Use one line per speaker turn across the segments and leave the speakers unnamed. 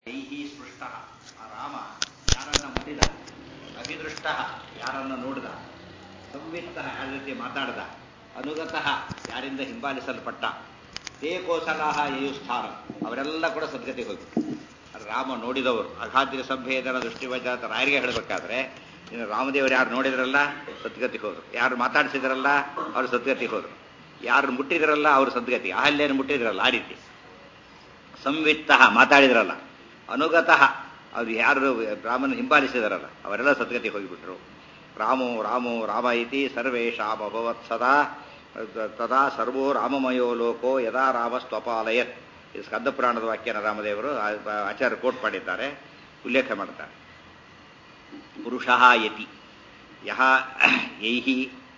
ಐಹಿ ಸ್ಪೃಷ್ಟ ಆ ರಾಮ ಯಾರನ್ನ ಮುಟ್ಟಿದ ಅಭಿದೃಷ್ಟ ಯಾರನ್ನ ನೋಡಿದ ಸಂವಿತ್ತ ಯಾರ ಜೊತೆ ಮಾತಾಡ್ದ ಅನುಗತಃ ಯಾರಿಂದ ಹಿಂಬಾಲಿಸಲ್ಪಟ್ಟ ತೇ ಕೋಸಲಾಹ ಯಯುಸ್ಥಾನ ಅವರೆಲ್ಲ ಕೂಡ ಸದ್ಗತಿಗೆ ಹೋಗ್ಬಿಟ್ಟು ರಾಮ ನೋಡಿದವರು ಅಘಾತಿರ ಸಂಭೇದನ ದೃಷ್ಟಿವಜಾತ ರಾಯರಿಗೆ ಹೇಳಬೇಕಾದ್ರೆ ಇನ್ನು ರಾಮದೇವರು ಯಾರು ನೋಡಿದ್ರಲ್ಲ ಸದ್ಗತಿಗೆ ಹೋದ್ರು ಯಾರು ಮಾತಾಡಿಸಿದ್ರಲ್ಲ ಅವರು ಸದ್ಗತಿಗೆ ಹೋದ್ರು ಯಾರು ಮುಟ್ಟಿದ್ರಲ್ಲ ಅವರು ಸದ್ಗತಿ ಅಹಲ್ಯನ ಮುಟ್ಟಿದ್ರಲ್ಲ ಆ ರೀತಿ ಸಂವಿತ್ತ ಮಾತಾಡಿದ್ರಲ್ಲ ಅನುಗತಃ ಅದು ಯಾರು ರಾಮನ ಹಿಂಬಾಲಿಸಿದಾರಲ್ಲ ಅವರೆಲ್ಲ ಸದ್ಗತಿಗೆ ಹೋಗಿಬಿಟ್ರು ರಾಮೋ ರಾಮೋ ರಾಮ ಇತಿ ಸರ್ವೇಶಾಂ ಅಭವತ್ ಸದಾ ತದಾ ಸರ್ವೋ ರಾಮಮಯೋ ಲೋಕೋ ಯದಾ ರಾಮ ಸ್ವಪಾಲಯತ್ ಇದು ಸ್ಕಂದ ಪುರಾಣದ ವಾಕ್ಯನ ರಾಮದೇವರು ಆಚಾರ್ಯ ಕೋಟ್ ಮಾಡಿದ್ದಾರೆ ಉಲ್ಲೇಖ ಮಾಡ್ತಾರೆ ಪುರುಷಃ ಯತಿ ಯಹ ಯೈಹಿ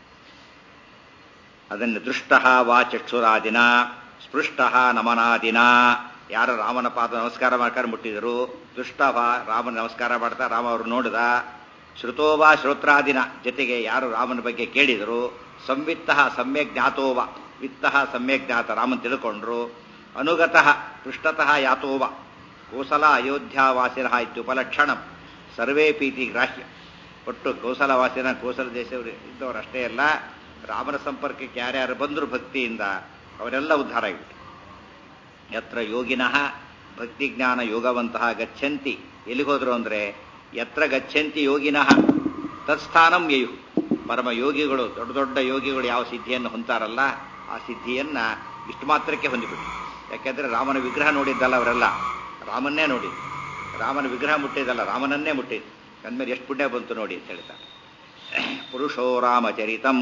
ಅದನ್ನು ದೃಷ್ಟ ವಾ ಚಕ್ಷುರಾದಿನ ಸ್ಪೃಷ್ಟ ನಮನಾದಿನ ಯಾರು ರಾಮನ ಪಾದ ನಮಸ್ಕಾರ ಮಾಡ್ಕೊಂಡು ಮುಟ್ಟಿದರು ದುಷ್ಟವ ರಾಮನ ನಮಸ್ಕಾರ ಮಾಡ್ತಾ ರಾಮ ಅವರು ನೋಡಿದ ಶ್ರುತೋವ ಶ್ರೋತ್ರಾದಿನ ಜೊತೆಗೆ ಯಾರು ರಾಮನ ಬಗ್ಗೆ ಕೇಳಿದರು ಸಂವಿತ್ತ ಸಮ್ಯಕ್ ಜ್ಞಾತೋವ ವಿತ್ತ ಸಮ್ಯಕ್ ಜ್ಞಾತ ರಾಮನ್ ತಿಳ್ಕೊಂಡ್ರು ಅನುಗತಃ ಪೃಷ್ಠತಃ ಯಾತೋವ ಕೋಸಲ ಅಯೋಧ್ಯಾವಾಸಿನ ಇತ್ಯುಪಲಕ್ಷಣಂ ಸರ್ವೇ ಪ್ರೀತಿ ಗ್ರಾಹ್ಯ ಒಟ್ಟು ಕೋಸಲವಾಸಿನ ಕೋಸಲ ದೇಶವರು ಇದ್ದವರಷ್ಟೇ ಅಲ್ಲ ರಾಮನ ಸಂಪರ್ಕಕ್ಕೆ ಯಾರ್ಯಾರು ಬಂದರು ಭಕ್ತಿಯಿಂದ ಅವರೆಲ್ಲ ಉದ್ಧಾರ ಆಗಿಬಿಟ್ಟು ಯತ್ರ ಯೋಗಿನಃ ಭಕ್ತಿಜ್ಞಾನ ಯೋಗವಂತಹ ಗಚ್ಚಂತಿ ಎಲ್ಲಿ ಹೋದ್ರು ಅಂದ್ರೆ ಯತ್ರ ಗಚ್ಚಂತಿ ಯೋಗಿನಃ ತತ್ಸ್ಥಾನಂ ಯಯು ಪರಮ ಯೋಗಿಗಳು ದೊಡ್ಡ ದೊಡ್ಡ ಯೋಗಿಗಳು ಯಾವ ಸಿದ್ಧಿಯನ್ನು ಹೊಂತಾರಲ್ಲ ಆ ಸಿದ್ಧಿಯನ್ನ ಇಷ್ಟು ಮಾತ್ರಕ್ಕೆ ಹೊಂದಿಬಿಟ್ಟು ಯಾಕೆಂದ್ರೆ ರಾಮನ ವಿಗ್ರಹ ನೋಡಿದ್ದಲ್ಲ ಅವರೆಲ್ಲ ರಾಮನ್ನೇ ನೋಡಿದ್ದು ರಾಮನ ವಿಗ್ರಹ ಮುಟ್ಟಿದ್ದಲ್ಲ ರಾಮನನ್ನೇ ಮುಟ್ಟಿದ್ದು ಅಂದ್ಮೇಲೆ ಎಷ್ಟು ಪುಣ್ಯ ಬಂತು ನೋಡಿ ಅಂತ ಹೇಳ್ತಾರೆ ಪುರುಷೋ ರಾಮಚರಿತಂ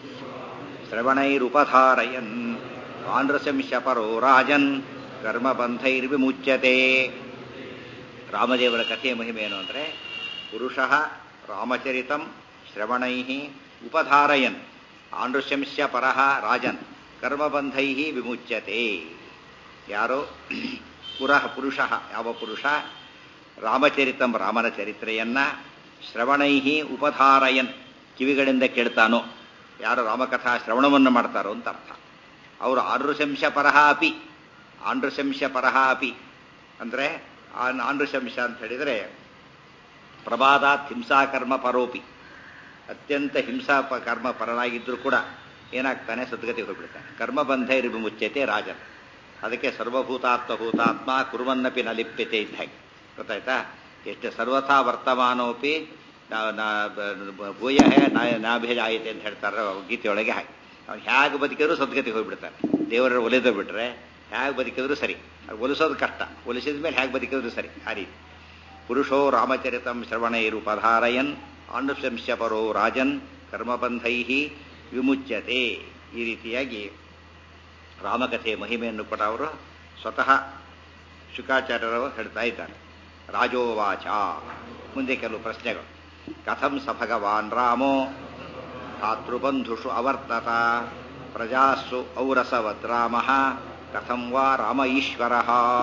ಶ್ರವಣೈರುಪಧಾರಯನ್ ಆಂಧ್ರಶಂಶ ಪರೋ ರಾಜನ್ ಕರ್ಮಬಂಧೈರ್ವಿಮುಚ್ಯತೆ ರಾಮದೇವರ ಕಥೆಯ ಮಹಿಮೆ ಏನು ಅಂದರೆ ಪುರುಷ ರಾಮಚರಿತಂ ಶ್ರವಣೈ ಉಪಧಾರಯನ್ ಆಂಧ್ರಶಂಶ ಪರಃ ರಾಜನ್ ಕರ್ಮಬಂಧೈ ವಿಮುಚ್ಯತೆ ಯಾರೋ ಪುರಃ ಪುರುಷ ಯಾವ ಪುರುಷ ರಾಮಚರಿತಂ ರಾಮನ ಚರಿತ್ರೆಯನ್ನ ಶ್ರವಣೈ ಉಪಧಾರಯನ್ ಕಿವಿಗಳಿಂದ ಕೇಳ್ತಾನೋ ಯಾರು ರಾಮಕಥಾ ಶ್ರವಣವನ್ನು ಮಾಡ್ತಾರೋ ಅಂತ ಅರ್ಥ ಅವರು ಆಂಧ್ರಶಂಶ ಪರಹ ಅಪಿ ಆಂಧ್ರಶಂಶ ಪರಹ ಅಪಿ ಅಂದರೆ ಆಂಧ್ರಶಂಶ ಅಂತ ಹೇಳಿದರೆ ಪ್ರಭಾದಾತ್ ಹಿಂಸಾಕರ್ಮ ಪರೋಪಿ ಅತ್ಯಂತ ಹಿಂಸಾ ಕರ್ಮ ಪರನಾಗಿದ್ದರೂ ಕೂಡ ಏನಾಗ್ತಾನೆ ಸದ್ಗತಿಗೆ ಹೋಗ್ಬಿಡ್ತಾನೆ ಕರ್ಮಬಂಧ ಇರಿಬಿ ಮುಚ್ಚತೆ ರಾಜನ್ ಅದಕ್ಕೆ ಸರ್ವಭೂತಾತ್ಮ ಭೂತಾತ್ಮ ಕುರುವನ್ನಪಿ ನ ಲಿಪ್ಯತೆ ಇದ್ದ ಹಾಗೆ ಗೊತ್ತಾಯ್ತಾ ಎಷ್ಟು ಸರ್ವಥಾ ವರ್ತಮಾನೋಪಿ ಭೂಯ ಹೇ ನಾಭೇಜ ಆಯಿತೆ ಅಂತ ಹೇಳ್ತಾರೆ ಗೀತೆಯೊಳಗೆ ಹಾಗೆ ಅವ್ನು ಹೇಗೆ ಬದುಕಿದ್ರು ಸದ್ಗತಿಗೆ ಹೋಗ್ಬಿಡ್ತಾನೆ ದೇವರ ಒಲಿದು ಬಿಟ್ರೆ ಹೇಗೆ ಬದುಕಿದ್ರು ಸರಿ ಒಲಿಸೋದು ಕಷ್ಟ ಒಲಿಸಿದ ಮೇಲೆ ಹೇಗೆ ಬದುಕಿದ್ರು ಸರಿ ಆ ರೀತಿ ಪುರುಷೋ ರಾಮಚರಿತಂ ಶ್ರವಣೈರುಪಧಾರಯನ್ ಆಂಡುಶಂಶ ಪರೋ ರಾಜನ್ ಕರ್ಮಬಂಧೈ ವಿಮುಚ್ಯತೆ ಈ ರೀತಿಯಾಗಿ ರಾಮಕಥೆಯ ಮಹಿಮೆಯನ್ನು ಕೂಡ ಅವರು ಸ್ವತಃ ಶುಕಾಚಾರ್ಯರು ಹೇಳ್ತಾ ಇದ್ದಾರೆ ರಾಜೋವಾಚ ಮುಂದೆ ಕೆಲವು ಪ್ರಶ್ನೆಗಳು ಕಥಂ ಸ ಭಗವಾನ್ ರಾಮೋ ಭಾತೃಬಂಧುಷು ಅವರ್ತತ ಪ್ರಜಾಸು ಔರಸವದ್ ರಾಮ ಕಥಂ ವಾ ರಾಮ ಈಶ್ವರ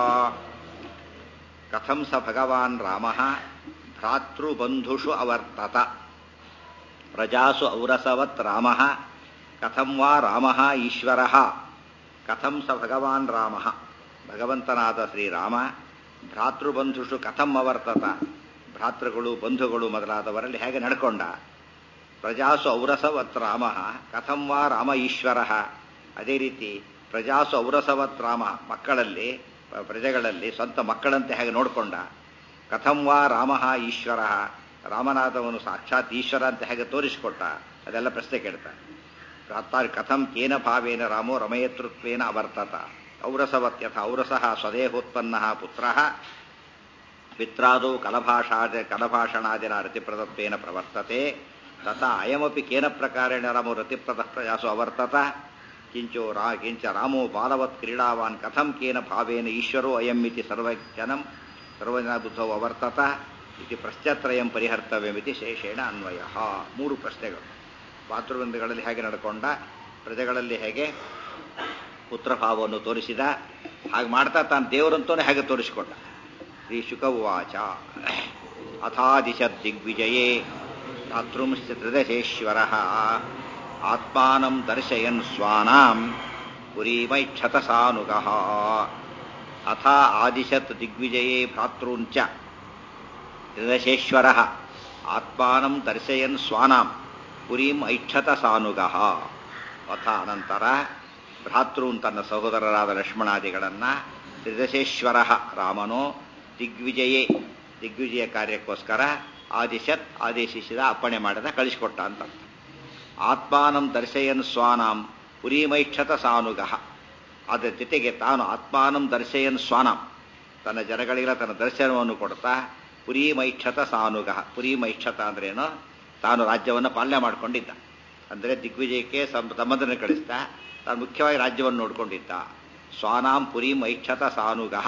ಕಥಂ ಸ ಭಗವಾನ್ ರಾಮ ಭ್ರಾತೃಬಂಧುಷು ಅವರ್ತತ ಪ್ರಜಾಸು ಔರಸವತ್ ರಾಮ ಕಥಂ ವಾ ರಾಮ ಈಶ್ವರ ಕಥಂ ಸ ಭಗವಾನ್ ರಾಮ ಭಗವಂತನಾದ ಶ್ರೀರಾಮ ಭ್ರಾತೃಬಂಧುಷು ಕಥಂ ಅವರ್ತತ ಭ್ರಾತೃಗಳು ಬಂಧುಗಳು ಮೊದಲಾದವರಲ್ಲಿ ಹೇಗೆ ನಡ್ಕೊಂಡ ಪ್ರಜಾಸು ಔರಸವತ್ ರಾಮ ಕಥಂ ವಾ ರಾಮ ಈಶ್ವರ ಅದೇ ರೀತಿ ಪ್ರಜಾಸು ಔರಸವತ್ ರಾಮ ಮಕ್ಕಳಲ್ಲಿ ಪ್ರಜೆಗಳಲ್ಲಿ ಸ್ವಂತ ಮಕ್ಕಳಂತೆ ಹೇಗೆ ನೋಡಿಕೊಂಡ ಕಥಂ ವಾ ರಾಮ ಈಶ್ವರ ರಾಮನಾಥವನು ಸಾಕ್ಷಾತ್ ಈಶ್ವರ ಅಂತ ಹೇಗೆ ತೋರಿಸಿಕೊಟ್ಟ ಅದೆಲ್ಲ ಪ್ರಶ್ನೆ ಕೇಳ್ತಾರೆ ಕಥಂ ಕೇನ ಭಾವೇನ ರಾಮೋ ರಮಯತೃತ್ವೇನ ಅವರ್ತತ ಔರಸವತ್ ಯಥ ಔರಸಃ ಸ್ವದೇಹೋತ್ಪನ್ನ ಪುತ್ರ ಪಿತ್ರಾದೌ ಕಲಭಾಷಾ ಕಲಭಾಷಣಾದಿನ ರತಿಪ್ರದತ್ವೇನ ಪ್ರವರ್ತತೆ ತಥಾ ಅಯಮಪಿ ಕೇನ ಪ್ರಕಾರೇಣ ರಾಮೋ ರತಿಪ್ರದ ಪ್ರಯಾಸೋ ಅವರ್ತತ ಕಿಂಚೋ ರಾ ಕಿಂಚ ರಾಮೋ ಬಾಲವತ್ ಕ್ರೀಡಾವಾನ್ ಕಥಂ ಕೇನ ಭಾವೇನ ಈಶ್ವರೋ ಅಯಂ ಇತಿ ಸರ್ವಜನಂ ಸರ್ವಜನ ಬುದ್ಧೌ ಅವರ್ತತ ಇತಿ ಪ್ರಶ್ನತ್ರಯಂ ಪರಿಹರ್ತವ್ಯಮಿತಿ ಶೇಷೇಣ ಅನ್ವಯ ಮೂರು ಪ್ರಶ್ನೆಗಳು ಮಾತೃವೃಂದಗಳಲ್ಲಿ ಹೇಗೆ ನಡ್ಕೊಂಡ ಪ್ರಜೆಗಳಲ್ಲಿ ಹೇಗೆ ಪುತ್ರಭಾವವನ್ನು ತೋರಿಸಿದ ಹಾಗೆ ಮಾಡ್ತಾ ತಾನು ದೇವರಂತೂ ಹೇಗೆ ತೋರಿಸಿಕೊಂಡ ಶ್ರೀ ಶುಕವಾಚ ಅಥಾದಿಶತ್ ದಿಗ್ವಿಜಯೇ ಭ್ರಾತೃಂಶ್ಚ ತ್ರಿದಶೇಶ್ವರ ಆತ್ಮಾನಂ ದರ್ಶಯನ್ ಸ್ವಾನಾಂ ಪುರೀಮೈಕ್ಷತ ಸಾನುಗಃ ಅಥ ಆದಿಶತ್ ದಿಗ್ವಿಜಯೇ ಭ್ರಾತೃಂಚ ತ್ರಿದಶೇಶ್ವರ ಆತ್ಮಾನಂ ದರ್ಶಯನ್ ಸ್ವಾನಾಂ ಪುರೀಂ ಐಕ್ಷತ ಸಾನುಗಃ ಅಥ ಅನಂತರ ಭ್ರಾತೃನ್ ತನ್ನ ಸಹೋದರರಾದ ಲಕ್ಷ್ಮಣಾದಿಗಳನ್ನ ತ್ರಿದಶೇಶ್ವರ ರಾಮನು ದಿಗ್ವಿಜಯೇ ದಿಗ್ವಿಜಯ ಕಾರ್ಯಕ್ಕೋಸ್ಕರ ಆದಿಶತ್ ಆದೇಶಿಸಿದ ಅಪ್ಪಣೆ ಮಾಡಿದ ಕಳಿಸಿಕೊಟ್ಟ ಅಂತ ಅರ್ಥ. ಆತ್ಮಾನಂ ದರ್ಶಯನ್ ಸ್ವಾನಾಂ ಪುರೀಮೈಕ್ಷತ ಸಾನುಗಃ ಅದರ ಜೊತೆಗೆ ತಾನು ಆತ್ಮಾನಂ ದರ್ಶಯನ್ ಸ್ವಾನಾಂ ತನ್ನ ಜನಗಳಿಗೆಲ್ಲ ತನ್ನ ದರ್ಶನವನ್ನು ಕೊಡ್ತಾ ಪುರೀಮೈಕ್ಷತ ಸಾನುಗಃ ಪುರೀಮೈಕ್ಷತ ಅಂದ್ರೇನು ತಾನು ರಾಜ್ಯವನ್ನು ಪಾಲನೆ ಮಾಡಿಕೊಂಡಿದ್ದ ಅಂದರೆ ದಿಗ್ವಿಜಯಕ್ಕೆ ಸಂ- ಸಂಬಂಧನ ಕಳಿಸ್ತಾ ತಾನು ಮುಖ್ಯವಾಗಿ ರಾಜ್ಯವನ್ನು ನೋಡಿಕೊಂಡಿದ್ದ ಸ್ವಾನಾಂ ಪುರೀಮೈಕ್ಷತ ಸಾನುಗಃ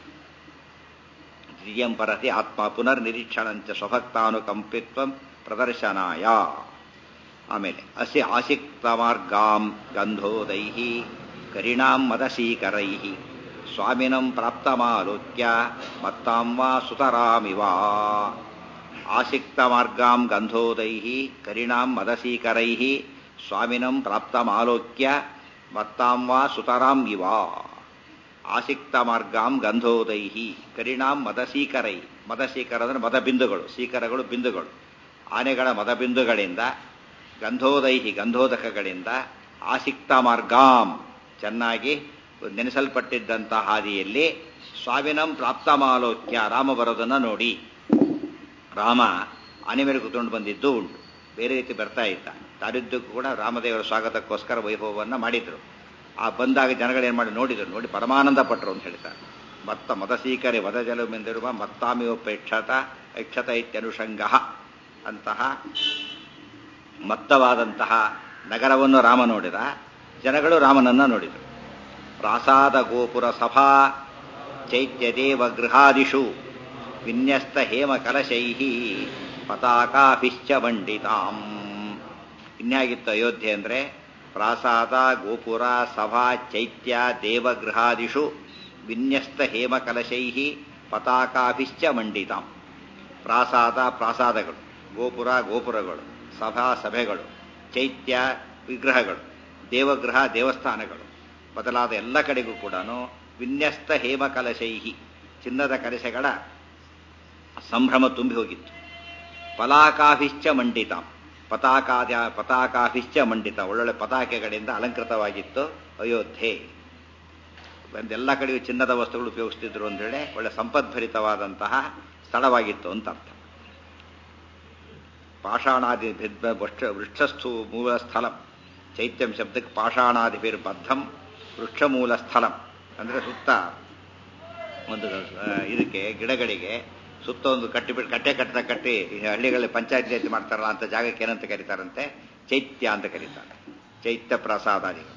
ದ್ವಿತೀಯಂ ಪರತಿ ಆತ್ಮ ಪುನರ್ನಿರೀಕ್ಷಣಂಚ ಸ್ವಭಕ್ತಾನುಕಂಪಿತ್ವ ಪ್ರದರ್ಶನಾಯ ಆಮೇಲೆ ಅಸಿ ಆಸಿಕ್ತ ಮಾರ್ಗಾಂ ಗಂಧೋದೈ ಕರಿಣಾಂ ಮದಸೀಕರೈ ಸ್ವಾಮಿನಂ ಪ್ರಾಪ್ತಮಾಲೋಕ್ಯ ಮತ್ತಾಂ ವಾ ಸುತರಾಮಿವ ಆಸಿಕ್ತ ಮಾರ್ಗಾಂ ಗಂಧೋದೈ ಕರಿಣಾಂ ಮದಸೀಕರೈ ಸ್ವಾಮಿನಂ ಪ್ರಾಪ್ತಮಾಲೋಕ್ಯ ಮತ್ತಾಂ ವಾ ಸುತರಾಂ ಇವ ಆಸಿಕ್ತ ಮಾರ್ಗಾಂ ಗಂಧೋದೈ ಕರಿಣಾಂ ಮದಸೀಕರೈ ಮದಸೀಕರ ಅಂದರೆ ಮದಬಿಂದುಗಳು ಸೀಕರಗಳು ಬಿಂದುಗಳು ಆನೆಗಳ ಮದಬಿಂದುಗಳಿಂದ ಗಂಧೋದೈಹಿ ಗಂಧೋದಕಗಳಿಂದ ಆಸಿಕ್ತ ಮಾರ್ಗಾಂ ಚೆನ್ನಾಗಿ ನೆನೆಸಲ್ಪಟ್ಟಿದ್ದಂತಹ ಹಾದಿಯಲ್ಲಿ ಸ್ವಾಮಿನಂ ಪ್ರಾಪ್ತಮಾಲೋಕ್ಯ ರಾಮ ಬರೋದನ್ನು ನೋಡಿ ರಾಮ ಆನೆ ಮೇಲೆ ಕೂತ್ಕೊಂಡು ಬಂದಿದ್ದು ಉಂಟು ಬೇರೆ ರೀತಿ ಬರ್ತಾ ಇದ್ದ ತಾರಿದ್ದಕ್ಕೂ ಕೂಡ ರಾಮದೇವರ ಸ್ವಾಗತಕ್ಕೋಸ್ಕರ ವೈಭವವನ್ನು ಮಾಡಿದ್ರು ಆ ಬಂದಾಗ ಜನಗಳು ಏನು ಮಾಡಿ ನೋಡಿದ್ರು ನೋಡಿ ಪರಮಾನಂದ ಪಟ್ಟರು ಅಂತ ಹೇಳ್ತಾರೆ ಮತ್ತ ಮದಸೀಕರೆ ವದ ಜಲಮೆಂದಿರುವ ಮತ್ತಾಮಿಯೋಪೇಕ್ಷತ ಐಕ್ಷತ ಇತ್ಯನುಷಂಗ ಅಂತಹ ಮತ್ತವಾದಂತಹ ನಗರವನ್ನು ರಾಮ ನೋಡಿದ ಜನಗಳು ರಾಮನನ್ನ ನೋಡಿದರು ಪ್ರಾಸಾದ ಗೋಪುರ ಸಭಾ ಚೈತ್ಯದೇವ ಗೃಹಾದಿಷು ವಿನ್ಯಸ್ತ ಹೇಮ ಕಲಶೈ ಪತಾಕಾಭಿಶ್ಚ ಮಂಡಿತಾಂ ಇನ್ಯಾಗಿತ್ತು ಅಯೋಧ್ಯೆ ಅಂದರೆ ಪ್ರಾಸಾದ ಗೋಪುರ ಸಭಾ ಚೈತ್ಯ ದೇವಗೃಹಾದಿಷು ವಿನ್ಯಸ್ತ ಹೇಮ ಕಲಶೈ ಪತಾಕಾಭಿಶ್ಚ ಮಂಡಿತಾಂ ಪ್ರಾಸಾದ ಪ್ರಾಸಾದಗಳು ಗೋಪುರ ಗೋಪುರಗಳು ಸಭಾ ಸಭೆಗಳು ಚೈತ್ಯ ವಿಗ್ರಹಗಳು ದೇವಗೃಹ ದೇವಸ್ಥಾನಗಳು ಬದಲಾದ ಎಲ್ಲ ಕಡೆಗೂ ಕೂಡ ವಿನ್ಯಸ್ತ ಹೇಮ ಕಲಶೈಹಿ ಚಿನ್ನದ ಕಲಶಗಳ ಸಂಭ್ರಮ ತುಂಬಿ ಹೋಗಿತ್ತು ಪಲಾಕಾಭಿಶ್ಚ ಮಂಡಿತ ಪತಾಕಾದ ಪತಾಕಾಭಿಶ್ಚ ಮಂಡಿತ ಒಳ್ಳೊಳ್ಳೆ ಪತಾಕೆಗಳಿಂದ ಅಲಂಕೃತವಾಗಿತ್ತು ಅಯೋಧ್ಯೆ ಎಲ್ಲ ಕಡೆಯೂ ಚಿನ್ನದ ವಸ್ತುಗಳು ಉಪಯೋಗಿಸ್ತಿದ್ರು ಅಂದೇಳಿ ಒಳ್ಳೆ ಸಂಪದ್ಭರಿತವಾದಂತಹ ಸ್ಥಳವಾಗಿತ್ತು ಅಂತ ಅರ್ಥ ಪಾಷಾಣಾದಿ ವೃಕ್ಷಸ್ಥು ಮೂಲ ಸ್ಥಳಂ ಚೈತ್ಯಂ ಶಬ್ದಕ್ಕೆ ಪಾಷಾಣಾದಿಭಿರ್ ಬದ್ಧಂ ವೃಕ್ಷಮೂಲ ಸ್ಥಳಂ ಅಂದರೆ ಸುತ್ತ ಒಂದು ಆ, ಇದಕ್ಕೆ ಗಿಡಗಳಿಗೆ ಸುತ್ತ ಒಂದು ಕಟ್ಟಿಬಿಟ್ಟು ಕಟ್ಟೆ ಕಟ್ಟದ ಕಟ್ಟಿ ಈ ಹಳ್ಳಿಗಳಲ್ಲಿ ಪಂಚಾಯತ್ ಜಾತಿ ಮಾಡ್ತಾರಲ್ಲ ಅಂತ ಜಾಗಕ್ಕೆ ಏನಂತ ಕರೀತಾರಂತೆ ಚೈತ್ಯ ಅಂತ ಕರೀತಾರೆ ಚೈತ್ಯ ಪ್ರಸಾದಾದಿಗಳು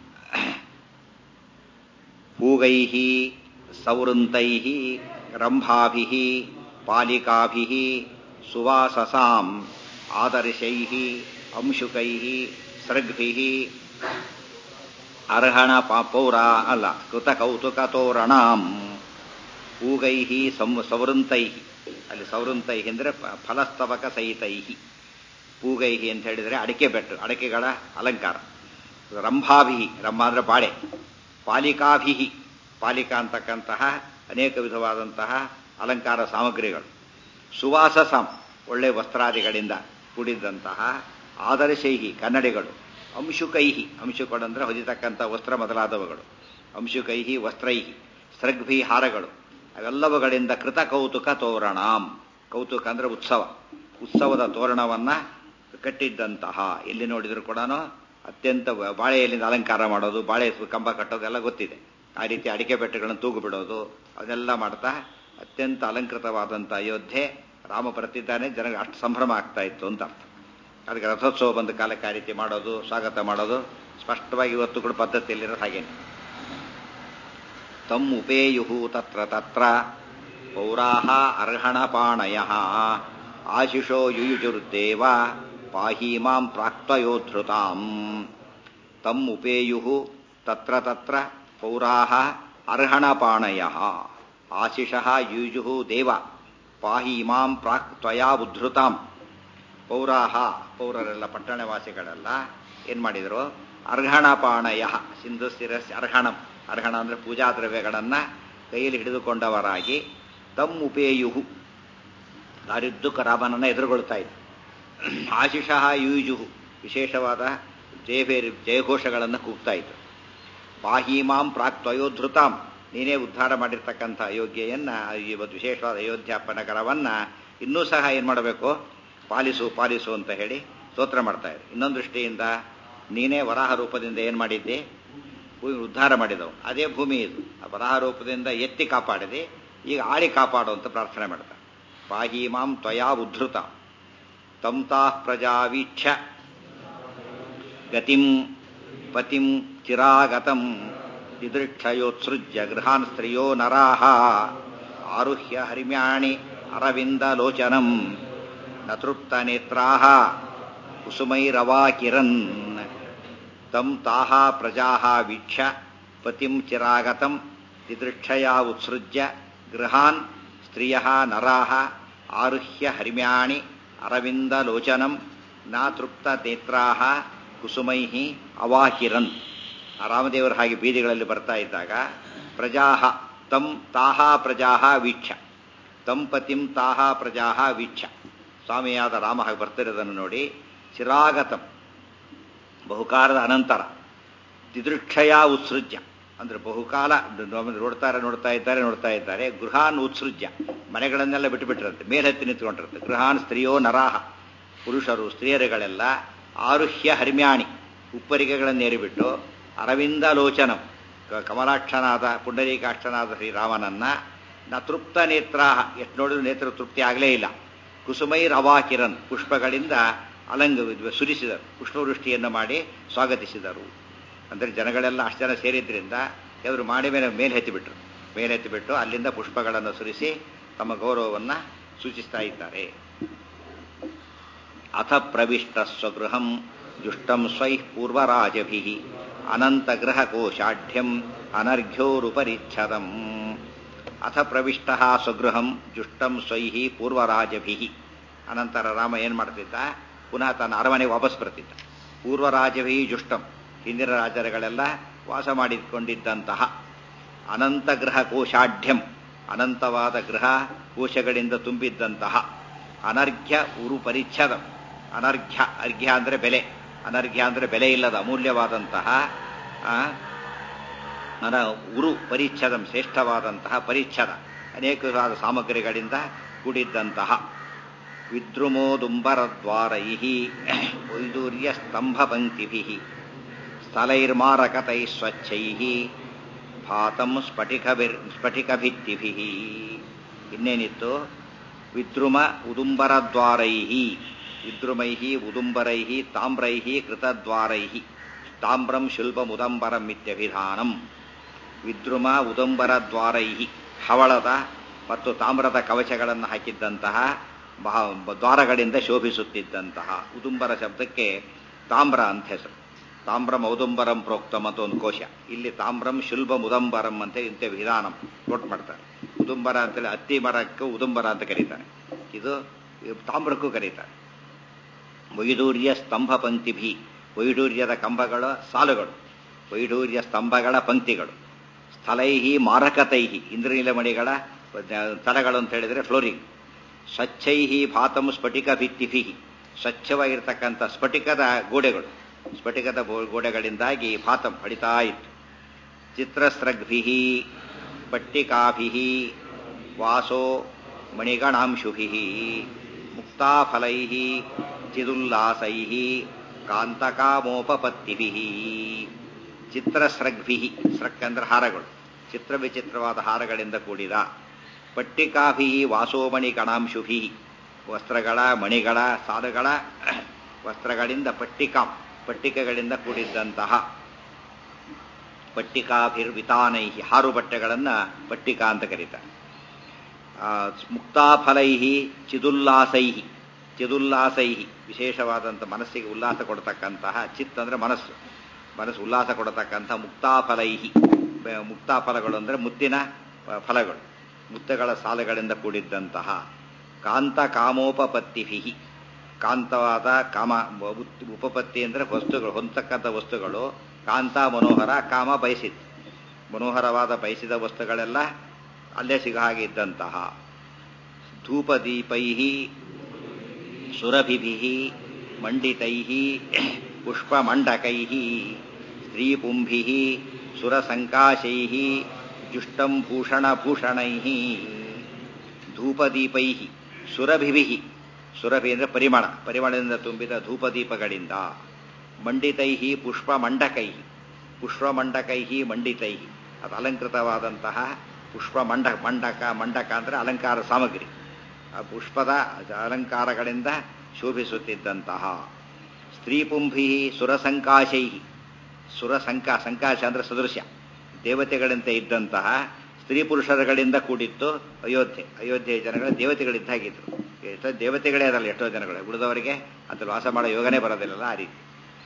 ಪೂಗೈ ಸೌರಂತೈ ರಂಭಾಭಿ ಪಾಲಿಕಾಭಿ ಸುವಾಸಸಾಂ ಆದರ್ಶೈ ಅಂಶುಕೈ ಸೃಗ್ಭಿ ಅರ್ಹಣ ಪೌರ ಅಲ್ಲ ಕೃತಕೌತುಕ ತೋರಣಾಂ ಪೂಗೈ ಸಂ ಸವೃಂತೈ ಅಲ್ಲಿ ಸವೃಂತೈ ಅಂದರೆ ಫಲಸ್ತವಕ ಸಹಿತೈ ಪೂಗೈ ಅಂತ ಹೇಳಿದರೆ ಅಡಿಕೆ ಬೆಟ್ಟು ಅಡಿಕೆಗಳ ಅಲಂಕಾರ ರಂಭಾಭಿ ರಂಭ ಅಂದರೆ ಬಾಳೆ ಪಾಲಿಕಾಭಿ ಪಾಲಿಕಾ ಅಂತಕ್ಕಂತಹ ಅನೇಕ ವಿಧವಾದಂತಹ ಅಲಂಕಾರ ಸಾಮಗ್ರಿಗಳು ಸುವಾಸಸಂ ಒಳ್ಳೆ ವಸ್ತ್ರಾದಿಗಳಿಂದ ಕೂಡಿದಂತಹ ಆದರ್ಶೈಹಿ ಕನ್ನಡಿಗಳು ಅಂಶುಕೈಹಿ ಅಂಶುಗಳು ಅಂದರೆ ಹೊದಿತಕ್ಕಂಥ ವಸ್ತ್ರ ಮೊದಲಾದವುಗಳು ಅಂಶುಕೈಹಿ ವಸ್ತ್ರೈಹಿ ಸೃಗ್ಭಿ ಹಾರಗಳು ಅವೆಲ್ಲವುಗಳಿಂದ ಕೃತ ಕೌತುಕ ತೋರಣಾಂ ಕೌತುಕ ಅಂದರೆ ಉತ್ಸವ ಉತ್ಸವದ ತೋರಣವನ್ನ ಕಟ್ಟಿದ್ದಂತಹ ಎಲ್ಲಿ ನೋಡಿದ್ರು ಕೂಡ ಅತ್ಯಂತ ಬಾಳೆಯಲ್ಲಿಂದ ಅಲಂಕಾರ ಮಾಡೋದು ಬಾಳೆ ಕಂಬ ಕಟ್ಟೋದು ಎಲ್ಲ ಗೊತ್ತಿದೆ ಆ ರೀತಿ ಅಡಿಕೆ ಬೆಟ್ಟಗಳನ್ನು ತೂಗು ಬಿಡೋದು ಅದನ್ನೆಲ್ಲ ಮಾಡ್ತಾ ಅತ್ಯಂತ ಅಲಂಕೃತವಾದಂಥ ಅಯೋಧ್ಯೆ ರಾಮ ಬರ್ತಿದ್ದಾನೆ ಜನರಿಗೆ ಅಷ್ಟು ಸಂಭ್ರಮ ಆಗ್ತಾ ಇತ್ತು ಅಂತ ಅರ್ಥ ಅದಕ್ಕೆ ರಥೋತ್ಸವ ಬಂದ ಕಾಲಕ್ಕೆ ಆ ರೀತಿ ಮಾಡೋದು ಸ್ವಾಗತ ಮಾಡೋದು ಸ್ಪಷ್ಟವಾಗಿ ಇವತ್ತು ಕೂಡ ಪದ್ಧತಿಯಲ್ಲಿರೋದು ಹಾಗೇನೆ ತಮ್ ಉಪೇಯು ತತ್ರ ತತ್ರ ಪೌರಾಹ ಅರ್ಹಣಪಾಣಯ ಆಶಿಷೋ ಯುಯುಜುರ್ದೇವ ಪಾಹಿ ಮಾಂ ಪ್ರಾಕ್ತಯೋಧೃತಾಂ ತಮ್ ಉಪೇಯು ತತ್ರ ತತ್ರ ಪೌರಾಹ ಅರ್ಹಣಪಾಣಯ ಆಶಿಷಃ ಯುಯುಜು ದೇವ ಪಾಹಿ ಮಾಂ ಪ್ರಾಕ್ ತ್ವಯಾ ಉದ್ಧೃತಾಂ ಪೌರಾಹ ಪೌರರೆಲ್ಲ ಪಟ್ಟಣವಾಸಿಗಳೆಲ್ಲ ಏನ್ ಮಾಡಿದ್ರು ಅರ್ಹಣಪಾಣಯ ಸಿಂಧು ಶಿರಸ್ ಅರ್ಹಣಂ ಅರ್ಹಣ ಅಂದ್ರೆ ಪೂಜಾ ದ್ರವ್ಯಗಳನ್ನ ಕೈಯಲ್ಲಿ ಹಿಡಿದುಕೊಂಡವರಾಗಿ ತಮ್ ಉಪೇಯುಹು ದಾರಿದ್ದಕ್ಕೆ ರಾಮನನ್ನ ಎದುರುಗೊಳ್ತಾ ಇದ್ರು ಆಶಿಷಃ ಯೂಜುಹು ವಿಶೇಷವಾದ ಜಯಭೇರಿ ಜಯಘೋಷಗಳನ್ನು ಕೂಗ್ತಾ ಇದ್ರು ಪಾಹೀಮಾಂ ಪ್ರಾಕ್ ತ್ವಯೋಧೃತಾಂ ನೀನೇ ಉದ್ಧಾರ ಮಾಡಿರ್ತಕ್ಕಂಥ ಅಯೋಧ್ಯೆಯನ್ನ ಇವತ್ತು ವಿಶೇಷವಾದ ಅಯೋಧ್ಯಾಪ ನಗರವನ್ನ ಇನ್ನೂ ಸಹ ಏನು ಮಾಡಬೇಕು ಪಾಲಿಸು ಪಾಲಿಸು ಅಂತ ಹೇಳಿ ಸ್ತೋತ್ರ ಮಾಡ್ತಾ ಇದ್ರು ಇನ್ನೊಂದು ದೃಷ್ಟಿಯಿಂದ ನೀನೇ ವರಾಹ ರೂಪದಿಂದ ಏನು ಮಾಡಿದ್ದೆ ಭೂಮಿ ಉದ್ಧಾರ ಮಾಡಿದವು ಅದೇ ಭೂಮಿ ಇದು ಆ ವರಾಹ ರೂಪದಿಂದ ಎತ್ತಿ ಕಾಪಾಡಿದೆ ಈಗ ಆಳಿ ಕಾಪಾಡು ಅಂತ ಪ್ರಾರ್ಥನೆ ಮಾಡ್ತಾರೆ ಪಾಹೀಮಾಂ ತ್ವಯಾ ಉದ್ಧೃತ ತಂತಾ ಪ್ರಜಾವೀಕ್ಷ ಗತಿಂ ಪತಿಂ ಚಿರಾಗತಂ ದಿದೃಕ್ಷಯೋತ್ಸೃಜ್ಯ ಗೃಹಾನ್ ಸ್ತ್ರಿಯೋ ನರಾಹ ಆರುಹ್ಯ ಹರಿಮ್ಯಾಣಿ ಅರವಿಂದಲೋಚನಂ ನ ತೃಪ್ತನೇತ್ರಾಹ ಕುಸುಮೈರವಾಕಿರನ್ ತಂ ತಾಹ ಪ್ರಜಾಹ ವೀಕ್ಷ್ಯ ಪತಿಂ ಚಿರಾಗತಂ ದಿದೃಕ್ಷಯಾ ಉತ್ಸೃಜ್ಯ ಗೃಹಾನ್ ಸ್ತ್ರಿಯ ನರಾಹ ಆರುಹ್ಯ ಹರಿಮ್ಯಾಣಿ ಅರವಿಂದಲೋಚನಂ ನ ತೃಪ್ತನೇತ್ರಾಹ ಕುಸುಮೈ ಅವಾಹಿರನ್ ಆ ರಾಮದೇವರು ಹಾಗೆ ಬೀದಿಗಳಲ್ಲಿ ಬರ್ತಾ ಇದ್ದಾಗ ಪ್ರಜಾಹ ತಂ ತಾಹ ಪ್ರಜಾಹ ವೀಕ್ಷ ತಂ ಪತಿಂ ತಾಹ ಪ್ರಜಾಹ ವೀಕ್ಷ ಸ್ವಾಮಿಯಾದ ರಾಮ ಹಾಗೆ ಬರ್ತಿರೋದನ್ನು ನೋಡಿ ಚಿರಾಗತಂ ಬಹುಕಾಲದ ಅನಂತರ ದಿದೃಕ್ಷಯ ಉತ್ಸೃಜ್ಯ ಅಂದ್ರೆ ಬಹುಕಾಲ ನೋಡ್ತಾರೆ ನೋಡ್ತಾ ಇದ್ದಾರೆ ನೋಡ್ತಾ ಇದ್ದಾರೆ ಗೃಹಾನ್ ಉತ್ಸೃಜ್ಯ ಮನೆಗಳನ್ನೆಲ್ಲ ಬಿಟ್ಟುಬಿಟ್ಟಿರುತ್ತೆ ಮೇಲೆತ್ತಿ ನಿಂತ್ಕೊಂಡಿರುತ್ತೆ ಗೃಹಾನ್ ಸ್ತ್ರೀಯೋ ನರಾಹ ಪುರುಷರು ಸ್ತ್ರೀಯರುಗಳೆಲ್ಲ ಆರುಹ್ಯ ಹರ್ಮ್ಯಾಣಿ ಉಪ್ಪರಿಗೆಗಳನ್ನೇರಿಬಿಟ್ಟು ಅರವಿಂದ ಲೋಚನಂ ಕಮಲಾಕ್ಷನಾದ ಪುಂಡರೀಕಾಕ್ಷನಾದ ಶ್ರೀರಾಮನನ್ನ ನ ತೃಪ್ತ ನೇತ್ರ ಎಷ್ಟು ನೋಡಿದ್ರು ನೇತ್ರ ತೃಪ್ತಿ ಆಗಲೇ ಇಲ್ಲ ಕುಸುಮೈರ್ ಅವಾಕಿರನ್ ಪುಷ್ಪಗಳಿಂದ ಅಲಂಗ ಸುರಿಸಿದರು ಪುಷ್ಪವೃಷ್ಟಿಯನ್ನು ಮಾಡಿ ಸ್ವಾಗತಿಸಿದರು ಅಂದರೆ ಜನಗಳೆಲ್ಲ ಅಷ್ಟು ಜನ ಸೇರಿದ್ರಿಂದ ಎವರು ಮಾಡಿ ಮೇಲೆ ಮೇಲೆ ಎತ್ತಿಬಿಟ್ರು ಮೇಲೆ ಎತ್ತಿಬಿಟ್ಟು ಅಲ್ಲಿಂದ ಪುಷ್ಪಗಳನ್ನು ಸುರಿಸಿ ತಮ್ಮ ಗೌರವವನ್ನು ಸೂಚಿಸ್ತಾ ಇದ್ದಾರೆ ಅಥ ಪ್ರವಿಷ್ಟ ಸ್ವಗೃಹಂ ದುಷ್ಟಂ ಸ್ವೈಃ ಪೂರ್ವರಾಜಭಿ ಅನಂತಗೃಹ ಕೋಶಾಢ್ಯಂ ಅನರ್ಘ್ಯೋರುಪರಿಚ್ಛದಂ ಅಥ ಪ್ರವಿಷ್ಟ ಸ್ವಗೃಹಂ ಜುಷ್ಟಂ ಸ್ವೈಃ ಪೂರ್ವರಾಜಭಿ ಅನಂತರ ರಾಮ ಏನು ಮಾಡ್ತಿದ್ದ ಪುನಃ ತನ್ನ ಅರಮನೆಗೆ ವಾಪಸ್ ಬರ್ತಿದ್ದ ಪೂರ್ವರಾಜಭಿ ಜುಷ್ಟಂ ಹಿಂದಿನ ರಾಜರುಗಳೆಲ್ಲ ವಾಸ ಮಾಡಿಕೊಂಡಿದ್ದಂತಹ ಅನಂತ ಗೃಹ ಕೋಶಾಢ್ಯಂ ಅನಂತವಾದ ಗೃಹ ಕೋಶಗಳಿಂದ ತುಂಬಿದ್ದಂತಹ ಅನರ್ಘ್ಯ ಉರು ಪರಿಚ್ಛದ ಅನರ್ಘ್ಯ ಅರ್ಘ್ಯ ಅಂದರೆ ಬೆಲೆ ಅನರ್ಘ್ಯ ಅಂದರೆ ಬೆಲೆ ಇಲ್ಲದ ಅಮೂಲ್ಯವಾದಂತಹ ಅನ ಉರು ಪರಿಚ್ಛದಂ ಶ್ರೇಷ್ಠವಾದಂತಹ ಪರಿಚ್ಛದ ಅನೇಕವಾದ ಸಾಮಗ್ರಿಗಳಿಂದ ಕೂಡಿದ್ದಂತಹ ವಿದ್ರುಮೋದುಂಬರದ್ವಾರೈ ವೈದೂರ್ಯ ಸ್ತಂಭ ಪಂಕ್ತಿಭಿ ಸ್ಥಲೈರ್ಮಾರಕತೈ ಸ್ವಚ್ಛೈ ಭಾತಂ ಸ್ಫಟಿಕಭಿರ್ ಸ್ಫಟಿಕಭಿತ್ತಿಭಿ ಇನ್ನೇನಿತ್ತು ವಿದ್ರುಮ ಉದುಂಬರದ್ವಾರೈ ವಿದ್ರುಮೈ ಉದುಂಬರೈ ತಾಮ್ರೈ ಕೃತದ್ವಾರೈ ತಾಮ್ರಂ ಶುಲ್ಬಮುದಂಬರಂ ಇತ್ಯಭಿಧಾನಂ ವಿದ್ರುಮ ಉದಂಬರದ್ವಾರೈ ಹವಳದ ಮತ್ತು ತಾಮ್ರದ ಕವಚಗಳನ್ನು ಹಾಕಿದ್ದಂತಹ ದ್ವಾರಗಳಿಂದ ಶೋಭಿಸುತ್ತಿದ್ದಂತಹ ಉದುಂಬರ ಶಬ್ದಕ್ಕೆ ತಾಮ್ರ ಅಂತ ಹೆಸರು ತಾಮ್ರಂ ಔದುಂಬರಂ ಪ್ರೋಕ್ತಂ ಅಂತ ಒಂದು ಕೋಶ ಇಲ್ಲಿ ತಾಮ್ರಂ ಶುಲ್ಭ ಮುದಂಬರಂ ಅಂತ ಇಂಥ ವಿಧಾನಂ ನೋಟ್ ಮಾಡ್ತಾರೆ ಉದುಂಬರ ಅಂತೇಳಿ ಹತ್ತಿ ಮರಕ್ಕೂ ಉದುಂಬರ ಅಂತ ಕರೀತಾರೆ ಇದು ತಾಮ್ರಕ್ಕೂ ಕರೀತಾರೆ ವೈಡೂರ್ಯ ಸ್ತಂಭ ಪಂಕ್ತಿಭಿ ವೈಡೂರ್ಯದ ಕಂಬಗಳ ಸಾಲುಗಳು ವೈಡೂರ್ಯ ಸ್ತಂಭಗಳ ಪಂಕ್ತಿಗಳು ಸ್ಥಲೈಹಿ ಮಾರಕತೈಹಿ ಇಂದ್ರನೀಲಮಣಿಗಳ ಸ್ಥಳಗಳು ಅಂತ ಹೇಳಿದರೆ ಫ್ಲೋರಿಂಗ್ ಸ್ವಚ್ಛೈಹಿ ಭಾತಂ ಸ್ಫಟಿಕ ಭಿತ್ತಿಭಿ ಸ್ವಚ್ಛವಾಗಿರ್ತಕ್ಕಂಥ ಸ್ಫಟಿಕದ ಗೋಡೆಗಳು ಸ್ಫಟಿಕದ ಗೋಡೆಗಳಿಂದಾಗಿ ಭಾತಂ ಹೊಡಿತಾ ಇತ್ತು ಚಿತ್ರಸ್ರಗ್ಭಿ ಪಟ್ಟಿಕಾಭಿ ವಾಸೋ ಮಣಿಗಣಾಂಶುಭಿ ಮುಕ್ತಾಫಲೈ ಚಿದುಲ್ಲಾಸೈ ಕಾಂತಕಾಮೋಪಪತ್ತಿಭಿ ಚಿತ್ರಸ್ರಗ್ಭಿ ಸ್ರಕ್ ಅಂದ್ರೆ ಹಾರಗಳು ಚಿತ್ರ ವಿಚಿತ್ರವಾದ ಹಾರಗಳಿಂದ ಕೂಡಿದ ಪಟ್ಟಿಕಾಭಿ ವಾಸೋಮಣಿ ಕಣಾಂಶುಭಿ ವಸ್ತ್ರಗಳ ಮಣಿಗಳ ಸಾಲುಗಳ ವಸ್ತ್ರಗಳಿಂದ ಪಟ್ಟಿಕಾಂ ಪಟ್ಟಿಕೆಗಳಿಂದ ಕೂಡಿದ್ದಂತಹ ಪಟ್ಟಿಕಾಭಿರ್ವಿತಾನೈ ಹಾರು ಬಟ್ಟೆಗಳನ್ನು ಪಟ್ಟಿಕಾ ಅಂತ ಕರೀತಾರೆ ಮುಕ್ತಾಫಲೈ ಚಿದುಲ್ಲಾಸೈ ಚಿದುಲ್ಲಾಸೈ ವಿಶೇಷವಾದಂಥ ಮನಸ್ಸಿಗೆ ಉಲ್ಲಾಸ ಕೊಡತಕ್ಕಂತಹ ಚಿತ್ ಅಂದರೆ ಮನಸ್ಸು ಮನಸ್ಸು ಉಲ್ಲಾಸ ಕೊಡತಕ್ಕಂಥ ಮುಕ್ತಾಫಲೈ ಮುಕ್ತಾಫಲಗಳು ಅಂದರೆ ಮುತ್ತಿನ ಫಲಗಳು ಮುತ್ತಗಳ ಸಾಲುಗಳಿಂದ ಕೂಡಿದ್ದಂತಹ ಕಾಂತ ಕಾಮೋಪಪತ್ತಿಭಿ ಕಾಂತವಾದ ಕಾಮ ಉಪಪತ್ತಿ ಅಂದರೆ ವಸ್ತುಗಳು ಹೊಂದತಕ್ಕಂಥ ವಸ್ತುಗಳು ಕಾಂತ ಮನೋಹರ ಕಾಮ ಬಯಸಿತ್ತು ಮನೋಹರವಾದ ಬಯಸಿದ ವಸ್ತುಗಳೆಲ್ಲ ಅಲ್ಲೇ ಸಿಗ ಹಾಗೆ ಇದ್ದಂತಹ ಧೂಪದೀಪೈ ಸುರಭಿಭಿ ಮಂಡಿತೈ ಪುಷ್ಪಮಂಡಕೈ ಸ್ತ್ರೀಪುಂಭಿ ಸುರಸಂಕಾಶೈ ಜುಷ್ಟಂ ಭೂಷಣಭೂಷಣೈ ಧೂಪದೀಪೈ ಸುರಭಿಭಿ ಸುರಭಿ ಅಂದರೆ ಪರಿಮಳ ಪರಿಮಳದಿಂದ ತುಂಬಿದ ಧೂಪದೀಪಗಳಿಂದ ಮಂಡಿತೈ ಪುಷ್ಪಮಂಡಕೈ ಪುಷ್ಪಮಂಡಕೈ ಮಂಡಿತೈ ಅದು ಅಲಂಕೃತವಾದಂತಹ ಪುಷ್ಪಮಂಡ ಮಂಡಕ ಮಂಡಕ ಅಂದರೆ ಅಲಂಕಾರ ಸಾಮಗ್ರಿ ಆ ಪುಷ್ಪದ ಅಲಂಕಾರಗಳಿಂದ ಶೋಭಿಸುತ್ತಿದ್ದಂತಹ ಸ್ತ್ರೀಪುಂಭಿ ಸುರಸಂಕಾಶೈ ಸುರಸಂಕಾ ಸಂಕಾಶ ಅಂದರೆ ಸದೃಶ್ಯ ದೇವತೆಗಳಂತೆ ಇದ್ದಂತಹ ಸ್ತ್ರೀ ಪುರುಷರುಗಳಿಂದ ಕೂಡಿತ್ತು ಅಯೋಧ್ಯೆ ಅಯೋಧ್ಯೆ ಜನಗಳ ದೇವತೆಗಳಿದ್ದಾಗಿದ್ರು ಎಷ್ಟೋ ದೇವತೆಗಳೇ ಅದಲ್ಲ ಎಷ್ಟೋ ಜನಗಳು ಉಳಿದವರಿಗೆ ಅದ್ರಲ್ಲಿ ವಾಸ ಮಾಡೋ ಯೋಗನೇ ಬರೋದಿಲ್ಲಲ್ಲ ಆ ರೀತಿ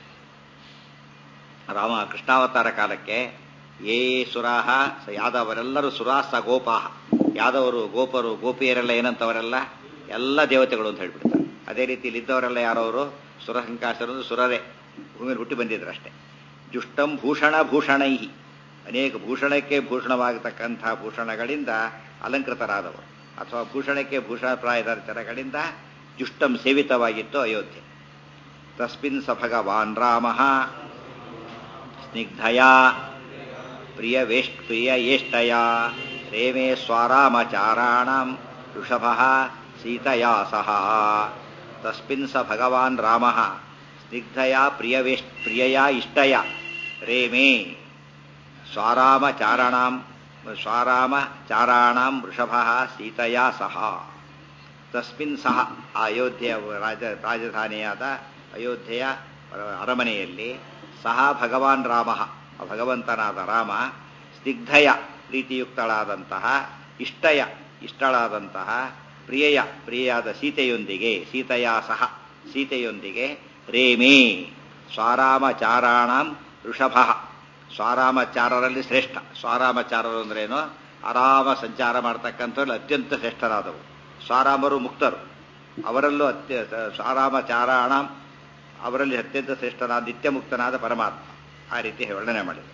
ರಾಮ ಕೃಷ್ಣಾವತಾರ ಕಾಲಕ್ಕೆ ಏ ಸುರಾಹ ಯಾದವರೆಲ್ಲರೂ ಸುರಾಸ ಗೋಪಾಹ ಯಾದವರು ಗೋಪರು ಗೋಪಿಯರೆಲ್ಲ ಏನಂತವರೆಲ್ಲ ಎಲ್ಲ ದೇವತೆಗಳು ಅಂತ ಹೇಳ್ಬಿಡ್ತಾರೆ ಅದೇ ರೀತಿ ಇಲ್ಲಿದ್ದವರೆಲ್ಲ ಯಾರವರು ಸುರಸಂಕಾಶರು ಸುರರೇ ಭೂಮಿಯಲ್ಲಿ ಹುಟ್ಟಿ ಬಂದಿದ್ರು ಅಷ್ಟೇ ಜುಷ್ಟಂ ಭೂಷಣ ಭೂಷಣೈ ಅನೇಕ ಭೂಷಣಕ್ಕೆ ಭೂಷಣವಾಗತಕ್ಕಂಥ ಭೂಷಣಗಳಿಂದ ಅಲಂಕೃತರಾದವರು ಅಥವಾ ಭೂಷಣಕ್ಕೆ ಭೂಷಣಪ್ರಾಯದ ಜನಗಳಿಂದ ಜುಷ್ಟಂ ಸೇವಿತವಾಗಿತ್ತು ಅಯೋಧ್ಯೆ ತಸ್ಮಿನ್ ಸ ಭಗವಾನ್ ರಾಮ ಸ್ನಿಗ್ಧಯ ಪ್ರಿಯ ವೇಷ್ಟ ಪ್ರಿಯ ಏಷ್ಟಯ ರೇಮೇ ಸ್ವಾರಾಮಚಾರಾಣಂ ಋಷಭ ಸೀತಯಾ ಸಹ ತಸ್ಮಿನ್ ಸ ಭಗವಾನ್ ರಾಮ ಸ್ನಿಗ್ಧಯ ಪ್ರಿಯವೇಶ್ ಪ್ರಿಯಯ ಇಷ್ಟಯ ರೇಮೇ ಸ್ವಾರಾಮಚಾರಣಾಂ ಸ್ವಾರಾಮಚಾರಾಣಾಂ ವೃಷಭ ಸೀತಯಾ ಸಹ ತಸ್ಮಿನ್ ಸಹ ಆ ಅಯೋಧ್ಯೆಯ ರಾಜ ರಾಜಧಾನಿಯಾದ ಅಯೋಧ್ಯೆಯ ಅರಮನೆಯಲ್ಲಿ ಸಹ ಭಗವಾನ್ ರಾಮ ಭಗವಂತನಾದ ರಾಮ ಸ್ನಿಗ್ಧಯ ಪ್ರೀತಿಯುಕ್ತಳಾದಂತಹ ಇಷ್ಟಯ ಇಷ್ಟಳಾದಂತಹ ಪ್ರಿಯಯ ಪ್ರಿಯಾದ ಸೀತೆಯೊಂದಿಗೆ ಸೀತೆಯ ಸಹ ಸೀತೆಯೊಂದಿಗೆ ರೇಮೇ ಸ್ವಾರಾಮಚಾರಾಣಾಂ ಋಷಭ ಸ್ವಾರಾಮಚಾರರಲ್ಲಿ ಶ್ರೇಷ್ಠ ಸ್ವಾರಾಮಚಾರರು ಅಂದ್ರೇನು ಆರಾಮ ಸಂಚಾರ ಮಾಡ್ತಕ್ಕಂಥವ್ರಲ್ಲಿ ಅತ್ಯಂತ ಶ್ರೇಷ್ಠರಾದವು ಸ್ವಾರಾಮರು ಮುಕ್ತರು ಅವರಲ್ಲೂ ಅತ್ಯ ಸ್ವಾರಾಮಚಾರಾಣ ಅವರಲ್ಲಿ ಅತ್ಯಂತ ಶ್ರೇಷ್ಠನಾದ ನಿತ್ಯ ಮುಕ್ತನಾದ ಪರಮಾತ್ಮ ಆ ರೀತಿ ವರ್ಣನೆ ಮಾಡಿದರು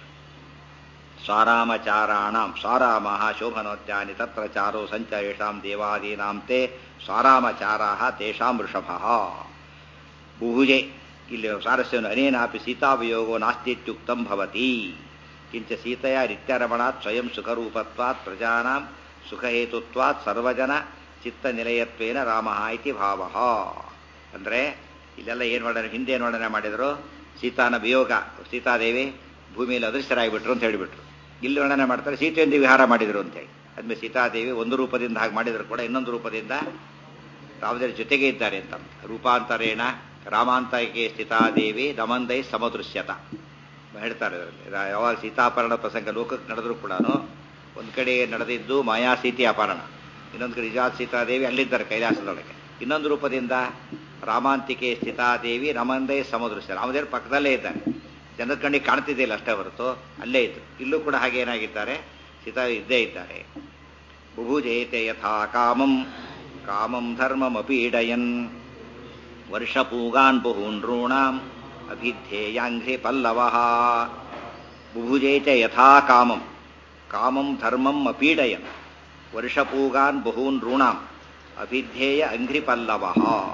ಸ್ವಾರಾಮಚಾರಾಣ ಸ್ವಾರಾಮ ಶೋಭನೋದ್ಯಾನಿ ತತ್ರ ಚಾರೋ ಸಂಚಯೇಷಾಂ ದೇವಾದೀನಾಂ ತೇ ಸ್ವಾರಾಮಚಾರಾ ತೇಷಾಂ ವೃಷಭ ಬುಹುಜೆ ಇಲ್ಲಿ ಸಾರಸ್ಯವನ್ನು ಅನೇನಾಪಿ ಸೀತಾವಿಯೋಗೋ ನಾಸ್ತಿತ್ಯುಕ್ತಂ ಭವತಿ ಕಿಂಚ ಸೀತೆಯ ನಿತ್ಯರಮಣಾತ್ ಸ್ವಯಂ ಸುಖರೂಪತ್ವಾತ್ ಪ್ರಜಾನಾಂ ಸುಖಹೇತುತ್ವಾತ್ ಸರ್ವಜನ ಚಿತ್ತ ನಿಲಯತ್ವೇನ ರಾಮ ಇತಿ ಭಾವ ಅಂದರೆ ಇಲ್ಲೆಲ್ಲ ಏನು ವರ್ಣನೆ ಹಿಂದೆ ಏನು ವರ್ಣನೆ ಮಾಡಿದರು ಸೀತಾನ ವಿಯೋಗ ಸೀತಾದೇವಿ ಭೂಮಿಯಲ್ಲಿ ಅದೃಶ್ಯರಾಗಿಬಿಟ್ರು ಅಂತ ಹೇಳಿಬಿಟ್ರು ಇಲ್ಲಿ ವರ್ಣನೆ ಮಾಡ್ತಾರೆ ಸೀತೆಯೊಂದಿಗೆ ವಿಹಾರ ಮಾಡಿದರು ಅಂತೇಳಿ ಅದ್ಮೇಲೆ ಸೀತಾದೇವಿ ಒಂದು ರೂಪದಿಂದ ಹಾಗೆ ಮಾಡಿದ್ರು ಕೂಡ ಇನ್ನೊಂದು ರೂಪದಿಂದ ರಾಮದೇವ್ರ ಜೊತೆಗೆ ಇದ್ದಾರೆ ಅಂತ ರೂಪಾಂತರೇಣ ರಾಮಾಂತರಕ್ಕೆ ಸ್ಥಿತಾದೇವಿ ದಮಂದೈ ಸಮದೃಶ್ಯತ ಹೇಳ್ತಾರೆ ಯಾವಾಗ ಸೀತಾಪರಣ ಪ್ರಸಂಗ ಲೋಕಕ್ಕೆ ನಡೆದ್ರು ಕೂಡ ಒಂದು ಕಡೆ ನಡೆದಿದ್ದು ಮಾಯಾ ಸೀತೆ ಅಪಹರಣ ಇನ್ನೊಂದು ಕಡೆ ನಿಜಾತ್ ಸೀತಾದೇವಿ ಅಲ್ಲಿದ್ದಾರೆ ಕೈಲಾಸದೊಳಗೆ ಇನ್ನೊಂದು ರೂಪದಿಂದ ರಾಮಾಂತಿಕೆ ಸ್ಥಿತಾದೇವಿ ರಮಂದೈ ಸಮದೃಶ್ಯ ರಾಮದೇವ್ರ ಪಕ್ಕದಲ್ಲೇ ಇದ್ದಾರೆ ಜನರ ಕಣ್ಣಿಗೆ ಕಾಣ್ತಿದ್ದಿಲ್ಲ ಅಷ್ಟೇ ಹೊರತು ಅಲ್ಲೇ ಇದ್ರು ಇಲ್ಲೂ ಕೂಡ ಹಾಗೆ ಏನಾಗಿದ್ದಾರೆ ಸೀತಾ ಇದ್ದೇ ಇದ್ದಾರೆ ಬುಭುಜೇತೆ ಯಥಾ ಕಾಮಂ ಕಾಮಂ ಧರ್ಮಮಪೀಡಯನ್ ವರ್ಷಪೂಗಾನ್ ಬಹೂನ್ಋಣಾಂ ಅಭಿಧ್ಯೇಯಾಂಘ್ರಿ ಪಲ್ಲವ ಬುಭುಜೇ ಚ ಯಥಾ ಕಾಮಂ ಕಾಮಂ ಧರ್ಮಂ ಅಪೀಡಯನ್ ವರ್ಷಪೂಗಾನ್ ಬಹೂನ್ ಋಣಾಂ ಅಭಿಧ್ಯೇಯ ಅಂಘ್ರಿ ಪಲ್ಲವ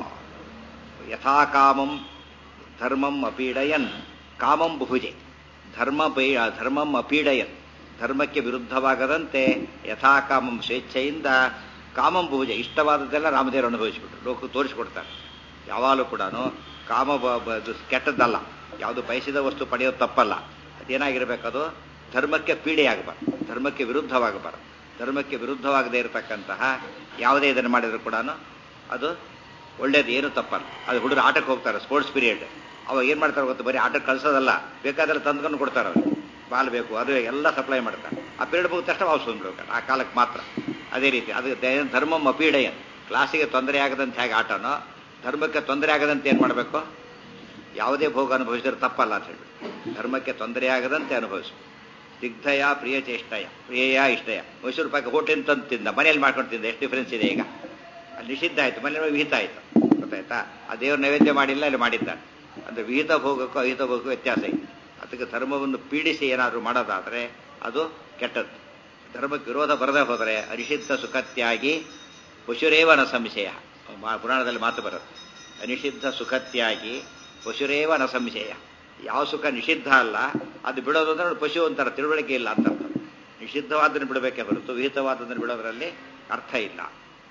ಯಥಾ ಕಾಮಂ ಧರ್ಮಂ ಅಪೀಡಯನ್ ಕಾಮಂ ಬುಭುಜೆ ಧರ್ಮ ಧರ್ಮಂ ಅಪೀಡಯನ್ ಧರ್ಮಕ್ಕೆ ವಿರುದ್ಧವಾಗದಂತೆ ಯಥಾ ಕಾಮಂ ಸ್ವೇಚ್ಛೆಯಿಂದ ಕಾಮಂ ಬುಭುಜೆ ಇಷ್ಟವಾದದ್ದೆಲ್ಲ ರಾಮದೇವರು ಅನುಭವಿಸಿಬಿಟ್ರು ಲೋಕ ತೋರಿಸಿಕೊಡ್ತಾರೆ ಯಾವಾಗಲೂ ಕೂಡ ಕಾಮ ಕೆಟ್ಟದ್ದಲ್ಲ ಯಾವುದು ಬಯಸಿದ ವಸ್ತು ಪಡೆಯೋದು ತಪ್ಪಲ್ಲ ಅದೇನಾಗಿರ್ಬೇಕದು ಧರ್ಮಕ್ಕೆ ಪೀಡೆಯಾಗಬಾರ್ದು ಧರ್ಮಕ್ಕೆ ವಿರುದ್ಧವಾಗಬಾರ್ದು ಧರ್ಮಕ್ಕೆ ವಿರುದ್ಧವಾಗದೇ ಇರತಕ್ಕಂತಹ ಯಾವುದೇ ಇದನ್ನು ಮಾಡಿದ್ರು ಕೂಡ ಅದು ಒಳ್ಳೇದು ಏನು ತಪ್ಪಲ್ಲ ಅದು ಹುಡುಗರು ಆಟಕ್ಕೆ ಹೋಗ್ತಾರೆ ಸ್ಪೋರ್ಟ್ಸ್ ಪೀರಿಯಡ್ ಅವಾಗ ಏನು ಮಾಡ್ತಾರೆ ಗೊತ್ತು ಬರೀ ಆಟಕ್ಕೆ ಕಳಿಸೋದಲ್ಲ ಬೇಕಾದ್ರೆ ತಂದ್ಕೊಂಡು ಕೊಡ್ತಾರೆ ಅವ್ರಿಗೆ ಬಾಲ್ ಬೇಕು ಅದು ಎಲ್ಲ ಸಪ್ಲೈ ಮಾಡ್ತಾರೆ ಆ ಪೀರಿಯಡ್ ಮುಗಿದ ತಕ್ಷಣ ವಾಪಸ್ ಬಂದ್ಬಿಡ್ಬೇಕು ಆ ಕಾಲಕ್ಕೆ ಮಾತ್ರ ಅದೇ ರೀತಿ ಅದು ಧರ್ಮಂ ಅಪೀಡೆಯನ್ ಕ್ಲಾಸಿಗೆ ತೊಂದರೆ ಆಗದಂತೆ ಹೇಗೆ ಆಟನೋ ಧರ್ಮಕ್ಕೆ ತೊಂದರೆ ಆಗದಂತೆ ಏನು ಮಾಡಬೇಕು ಯಾವುದೇ ಭೋಗ ಅನುಭವಿಸಿದ್ರೆ ತಪ್ಪಲ್ಲ ಅಂತ ಹೇಳ್ಬಿಟ್ಟು ಧರ್ಮಕ್ಕೆ ತೊಂದರೆ ಆಗದಂತೆ ಅನುಭವಿಸು ದಿಗ್ಧಯ ಪ್ರಿಯ ಚೇಷ್ಟಯ ಪ್ರಿಯಯ ಇಷ್ಟಯ ಮೈಸೂರು ಪಾಕ ಹೋಟೆಲ್ ತಂದು ತಿಂದ ಮನೇಲಿ ಮಾಡ್ಕೊಂಡು ತಿಂದ ಎಷ್ಟು ಡಿಫ್ರೆನ್ಸ್ ಇದೆ ಈಗ ಅಲ್ಲಿ ನಿಷಿದ್ಧ ಆಯಿತು ಮನೇಲಿ ವಿಹಿತ ಆಯಿತು ಗೊತ್ತಾಯ್ತಾ ಆ ದೇವ್ರ ನೈವೇದ್ಯ ಮಾಡಿಲ್ಲ ಅಲ್ಲಿ ಮಾಡಿದ್ದಾನೆ ಅಂದರೆ ವಿಹಿತ ಭೋಗಕ್ಕೂ ಅಹಿತ ಭೋಗಕ್ಕೂ ವ್ಯತ್ಯಾಸ ಇದೆ ಅದಕ್ಕೆ ಧರ್ಮವನ್ನು ಪೀಡಿಸಿ ಏನಾದರೂ ಮಾಡೋದಾದರೆ ಅದು ಕೆಟ್ಟದ್ದು ಧರ್ಮಕ್ಕೆ ವಿರೋಧ ಬರದೇ ಹೋದರೆ ಅನಿಷಿದ್ಧ ಸುಖತ್ಯಾಗಿ ಪಶುರೇವನ ಸಂಶಯ ಮಾ- ಪುರಾಣದಲ್ಲಿ ಮಾತು ಬರುತ್ತೆ ಅನಿಷಿದ್ಧ ಸುಖತ್ಯಾಗಿ ಪಶುರೇವನ ಸಂಶಯ ಯಾವ ಸುಖ ನಿಷಿದ್ಧ ಅಲ್ಲ ಅದು ಬಿಡೋದು ಅಂದ್ರೆ ಪಶು ಅಂತಾರೆ ತಿಳುವಳಿಕೆ ಇಲ್ಲ ಅಂತ ಅರ್ಥ ನಿಷಿದ್ಧವಾದನ್ನು ಬಿಡಬೇಕೇ ಹೊರತು ವಿಹಿತವಾದನ್ನು ಬಿಡೋದ್ರಲ್ಲಿ ಅರ್ಥ ಇಲ್ಲ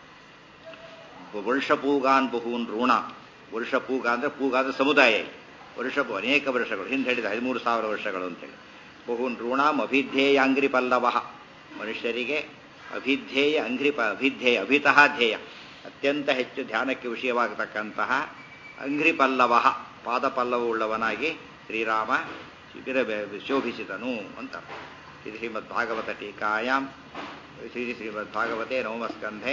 ವರ್ಷಪೂಗಾನ್ ಬಹೂನ್ ಋಣ ವರ್ಷಪೂಗ ಅಂದ್ರೆ ಪೂಗ ಅಂದ್ರೆ ಸಮುದಾಯ ಇಲ್ಲಿ. ವರ್ಷಪು ಅನೇಕ ವರ್ಷಗಳು ಹಿಂದೆ ಹೇಳಿದ ಹದಿಮೂರು ಸಾವಿರ ವರ್ಷಗಳು ಅಂತೇಳಿ ಬಹೂನ್ ಋಣಾಂ ಅಭಿಧ್ಯೇಯ ಅಂಗ್ರಿ ಪಲ್ಲವ ಮನುಷ್ಯರಿಗೆ ಅಭಿಧ್ಯೇಯ ಅಂಗ್ರಿ ಪ ಅಭಿಧ್ಯೇಯ ಅಭಿತಃ ಧ್ಯೇಯ ಅತ್ಯಂತ ಹೆಚ್ಚು ಧ್ಯಾನಕ್ಕೆ ವಿಷಯವಾಗತಕ್ಕಂತಹ ಅಂಗ್ರಿ ಪಲ್ಲವ ಪಾದಪಲ್ಲವವುಳ್ಳವನಾಗಿ ಶ್ರೀರಾಮ ಶಿಬಿರ ಶೋಭಿಸಿದನು ಅಂತ ಇದು ಶ್ರೀಮದ್ ಭಾಗವತ ಟೀಕಾಯಾಮ್ ಶ್ರೀ ಶ್ರೀಮದ್ ಭಾಗವತೆ ನವಮಸ್ಕಂಧೆ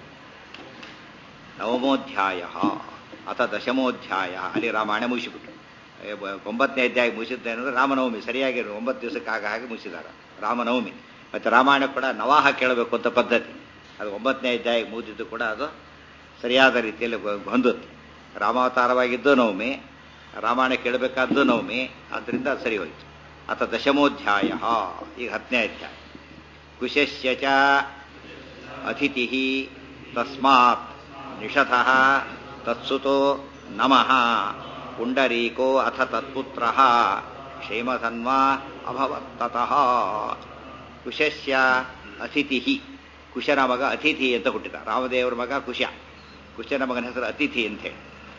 ನವಮೋಧ್ಯಾಯ ಅಥ ದಶಮೋಧ್ಯಾಯ ಅಲ್ಲಿ ರಾಮಾಯಣ ಮುಗಿಸಿಬಿಟ್ಟು ಏ, ಬ- ಒಂಬತ್ತನೇ ಅಧ್ಯಾಯ ಮುಗಿಸಿದ್ದೆ ಅಂದರೆ ರಾಮನವಮಿ ಸರಿಯಾಗಿ ಒಂಬತ್ತು ದಿವಸಕ್ಕೆ ಆಗ ಹಾಗೆ ಮುಗಿಸಿದ್ದಾರೆ ರಾಮನವಮಿ ಮತ್ತು ರಾಮಾಯಣ ಕೂಡ ನವಾಹ ಕೇಳಬೇಕು ಅಂತ ಪದ್ಧತಿ ಅದು ಒಂಬತ್ತನೇ ಅಧ್ಯಾಯ ಮುಗಿದಿದ್ದು ಕೂಡ ಅದು ಸರಿಯಾದ ರೀತಿಯಲ್ಲಿ ಗೊ- ಹೊಂದುತ್ತೆ ರಾಮಾವತಾರವಾಗಿದ್ದು ನವಮಿ ರಾಮಾಯಣ ಕೇಳಬೇಕಾದ್ದು ನವಮಿ ಆದ್ದರಿಂದ ಅದು ಸರಿ ಹೋಯಿತು ಅಥ ದಶಮೋಧ್ಯಾಯ ಈಗ ಹತ್ತನೇ ಅಧ್ಯಾಯ ಕುಶಸ್ಯ ಚ ಅತಿಥಿ ತಸ್ಮಾತ್ ನಿಷಧಃ ತತ್ಸುತೋ ನಮಃ ಪುಂಡರೀಕೋ ಅಥ ತತ್ಪುತ್ರ ಕ್ಷೇಮಧನ್ವಾ ಅಭವತ್ತತಃ ಕುಶಸ್ಯ ಅತಿಥಿ ಕುಶನ ಮಗ ಅತಿಥಿ ಅಂತ ಹುಟ್ಟಿದ ರಾಮದೇವರ ಮಗ ಕುಶ ಕುಶನ ಮಗನ ಹೆಸರು ಅತಿಥಿ ಅಂತ ಹೇಳಿ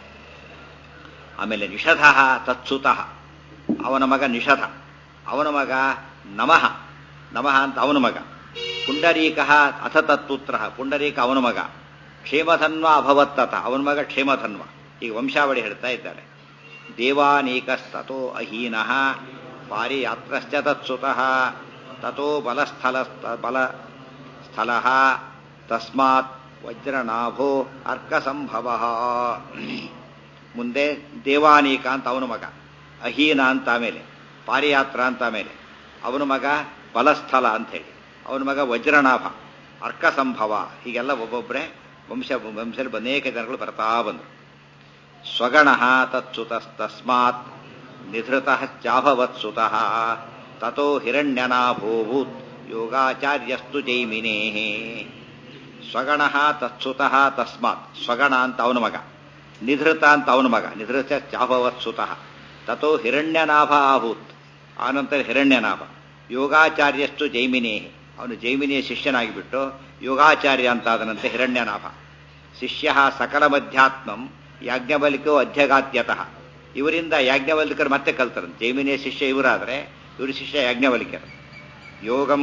ಆಮೇಲೆ ನಿಷಧ ತತ್ಸುತಃ ಅವನ ಮಗ ನಿಷಧ ಅವನ ಮಗ ನಮಃ ನಮಃ ಅಂತ ಅವನ ಮಗ ಪುಂಡರೀಕ ಅಥ ತತ್ಪುತ್ರ ಪುಂಡರೀಕ ಅವನ ಮಗ ಕ್ಷೇಮಧನ್ವ ಅಭವತ್ತತ ಅವನ ಮಗ ಕ್ಷೇಮಧನ್ವ ಈಗ ವಂಶಾವಳಿ ಹೇಳ್ತಾ ಇದ್ದಾರೆ ದೇವಾನೀಕಸ್ತೋ ಅಹೀನಃ ಪಾರಿಯಾತ್ರಶ್ಚ ತತ್ಸುತಃ ತಥೋ ಬಲಸ್ಥಲ ಬಲ ಸ್ಥಳ ತಸ್ಮಾತ್ ವಜ್ರನಾಭೋ ಅರ್ಕಸಂಭವ ಮುಂದೆ ದೇವಾನೀಕ ಅಂತ ಅವನ ಮಗ ಅಹೀನ ಅಂತ ಆಮೇಲೆ ಪಾರಿಯಾತ್ರ ಅಂತ ಆಮೇಲೆ ಅವನ ಮಗ ಬಲಸ್ಥಲ ಅಂತ ಹೇಳಿ ಅವನ ಮಗ ವಜ್ರನಾಭ ಅರ್ಕಸಂಭವ ಹೀಗೆಲ್ಲ ಒಬ್ಬೊಬ್ಬರೇ ವಂಶ ವಂಶದಲ್ಲಿ ಅನೇಕ ಜನಗಳು ಬರ್ತಾ ಬಂದರು ಸ್ವಗಣ ತತ್ಸುತಸ್ತಸ್ಮಾತ್ ನಿಧೃತ ಚಾಭವತ್ಸುತಃ ತಥೋ ಹಿರಣ್ಯನಾಭೂಭೂತ್ ಯೋಗಾಚಾರ್ಯಸ್ತು ಜೈಮಿನೇ ಸ್ವಗಣ ತತ್ಸುತಃ ತಸ್ಮಾತ್ ಸ್ವಗಣ ಅಂತ ಅವನ ಮಗ ನಿಧೃತ ಅಂತ ಅವನ ಮಗ ನಿಧೃತ ಚಾಭವತ್ಸುತಃ ತಥೋ ಹಿರಣ್ಯನಾಭ ಆಭೂತ್ ಆನಂತರ ಹಿರಣ್ಯನಾಭ ಯೋಗಾಚಾರ್ಯಸ್ತು ಜೈಮಿನೇ ಅವನು ಜೈಮಿನಿಯ ಶಿಷ್ಯನಾಗಿಬಿಟ್ಟು ಯೋಗಾಚಾರ್ಯ ಅಂತ ಆದನಂತೆ ಹಿರಣ್ಯನಾಭ ಶಿಷ್ಯ ಸಕಲ ಮಧ್ಯಾತ್ಮಂ ಯಾಜ್ಞವಲ್ಕ್ಯೋ ಅಧ್ಯಗಾತ್ಯತಃ ಇವರಿಂದ ಯಾಜ್ಞವಲ್ಕರು ಮತ್ತೆ ಕಲ್ತರಂತೆ ಜೈಮಿನಿಯ ಶಿಷ್ಯ ಇವರಾದರೆ ಇವರು ಶಿಷ್ಯ ಯಾಜ್ಞವಲ್ಕ್ಯರು ಯೋಗಂ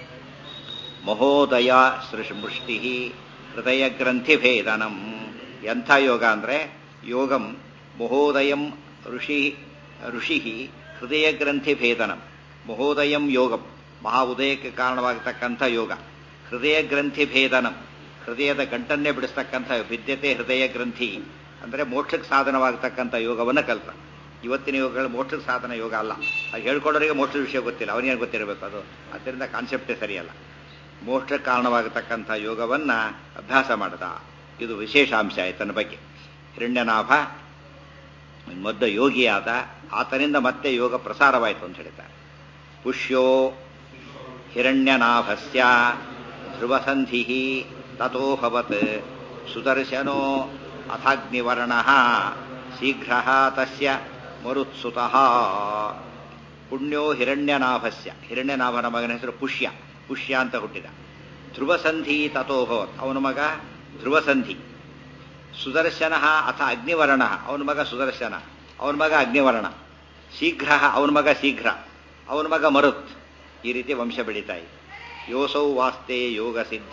ಮಹೋದಯ ಸೃಷ್ಟಿ ಹೃದಯ ಗ್ರಂಥಿ ಭೇದನಂ ಎಂಥ ಯೋಗ ಅಂದರೆ ಯೋಗಂ ಮಹೋದಯಂ ಋಷಿ ಋಷಿ ಹೃದಯ ಗ್ರಂಥಿ ಭೇದನಂ ಮಹೋದಯಂ ಯೋಗಂ ಮಹಾ ಉದಯಕ್ಕೆ ಕಾರಣವಾಗತಕ್ಕಂಥ ಯೋಗ ಹೃದಯ ಗ್ರಂಥಿ ಭೇದನಂ ಹೃದಯದ ಗಂಟನ್ನೇ ಬಿಡಿಸ್ತಕ್ಕಂಥ ವಿದ್ಯತೆ ಹೃದಯ ಗ್ರಂಥಿ ಅಂದರೆ ಮೋಕ್ಷಕ್ಕೆ ಸಾಧನವಾಗತಕ್ಕಂಥ ಯೋಗವನ್ನು ಕಲ್ತ ಇವತ್ತಿನ ಯೋಗಗಳು ಮೋಕ್ಷಕ್ಕೆ ಸಾಧನ ಯೋಗ ಅಲ್ಲ ಅದು ಹೇಳ್ಕೊಡೋರಿಗೆ ಮೋಕ್ಷದ ವಿಷಯ ಗೊತ್ತಿಲ್ಲ ಅವನಿಗೇನು ಗೊತ್ತಿರಬೇಕು ಅದು ಅದರಿಂದ ಕಾನ್ಸೆಪ್ಟೇ ಸರಿಯಲ್ಲ ಮೋಕ್ಷಕ್ಕೆ ಕಾರಣವಾಗತಕ್ಕಂಥ ಯೋಗವನ್ನು ಅಭ್ಯಾಸ ಮಾಡದ ಇದು ವಿಶೇಷ ಅಂಶ ಆಯ್ತನ ಬಗ್ಗೆ ಹಿರಣ್ಯನಾಭ ಮೊದ್ದ ಯೋಗಿಯಾದ ಆತನಿಂದ ಮತ್ತೆ ಯೋಗ ಪ್ರಸಾರವಾಯಿತು ಅಂತ ಹೇಳ್ತಾರೆ ಪುಷ್ಯೋ ಹಿರಣ್ಯನಾಭಸ್ಯ ಧ್ರುವಸಂಧಿ ತಥೋಭವತ್ ಸುದರ್ಶನೋ ಅಥಾಗ್ನಿವರ್ಣ ಶೀಘ್ರ ತಸ್ಯ ಮರುತ್ಸುತಃ ಪುಣ್ಯೋ ಹಿರಣ್ಯನಾಭಸ್ಯ ಹಿರಣ್ಯನಾಭನ ಮಗನ ಹೆಸರು ಪುಷ್ಯ ಪುಷ್ಯ ಅಂತ ಹುಟ್ಟಿದ ಧ್ರುವಸಂಧಿ ತಥೋಭವತ್ ಅವನ ಮಗ ಧ್ರುವಸಂಧಿ ಸುದರ್ಶನ ಅಥ ಅಗ್ನಿವರ್ಣ ಅವನ ಮಗ ಸುದರ್ಶನ ಅವನ ಮಗ ಅಗ್ನಿವರ್ಣ ಶೀಘ್ರ ಅವನ ಮಗ ಶೀಘ್ರ ಅವನ ಮಗ ಮರುತ್ ಈ ರೀತಿ ವಂಶ ಬೆಳೀತಾ ಇದೆ ಯೋಸೌ ವಾಸ್ತೆ ಯೋಗ ಸಿದ್ಧ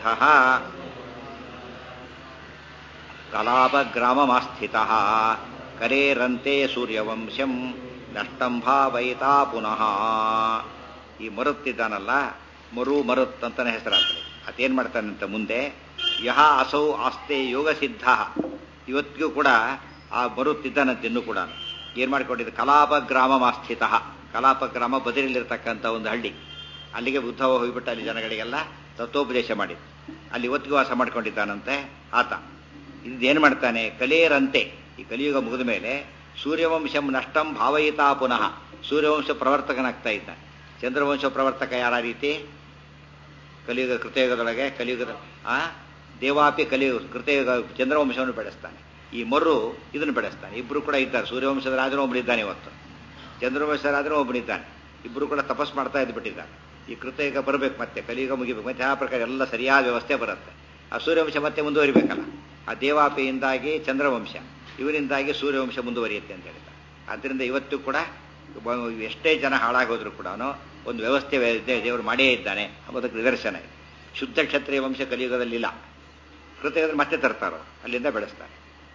ಕಲಾಪಗ್ರಾಮಮಾಸ್ಥಿತ ಕರೇರಂತೆ ಸೂರ್ಯವಂಶಂ ನಷ್ಟಂ ಭಾವಯಿತಾ ಪುನಃ ಈ ಮರುತ್ತಿದ್ದಾನಲ್ಲ ಮರು ಮರುತ್ ಅಂತಾನೆ ಹೆಸರಾಗ್ತದೆ ಅದೇನ್ ಮಾಡ್ತಾನಂತ ಮುಂದೆ ಯಹ ಅಸೌ ಆಸ್ತೆ ಯೋಗ ಸಿದ್ಧ ಇವತ್ತಿಗೂ ಕೂಡ ಆ ಬರುತ್ತಿದ್ದಾನಂತೆ ಇನ್ನೂ ಕೂಡ ಏನ್ ಮಾಡಿಕೊಂಡಿದ್ದು ಕಲಾಪ ಗ್ರಾಮ ಆಸ್ಥಿತ ಕಲಾಪ ಗ್ರಾಮ ಬದಲಿಲಿರ್ತಕ್ಕಂಥ ಒಂದು ಹಳ್ಳಿ ಅಲ್ಲಿಗೆ ಉದ್ಧವ ಹೋಗ್ಬಿಟ್ಟು ಅಲ್ಲಿ ಜನಗಳಿಗೆಲ್ಲ ತತ್ವೋಪದೇಶ ಮಾಡಿದ್ದು ಅಲ್ಲಿ ಇವತ್ತಿಗೂ ವಾಸ ಮಾಡ್ಕೊಂಡಿದ್ದಾನಂತೆ ಆತ ಇದೇನು ಮಾಡ್ತಾನೆ ಕಲೇರಂತೆ ಈ ಕಲಿಯುಗ ಮುಗಿದ ಮೇಲೆ ಸೂರ್ಯವಂಶಂ ನಷ್ಟಂ ಭಾವಯಿತಾ ಪುನಃ ಸೂರ್ಯವಂಶ ಪ್ರವರ್ತಕನಾಗ್ತಾ ಇದ್ದ ಚಂದ್ರವಂಶ ಪ್ರವರ್ತಕ ಯಾರ ರೀತಿ ಕಲಿಯುಗ ಕೃತಯುಗದೊಳಗೆ ಕಲಿಯುಗದ ಆ ದೇವಾಪಿ ಕಲಿಯುಗ ಕೃತಯುಗ ಚಂದ್ರವಂಶವನ್ನು ಬೆಳೆಸ್ತಾನೆ ಈ ಮರು ಇದನ್ನು ಬೆಳೆಸ್ತಾನೆ ಇಬ್ರು ಕೂಡ ಇದ್ದಾರೆ ಸೂರ್ಯವಂಶದ ರಾಜನು ಒಬ್ಬನಿದ್ದಾನೆ ಇವತ್ತು ಚಂದ್ರವಂಶದ ರಾಜನು ಒಬ್ಬನಿದ್ದಾನೆ ಇಬ್ರು ಕೂಡ ತಪಸ್ ಮಾಡ್ತಾ ಇದ್ಬಿಟ್ಟಿದ್ದಾರೆ ಈ ಕೃತಯುಗ ಬರಬೇಕು ಮತ್ತೆ ಕಲಿಯುಗ ಮುಗಿಬೇಕು ಮತ್ತೆ ಆ ಪ್ರಕಾರ ಎಲ್ಲ ಸರಿಯಾದ ವ್ಯವಸ್ಥೆ ಬರುತ್ತೆ ಆ ಸೂರ್ಯವಂಶ ಮತ್ತೆ ಮುಂದುವರಿಬೇಕಲ್ಲ ಆ ದೇವಾಪಿಯಿಂದಾಗಿ ಚಂದ್ರವಂಶ ಇವರಿಂದಾಗಿ ಸೂರ್ಯವಂಶ ಮುಂದುವರಿಯುತ್ತೆ ಅಂತ ಹೇಳ್ತಾರೆ ಆದ್ದರಿಂದ ಇವತ್ತು ಕೂಡ ಒಬ್ಬ- ಎಷ್ಟೇ ಜನ ಹಾಳಾಗೋದ್ರು ಕೂಡ ಒಂದು ವ್ಯವಸ್ಥೆ ಇದೆ, ದೇವರು ಮಾಡೇ ಇದ್ದಾನೆ ಅದಕ್ಕೆ ನಿದರ್ಶನ ಇದೆ ಶುದ್ಧ ಕ್ಷತ್ರಿಯ ವಂಶ ಕಲಿಯುಗದಲ್ಲಿಲ್ಲ ಕೃತಯುಗದಲ್ಲಿ ಮತ್ತೆ ತರ್ತಾರೋ ಅಲ್ಲಿಂದ ಬೆಳೆಸ್ತಾರೆ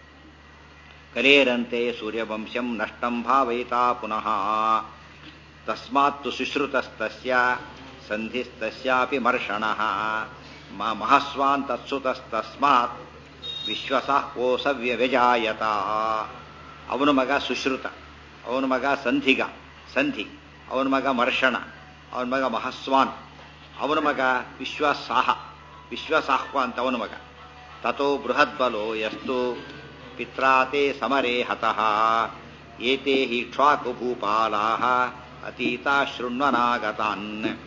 ಕಲೇರಂತೆ ಸೂರ್ಯವಂಶಂ ನಷ್ಟಂ ಭಾವಯಿತಾ ಪುನಃ ತಸ್ಮಾತ್ತು ಸುಶ್ರುತಸ್ತಸ್ಯ ಸಂಧಿಸ್ತಸ್ಯಾಪಿ ಮರ್ಷಣಃ ಮ ಮಹಸ್ವಾನ್ ತತ್ಸುತಸ್ತಸ್ಮಾತ್ ವಿಶ್ವಸಃ ಕೋಸವ್ಯ ವ್ಯಜಾಯತ ಅವನ ಮಗ ಸುಶ್ರುತ ಅವನ ಮಗ ಸಂಧಿಗ ಸಂಧಿ ಅವನ ಮಗ ಮರ್ಷಣ ಅವನ ಮಗ ಮಹಸ್ವಾನ್ ಅವನ ಮಗ ವಿಶ್ವಸಾಹ ವಿಶ್ವಸಾಹ್ವ ಅಂತ ಅವನ ಮಗ ತಥೋ ಬೃಹದ್ಬಲೋ ಯಸ್ತು ಪಿತ್ರಾತೆ ಸಮರೇ ಹತಃ ಏತೆ ಹಿ ಕ್ಷಾಕು ಭೂಪಾಲಾಹ ಅತೀತಾ ಶೃಣ್ವನಾಗತಾನ್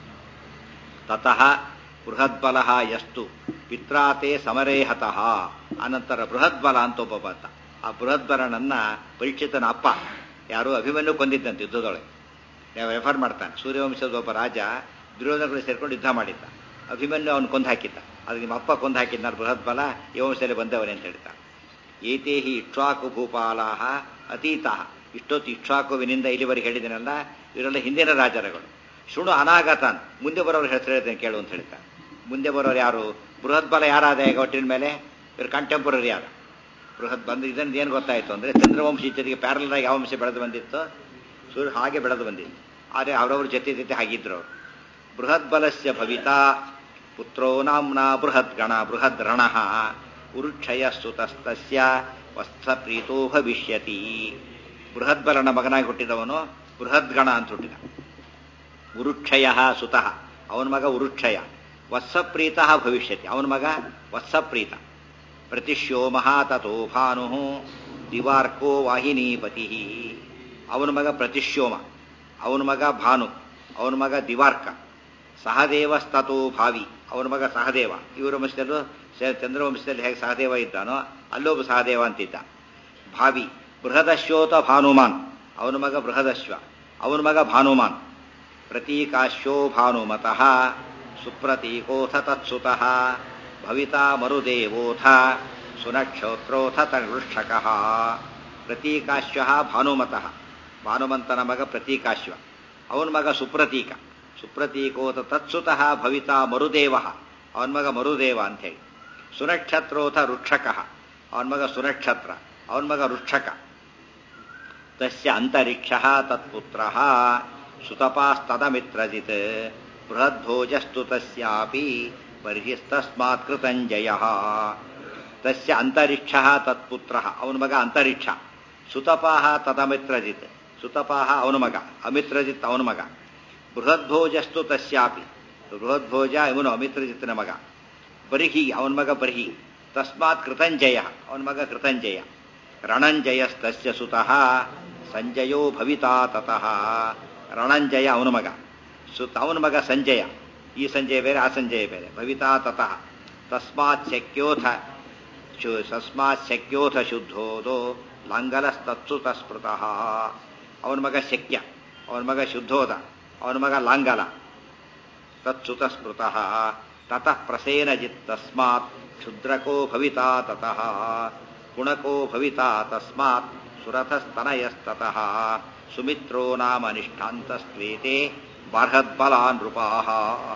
ತತಃ ಬೃಹದ್ಬಲ ಯಸ್ತು ಪಿತ್ರಾತೆ ಸಮರೇ ಹತಃ ಅನಂತರ ಬೃಹದ್ಬಲ ಅಂತ ಒಬ್ಬ ಬಂತ ಆ ಬೃಹದ್ಬಲನನ್ನ ಪರೀಕ್ಷಿತನ ಅಪ್ಪ ಯಾರು ಅಭಿಮನ್ಯು ಕೊಂದಿದ್ದಂತೆ ಯುದ್ಧದೊಳಗೆ ನಾವು ರೆಫರ್ ಮಾಡ್ತಾನೆ ಸೂರ್ಯವಂಶದ ಒಬ್ಬ ರಾಜ ದುರ್ಯೋಧನಗಳು ಸೇರ್ಕೊಂಡು ಯುದ್ಧ ಮಾಡಿದ್ದ ಅಭಿಮನ್ಯು ಅವನು ಕೊಂದು ಹಾಕಿದ್ದ ಅದು ನಿಮ್ಮ ಅಪ್ಪ ಕೊಂದು ಹಾಕಿದ್ದ ಬೃಹದ್ಬಲ ಈ ವಂಶದಲ್ಲಿ ಬಂದವನೇ ಅಂತ ಹೇಳ್ತಾನೆ ಏತೇ ಹಿ ಇಕ್ಷ್ವಾಕು ಭೂಪಾಲಾಹ ಅತೀತಃ ಇಷ್ಟೊತ್ತು ಇಕ್ಷ್ವಾಕುವಿನಿಂದ ಇಲ್ಲಿವರೆಗೆ ಹೇಳಿದನಲ್ಲ ಇವರೆಲ್ಲ ಹಿಂದಿನ ರಾಜರುಗಳು ಶೃಣು ಅನಾಗತಾನ್ ಮುಂದೆ ಬರೋರು ಹೆಸರು ಹೇಳ್ತೇನೆ ಕೇಳು ಅಂತ ಹೇಳ್ತಾನೆ ಮುಂದೆ ಬರೋರು ಯಾರು ಬೃಹದ್ಬಲ ಯಾರಾದ ಈಗ ಒಟ್ಟಿನ ಮೇಲೆ ಇವರು ಕಂಟೆಂಪರರಿ ಯಾರು ಬೃಹತ್ ಬಂದು ಇದರಿಂದ ಏನು ಗೊತ್ತಾಯಿತು ಅಂದರೆ ಚಂದ್ರವಂಶ ಜೊತೆಗೆ ಪ್ಯಾರಲ್ ಆಗಿ ಯಾವ ವಂಶ ಬೆಳೆದು ಬಂದಿತ್ತು ಸೂರ್ಯ ಹಾಗೆ ಬೆಳೆದು ಬಂದಿತ್ತು ಆದರೆ ಅವರವ್ರ ಜೊತೆ ಜೊತೆ ಹಾಗಿದ್ರು ಅವರು ಬೃಹದ್ಬಲಸ್ಯ ಭವಿತಾ ಪುತ್ರೋ ನಾಮ್ನ ಬೃಹದ್ಗಣ ಬೃಹದ್ರಣ ಉರುಕ್ಷಯ ಸುತಸ್ತಸ್ಯ ವತ್ಸಪ್ರೀತೋ ಭವಿಷ್ಯತಿ ಬೃಹದ್ಬಲನ ಮಗನಾಗಿ ಹುಟ್ಟಿದವನು ಬೃಹದ್ಗಣ ಅಂತ ಹುಟ್ಟಿದ ಉರುಕ್ಷಯ ಸುತಃ ಅವನ ಮಗ ಉರುಕ್ಷಯ ವತ್ಸಪ್ರೀತ ಭವಿಷ್ಯತಿ ಅವನ ಮಗ ವತ್ಸಪ್ರೀತ ಪ್ರತಿಶ್ಯೋಮ ತಥೋ ಭಾನು ದಿವಾರ್ಕೋ ವಾಹಿನೀಪತಿ ಅವನ ಮಗ ಪ್ರತಿಶ್ಯೋಮ ಅವನ ಮಗ ಭಾನು ಅವನ ಮಗ ದಿವಾರ್ಕ ಸಹದೇವಸ್ತತೋ ಭಾವಿ ಅವನ ಮಗ ಸಹದೇವ ಇವರ ವಂಶದಲ್ಲೂ ಶ- ಚಂದ್ರವಂಶದಲ್ಲಿ ಹೇಗೆ ಸಹದೇವ ಇದ್ದಾನೋ ಅಲ್ಲೊಬ್ಬ ಸಹದೇವ ಅಂತಿದ್ದ ಭಾವಿ ಬೃಹದಶ್ಯೋತ ಭಾನುಮಾನ್ ಅವನ ಮಗ ಬೃಹದಶ್ವ ಅವನ ಮಗ ಭಾನುಮಾನ್ ಪ್ರತೀಕಾಶ್ಯೋ ಭಾನುಮತಃ ಸುಪ್ರತೀಕೋಥ ತತ್ಸುತಃ ಭವಿತಾ ಮರುದೇವೋಥ ಸುನಕ್ಷೋತ್ರೋಥ ತೃಕ್ಷಕಃ ಪ್ರತೀಕಾಶ್ವ ಭಾನುಮತಃ ಭಾನುಮಂತನ ಮಗ ಪ್ರತೀಕಾಶ್ವ ಅವನ ಮಗ ಸುಪ್ರತೀಕ ಸುಪ್ರತೀಕೋತ ತತ್ಸುತಃ ಭವಿತಾ ಮರುದೇವ ಅವನ ಮಗ ಮರುದೇವ ಅಂಥೇಳಿ ಸುನಕ್ಷತ್ರೋಥ ರುಕ್ಷಕ ಅವನ ಮಗ ಸುನಕ್ಷತ್ರ ಅವನ ಮಗ ರುಕ್ಷಕ ತಸ್ಯ ಅಂತರಿಕ್ಷ ತತ್ಪುತ್ರ ಸುತಪಾಸ್ತದಮಿತ್ರಜಿತ್ ಬೃಹದ್ಭೋಜಸ್ತು ತಸ್ಯಾಪಿ ಬರ್ಹಿಸ್ತಸ್ಮಾತ್ ಕೃತಂಜಯ ತಸ್ಯ ಅಂತರಿಕ್ಷ ತತ್ಪುತ್ರ ಅವನ ಮಗ ಅಂತರಿಕ್ಷ ಸುತಪಾಹ ತದಮಿತ್ರಜಿತ್ ಸುತಪಾಹ ಅವನ ಮಗ ಅಮಿತ್ರಜಿತ್ ಅವನ ಮಗ ಬೃಹದ್ಭೋಜಸ್ತು ತಸ್ಯಾಪಿ ಬೃಹದ್ಭೋಜ ಇವನು ಅಮಿತ್ರಜಿತ್ನ ಮಗ ಬರ್ಹಿ ಅವನ ಮಗ ಬರ್ಹಿ ತಸ್ಮಾತ್ ಕೃತಂಜಯ ಅವನ ಮಗ ಕೃತಂಜಯ ರಣಂಜಯಸ್ತಸ್ಯ ಸುತಃ ಸಂಜಯೋ ಭವಿತಾ ತತಃ ರಣಂಜಯ ಅವನ ಮಗ ಸುತ ಅವನ ಮಗ ಸಂಜಯ ಈ ಸಂಜಯ ಬೇರೆ ಆ ಸಂಜಯ ಬೇರೆ ಭವಿತಾ ತತಃ ತಸ್ಮಾತ್ ಶಕ್ಯೋಥ ಶು- ತಸ್ಮಾತ್ ಶಕ್ಯೋಥ ಶುದ್ಧೋದೋ ಲಾಂಗಲಸ್ತತ್ಸುತ ಸ್ಮೃತಃ ಅವನ ಮಗ ಶಕ್ಯ ಅವನ ಮಗ ಶುದ್ಧೋದ ಅವನ ಮಗ ಲಾಂಗಲ ತತ್ಸುತ ಸ್ಮೃತಃ ತತಃ ಪ್ರಸೇನಜಿತ್ ತಸ್ಮಾತ್ ಕ್ಷುದ್ರಕೋ ಭವಿತಾ ತತಃ ಗುಣಕೋ ಭವಿತಾ ತಸ್ಮಾತ್ ಸುರಥಸ್ತನಯಸ್ತತಃ ಸುಮಿತ್ರೋ ನಾಮ ನಿಷ್ಠಾಂತಸ್ತ್ವೇತೆ ಬಾರ್ಹದ್ಬಲಾ ನೃಪಾಃ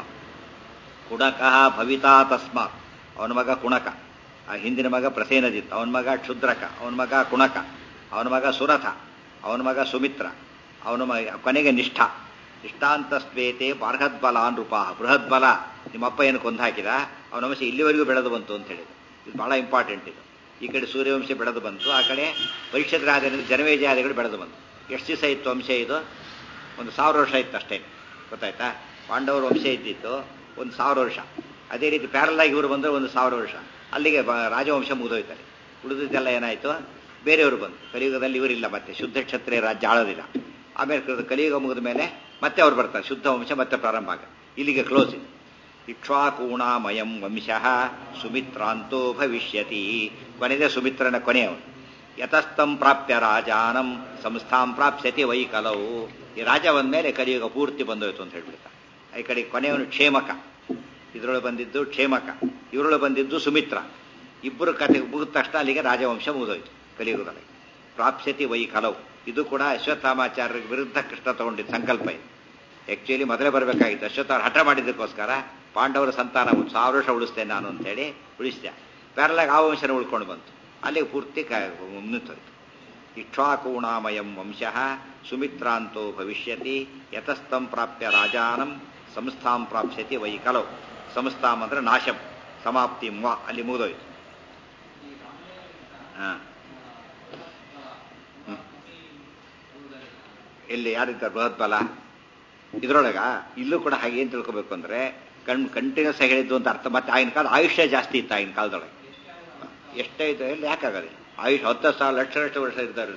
ಕುಣಕಃ ಭವಿತಾ ತಸ್ಮಾತ್ ಅವನ ಮಗ ಕುಣಕ ಆ ಹಿಂದಿನ ಮಗ ಪ್ರಸೇನಜಿತ್ ಅವನ ಮಗ ಕ್ಷುದ್ರಕ ಅವನ ಮಗ ಕುಣಕ ಅವನ ಮಗ ಸುರಥ ಅವನ ಮಗ ಸುಮಿತ್ರ ಅವನ ಮಗ ಕೊನೆಗೆ ನಿಷ್ಠ ನಿಷ್ಠಾಂತಸ್ವೇತೆ ಬಾರ್ಹದ್ಬಲ ನೃಪ ಬೃಹದ್ಬಲ ನಿಮ್ಮಪ್ಪ ಏನು ಕೊಂದು ಹಾಕಿದ ಅವನ ವಂಶ ಇಲ್ಲಿವರೆಗೂ ಬೆಳೆದು ಬಂತು ಅಂತ ಹೇಳಿದ್ರು ಇದು ಬಹಳ ಇಂಪಾರ್ಟೆಂಟ್ ಇದು ಈ ಕಡೆ ಸೂರ್ಯವಂಶ ಬೆಳೆದು ಬಂತು ಆ ಕಡೆ ಪರೀಕ್ಷಿತ ರಾಜನಿಂದ ಜನಮೇಜಾದಿಗಳು ಬೆಳೆದು ಬಂತು ಎಷ್ಟು ದಿವಸ ಇತ್ತು ವಂಶ ಇದು ಒಂದು ಸಾವಿರ ವರ್ಷ ಇತ್ತು ಅಷ್ಟೇ ಗೊತ್ತಾಯ್ತಾ ಪಾಂಡವರ ವಂಶ ಇದ್ದಿತ್ತು ಒಂದು ಸಾವಿರ ವರ್ಷ ಅದೇ ರೀತಿ ಪ್ಯಾರಲ್ ಆಗಿ ಇವರು ಬಂದರೆ ಒಂದು ಸಾವಿರ ವರ್ಷ ಅಲ್ಲಿಗೆ ಬ- ರಾಜವಂಶ ಮುಗಿದೋಯ್ತಾರೆ ಉಳಿದಿದ್ದೆಲ್ಲ ಏನಾಯಿತು ಬೇರೆಯವರು ಬಂದು ಕಲಿಯುಗದಲ್ಲಿ ಇವರಿಲ್ಲ ಮತ್ತೆ ಶುದ್ಧ ಕ್ಷತ್ರಿಯ ರಾಜ್ಯ ಆಳೋದಿಲ್ಲ ಆಮೇಲೆ ಕಲಿಯುಗ- ಕಲಿಯುಗ ಮುಗಿದ ಮೇಲೆ ಮತ್ತೆ ಅವ್ರು ಬರ್ತಾರೆ ಶುದ್ಧ ವಂಶ ಮತ್ತೆ ಪ್ರಾರಂಭ ಆಗ ಇಲ್ಲಿಗೆ ಕ್ಲೋಸ್ ಇದೆ ಇಕ್ಷ್ವಾಕೂಣಾಮಯಂ ವಂಶಃ ಸುಮಿತ್ರಾಂತೋ ಭವಿಷ್ಯತಿ ಕೊನೆಗೆ ಸುಮಿತ್ರನ ಕೊನೆಯವನು ಯತಸ್ತಂ ಪ್ರಾಪ್ಯ ರಾಜಾನಂ ಸಂಸ್ಥಾಂ ಪ್ರಾಪ್ಸ್ಯತಿ ವೈಕಲವು ಈ ರಾಜ ಬಂದ್ಮೇಲೆ ಕಲಿಯುಗ ಪೂರ್ತಿ ಬಂದೋಯ್ತು ಅಂತ ಹೇಳ್ಬಿಡ್ತಾರೆ ಈ ಕಡೆ ಕೊನೆಯವನು ಕ್ಷೇಮಕ ಇದರೊಳಗೆ ಬಂದಿದ್ದು ಕ್ಷೇಮಕ ಇವರೊಳಗೆ ಬಂದಿದ್ದು ಸುಮಿತ್ರ ಇಬ್ಬರು ಕತೆ ಮುಗಿದ ತಕ್ಷಣ ಅಲ್ಲಿಗೆ ರಾಜವಂಶ ಮುಗಿದೋಯ್ತು ಕಲಿಯುಗದಲ್ಲಿ ಪ್ರಾಪ್ಸ್ಯತಿ ವೈಕಲವು ಇದು ಕೂಡ ಅಶ್ವತ್ಥಾಮಾಚಾರ್ಯ ವಿರುದ್ಧ ಕೃಷ್ಣ ತಗೊಂಡಿದ್ದ ಸಂಕಲ್ಪ ಇದು ಆಕ್ಚುಲಿ ಮೊದಲೇ ಬರಬೇಕಾಗಿತ್ತು ಅಶ್ವತ್ಥ ಅವ್ರು ಹಠ ಮಾಡಿದ್ದಕ್ಕೋಸ್ಕರ ಪಾಂಡವರ ಸಂತಾನ ಒಂದು ಸಾವಿರ ವರ್ಷ ಉಳಿಸ್ತೇನೆ ನಾನು ಅಂತೇಳಿ ಉಳಿಸಿದೆ ಪ್ಯಾರಲಾಗಿ ಆ ವಂಶನ ಉಳ್ಕೊಂಡು ಬಂತು ಅಲ್ಲಿಗೆ ಪೂರ್ತಿ ಕ ಮುನ್ನಿತೋಯ್ತು ಇಕ್ಷ್ವಾಕೂಣಾಮಯಂ ವಂಶಃ ಸುಮಿತ್ರಾಂತೋ ಭವಿಷ್ಯತಿ ಯತಸ್ತಂ ಪ್ರಾಪ್ಯ ರಾಜಾನಂ ಸಂಸ್ಥಾಂ ಪ್ರಾಪ್ಸ್ಯತಿ ವೈಕಲವು ಸಂಸ್ಥಾಂ ಅಂದ್ರೆ ನಾಶಂ ಸಮಾಪ್ತಿ ಮ ಅಲ್ಲಿ ಮುಗಿದೋಯ್ತು ಹಾ ಎಲ್ಲಿ ಯಾರಿದ್ದಾರೆ ಬೃಹತ್ಬಲ ಇದ್ರೊಳಗ ಇಲ್ಲೂ ಕೂಡ ಹಾಗೆ ಏನ್ ತಿಳ್ಕೊಬೇಕು ಅಂದ್ರೆ ಕಣ್ ಕಂಟಿನ್ಯೂಸ್ ಆಗಿ ಹೇಳಿದ್ದು ಅಂತ ಅರ್ಥ ಮತ್ತೆ ಆಗಿನ ಕಾಲ ಆಯುಷ್ಯ ಜಾಸ್ತಿ ಇತ್ತು ಆಗಿನ ಕಾಲದೊಳಗೆ ಎಷ್ಟೇ ಇದೆ ಎಲ್ಲಿ ಯಾಕಾಗೋದಿಲ್ಲ ಆಯುಷ್ ಹತ್ತು ಸಾವಿರ ಲಕ್ಷ ಲಕ್ಷ ವರ್ಷ ಇರ್ತಾರೆ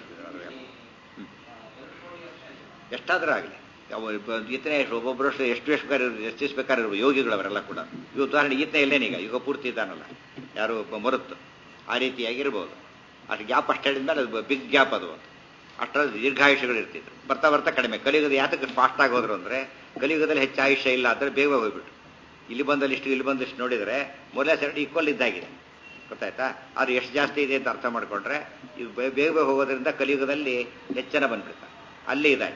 ಎಷ್ಟಾದ್ರೂ ಆಗಲಿ ಈತನೇ ಒಬ್ಬೊಬ್ಬರು ಎಷ್ಟು ಎಷ್ಟು ಬೇಕಾದ್ರೆ ಎಷ್ಟು ಎಷ್ಟು ಬೇಕಾದ್ರೆ ಇರ್ಬೋದು ಯೋಗಿಗಳು ಅವರೆಲ್ಲ ಕೂಡ ಈಗ ಉದಾಹರಣೆ ಈತನೇ ಇಲ್ಲೇನೀಗ ಈಗ ಪೂರ್ತಿ ಇದ್ದಾನಲ್ಲ ಯಾರು ಒಬ್ಬ ಮರುತ್ತು ಆ ರೀತಿಯಾಗಿರ್ಬೋದು ಅಷ್ಟು ಗ್ಯಾಪ್ ಅಷ್ಟು ಹೇಳಿದ್ಮೇಲೆ ಅದು ಬಿಗ್ ಗ್ಯಾಪ್ ಅದು ಅಂತ ಅಷ್ಟರಲ್ಲಿ ದೀರ್ಘಾಯುಷ್ಯಗಳು ಇರ್ತಿದ್ರು ಬರ್ತಾ ಬರ್ತಾ ಕಡಿಮೆ ಕಲಿಯುಗದ ಯಾತಕ್ಕೆ ಫಾಸ್ಟ್ ಆಗಿ ಹೋದ್ರು ಅಂದ್ರೆ ಕಲಿಯುಗದಲ್ಲಿ ಹೆಚ್ಚು ಆಯುಷ್ಯ ಇಲ್ಲ ಅಂದ್ರೆ ಬೇಗ ಹೋಗ್ಬಿಟ್ಟು ಇಲ್ಲಿ ಬಂದಲ್ಲಿ ಇಷ್ಟು ಇಲ್ಲಿ ಬಂದಷ್ಟು ನೋಡಿದ್ರೆ ಮೊದಲೇ ಸೈಡ್ ಈಕ್ವಲ್ ಇದ್ದಾಗಿದೆ ಗೊತ್ತಾಯ್ತಾ ಅದು ಎಷ್ಟು ಜಾಸ್ತಿ ಇದೆ ಅಂತ ಅರ್ಥ ಮಾಡ್ಕೊಂಡ್ರೆ ಇದು ಬೇಗ ಬೇಗ ಹೋಗೋದ್ರಿಂದ ಕಲಿಯುಗದಲ್ಲಿ ಹೆಚ್ಚನ ಬಂದ್ಬಿಡ್ತಾರೆ ಅಲ್ಲಿ ಇದಾಯ್ತು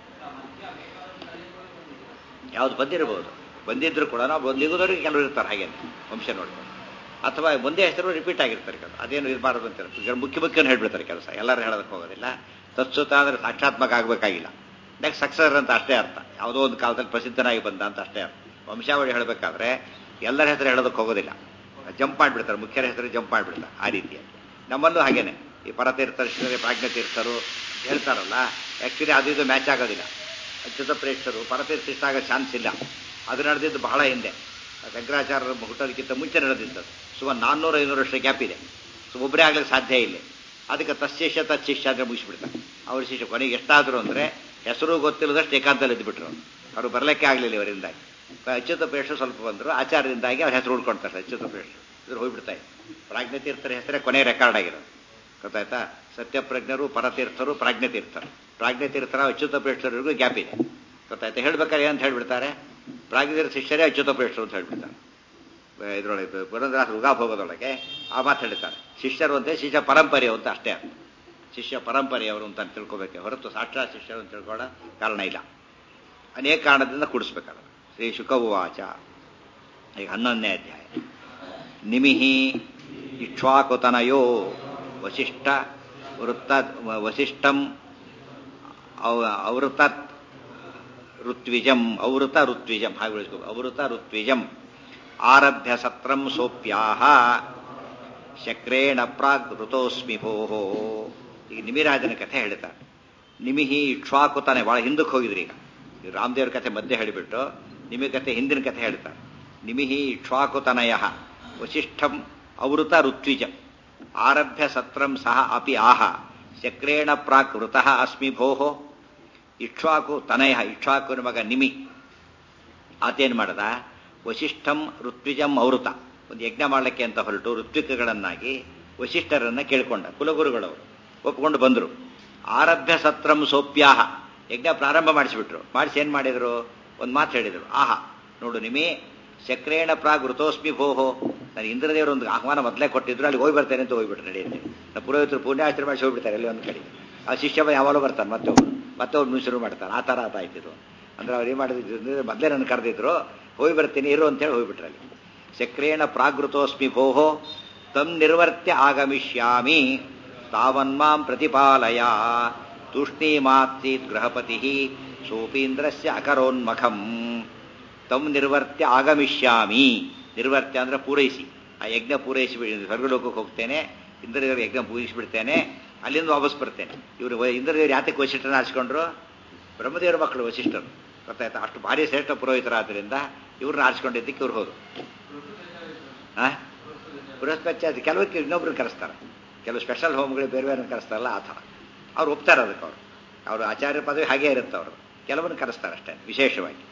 ಯಾವ್ದು ಬಂದಿರಬಹುದು ಬಂದಿದ್ರು ಕೂಡ ನಾವು ಬಂದಿಗೋದವ್ರಿಗೆ ಕೆಲವರು ಇರ್ತಾರೆ ಹಾಗೆ ವಂಶ ನೋಡ್ಕೊಂಡು ಅಥವಾ ಒಂದೇ ಹೆಸರು ರಿಪೀಟ್ ಆಗಿರ್ತಾರೆ ಕೆಲವು ಅದೇನು ಇರಬಾರದು ಅಂತ ಈಗ ಮುಖ್ಯ ಮುಖ್ಯನ ಹೇಳ್ಬಿಡ್ತಾರೆ ಕೆಲಸ ಎಲ್ಲರೂ ಹೇಳೋದಕ್ಕೆ ಹೋಗೋದಿಲ್ಲ ತತ್ಸುತ ಅಂದ್ರೆ ಸಾಕ್ಷಾತ್ಮಕ ಆಗಬೇಕಾಗಿಲ್ಲ ನೆಕ್ಸ್ಟ್ ಸಕ್ಸರ್ ಅಂತ ಅಷ್ಟೇ ಅರ್ಥ ಯಾವುದೋ ಒಂದು ಕಾಲದಲ್ಲಿ ಪ್ರಸಿದ್ಧನಾಗಿ ಬಂದ ಅಂತ ಅಷ್ಟೇ ಅರ್ಥ ವಂಶಾವಳಿ ಹೇಳಬೇಕಾದ್ರೆ ಎಲ್ಲರ ಹೆಸರು ಹೇಳೋದಕ್ಕೆ ಹೋಗೋದಿಲ್ಲ ಜಂಪ್ ಮಾಡಿಬಿಡ್ತಾರೆ ಮುಖ್ಯರ ಹೆಸರು ಜಂಪ್ ಮಾಡಿಬಿಡ್ತಾರೆ ಆ ರೀತಿಯಾಗಿ ನಮ್ಮಲ್ಲೂ ಹಾಗೇನೆ ಈ ಪರತೀರ್ಥರು ಶ್ರೀ ಪ್ರಾಜ್ಞತೀರ್ಥರು ಹೇಳ್ತಾರಲ್ಲ ಆ್ಯಕ್ಚುಲಿ ಅದು ಇದು ಮ್ಯಾಚ್ ಆಗೋದಿಲ್ಲ ಅಚ್ಯುತ ಪ್ರೇಕ್ಷರು ಪರತೀರ್ಥ ಇಷ್ಟ ಆಗೋ ಚಾನ್ಸ್ ಇಲ್ಲ ಅದು ನಡೆದಿದ್ದು ಬಹಳ ಹಿಂದೆ ಶಂಕರಾಚಾರ್ಯರು ಹುಟ್ಟೋದಕ್ಕಿಂತ ಮುಂಚೆ ನಡೆದಿದ್ದು ಸುಮಾರು ನಾನ್ನೂರು ಐನೂರು ವರ್ಷ ಗ್ಯಾಪ್ ಇದೆ ಸೊ ಒಬ್ಬರೇ ಆಗ್ಲಿಕ್ಕೆ ಸಾಧ್ಯ ಇಲ್ಲ ಅದಕ್ಕೆ ತತ್ಶಿಷ್ಯ ತತ್ಶಿಷ್ಯ ಅಂದ್ರೆ ಮುಗಿಸ್ಬಿಡ್ತಾರೆ ಅವ್ರ ಶಿಷ್ಯ ಕೊನೆಗೆ ಎಷ್ಟಾದ್ರು ಅಂದ್ರೆ ಹೆಸರು ಗೊತ್ತಿಲ್ಲದಷ್ಟು ಏಕಾಂತದಲ್ಲಿ ಇದ್ಬಿಟ್ರು ಅವರು ಬರಲಿಕ್ಕೆ ಆಗಲಿಲ್ಲ ಇವರಿಂದಾಗಿ ಅಚ್ಯುತ ಪ್ರೇಷ ಸ್ವಲ್ಪ ಬಂದರು ಆಚಾರ್ಯದಿಂದಾಗಿ ಅವ್ರ ಹೆಸರು ಉಳ್ಕೊಳ್ತಾರೆ ಅಚ್ಯುತ ಪ್ರೇಷ ಇದ್ರ ಹೋಗ್ಬಿಡ್ತಾ ಇತ್ತು ಪ್ರಾಜ್ಞತೀರ್ಥರ ಹೆಸರೇ ಕೊನೆ ರೆಕಾರ್ಡ್ ಆಗಿರೋದು ಗೊತ್ತಾಯ್ತಾ ಸತ್ಯಪ್ರಜ್ಞರು ಪರತೀರ್ಥರು ಪ್ರಾಜ್ಞತೀರ್ಥರು ಪ್ರಾಜ್ಞತೀರ್ಥರ ಅಚ್ಯುತ ಪ್ರೇಷ್ಠರಿಗೂ ಗ್ಯಾಪ್ ಇದೆ ಗೊತ್ತಾಯ್ತಾ ಹೇಳ್ಬೇಕಾದ್ರೆ ಏನಂತ ಹೇಳ್ಬಿಡ್ತಾರೆ ಪ್ರಾಜ್ಞತೀರ್ಥ ಶಿಷ್ಯರೇ ಅಚ್ಯುತ ಪ್ರೇಷ್ಠರು ಅಂತ ಹೇಳ್ಬಿಡ್ತಾರೆ ಇದ್ರೊಳಗೆ ಪುರಂದರಾಸ ಉಗಾಪ್ ಹೋಗೋದೊಳಗೆ ಆ ಮಾತು ಹೇಳ್ತಾರೆ ಶಿಷ್ಯರು ಅಂತ ಶಿಷ್ಯ ಪರಂಪರೆ ಅಂತ ಅಷ್ಟೇ ಅರ್ಥ ಶಿಷ್ಯ ಪರಂಪರೆಯವರು ಅಂತ ತಿಳ್ಕೊಬೇಕೆ ಹೊರತು ಸಾಕ್ಷಾತ್ ಶಿಷ್ಯರು ಅಂತ ತಿಳ್ಕೊಳ್ಳೋ ಕಾರಣ ಇಲ್ಲ ಅನೇಕ ಕಾರಣದಿಂದ ಕೂಡಿಸ್ಬೇಕಾದ್ರೆ ಶ್ರೀ ಶುಕವಾಚ ಈಗ ಹನ್ನೊಂದನೇ ಅಧ್ಯಾಯ ನಿಮಿಹಿ ಇಕ್ಷ್ವಾಕುತನಯೋ ವಸಿಷ್ಠ ವೃತ್ತ ವಸಿಷ್ಠಂ ಅವೃತ ಋತ್ವಿಜಂ ಔಋತ ಋತ್ವಿಜಂ ಹಾಗೆ ಬೆಳೆಸ್ಕೋ ಔಋತ ಋತ್ವಿಜಂ ಆರಭ್ಯ ಸತ್ರಂ ಸೋಪ್ಯಾಹ ಶಕ್ರೇಣ ಪ್ರಾಗ್ ಋತೋಸ್ಮಿ ಭೋಹೋ ಈಗ ನಿಮಿರಾಜನ ಕಥೆ ಹೇಳ್ತಾರೆ ನಿಮಿಹಿ ಇಕ್ಷ್ವಾಕುತಾನೆ ಬಹಳ ಹಿಂದಕ್ಕೆ ಹೋಗಿದ್ರಿ ಈಗ ಈ ರಾಮದೇವ್ರ ಕಥೆ ಮಧ್ಯೆ ಹೇಳಿಬಿಟ್ಟು ನಿಮಿ ಕಥೆ ಹಿಂದಿನ ಕಥೆ ಹೇಳ್ತಾರೆ ನಿಮಿಹಿ ಇಕ್ಷ್ವಾಕುತನಯ ವಸಿಷ್ಠಂ ಔಋತ ಋತ್ವಿಜಂ ಆರಭ್ಯ ಸತ್ರಂ ಸಹ ಅಪಿ ಆಹ ಶಕ್ರೇಣ ಪ್ರಾಕ್ ವೃತಃ ಅಸ್ಮಿ ಭೋಹೋ ಇಕ್ಷ್ವಾಕು ತನಯ ಇಕ್ಷ್ವಾಕುನ ಮಗ ನಿಮಿ ಆತೇನ್ ಮಾಡದ ವಸಿಷ್ಠಂ ಋತ್ವಿಜಂ ಔಋತ ಒಂದು ಯಜ್ಞ ಮಾಡಲಿಕ್ಕೆ ಅಂತ ಹೊರಟು ಋತ್ವಿಕಗಳನ್ನಾಗಿ ವಸಿಷ್ಠರನ್ನ ಕೇಳ್ಕೊಂಡ ಕುಲಗುರುಗಳವರು ಒಪ್ಕೊಂಡು ಬಂದರು ಆರಭ್ಯ ಸತ್ರಂ ಸೋಪ್ಯಾಹ ಯಜ್ಞ ಪ್ರಾರಂಭ ಮಾಡಿಸಿಬಿಟ್ರು ಮಾಡಿಸಿ ಏನ್ ಮಾಡಿದ್ರು ಒಂದು ಮಾತು ಹೇಳಿದರು ಆಹಾ ನೋಡು ನಿಮಿ ಚಕ್ರೇಣ ಪ್ರಾಗ್ ಋತೋಸ್ಮಿ ಭೋಹೋ ನಾನು ಇಂದ್ರದೇವರು ಒಂದು ಆಹ್ವಾನ ಮೊದಲೇ ಕೊಟ್ಟಿದ್ರು ಅಲ್ಲಿ ಹೋಗಿ ಬರ್ತೇನೆ ಅಂತ ಹೋಗ್ಬಿಟ್ರು ನಡೆಯುತ್ತೆ ನಾವು ಪುರೋಹಿತರು ಪುಣ್ಯಾಶ್ರಮ ಮಾಡಿಸಿ ಹೋಗ್ಬಿಡ್ತಾರೆ ಅಲ್ಲಿ ಒಂದು ಕಡೆ ಆ ಶಿಷ್ಯ ಯಾವಾಗಲೂ ಬರ್ತಾನೆ ಮತ್ತೆ ಒಬ್ಬರು ಮತ್ತೆ ಒಬ್ಬರು ಶುರು ಮಾಡ್ತಾನೆ ಆ ಥರ ಆತಾಯ್ತಿದ್ರು ಅಂದ್ರೆ ಅವ್ರು ಏನು ಮಾಡಿದ್ರು ಮೊದಲೇ ನನ್ನ ಕರೆದಿದ್ರು ಹೋಗಿ ಬರ್ತೀನಿ ಇರು ಅಂತೇಳಿ ಹೋಗ್ಬಿಟ್ರು ಅಲ್ಲಿ ಚಕ್ರೇಣ ಪ್ರಾಗೃತೋಸ್ಮಿ ಭೋಹೋ ತಮ್ ನಿರ್ವರ್ತ್ಯ ಆಗಮಿಷ್ಯಾಮಿ ತಾವನ್ಮಾಂ ಪ್ರತಿಪಾಲಯ ತೂಷ್ಣೀಮಾತ್ಸೀತ್ ಗೃಹಪತಿ ಸೋಪೀಂದ್ರಸ್ಯ ಅಕರೋನ್ಮಖಂ ತಮ್ ನಿರ್ವರ್ತ್ಯ ಆಗಮಿಷ್ಯಾಮಿ ನಿರ್ವರ್ತ್ಯ ಅಂದ್ರೆ ಪೂರೈಸಿ ಆ ಯಜ್ಞ ಪೂರೈಸಿ ಸ್ವರ್ಗಲೋಕಕ್ಕೆ ಹೋಗ್ತೇನೆ ಇಂದ್ರದೇವರು ಯಜ್ಞ ಪೂಜಿಸಿಬಿಡ್ತೇನೆ ಅಲ್ಲಿಂದ ವಾಪಸ್ ಬರ್ತೇನೆ ಇವರು ಇಂದ್ರದೇವರು ಯಾತಕ್ಕೆ ವಸಿಷ್ಠನ ಆರಿಸ್ಕೊಂಡ್ರು ಬ್ರಹ್ಮದೇವರ ಮಕ್ಕಳು ವಸಿಷ್ಠರು ಗೊತ್ತಾಯ್ತಾ ಅಷ್ಟು ಭಾರಿ ಶ್ರೇಷ್ಠ ಪುರೋಹಿತರಾದ್ರಿಂದ ಇವ್ರನ್ನ ಆರಿಸ್ಕೊಂಡಿದ್ದಕ್ಕೆ ಇವ್ರು ಹೋದ್ರು ಆ ಬೃಹಸ್ಪತಿ ಕೆಲವಕ್ಕೆ ಇನ್ನೊಬ್ರು ಕರೆಸ್ತಾರೆ ಕೆಲವು ಸ್ಪೆಷಲ್ ಹೋಮ್ಗಳು ಬೇರೆ ಬೇರೆ ಕರೆಸ್ತಾರಲ್ಲ ಆ ಥರ ಅವ್ರು ಒಪ್ತಾರೆ ಅದಕ್ಕೆ ಅವರು ಅವರು ಆಚಾರ್ಯ ಪದವಿ ಹಾಗೇ ಇರುತ್ತೆ ಅವರು ಕೆಲವನ್ನ ಕರೆಸ್ತಾರೆ ಅಷ್ಟೇ ವಿಶೇಷವಾಗಿ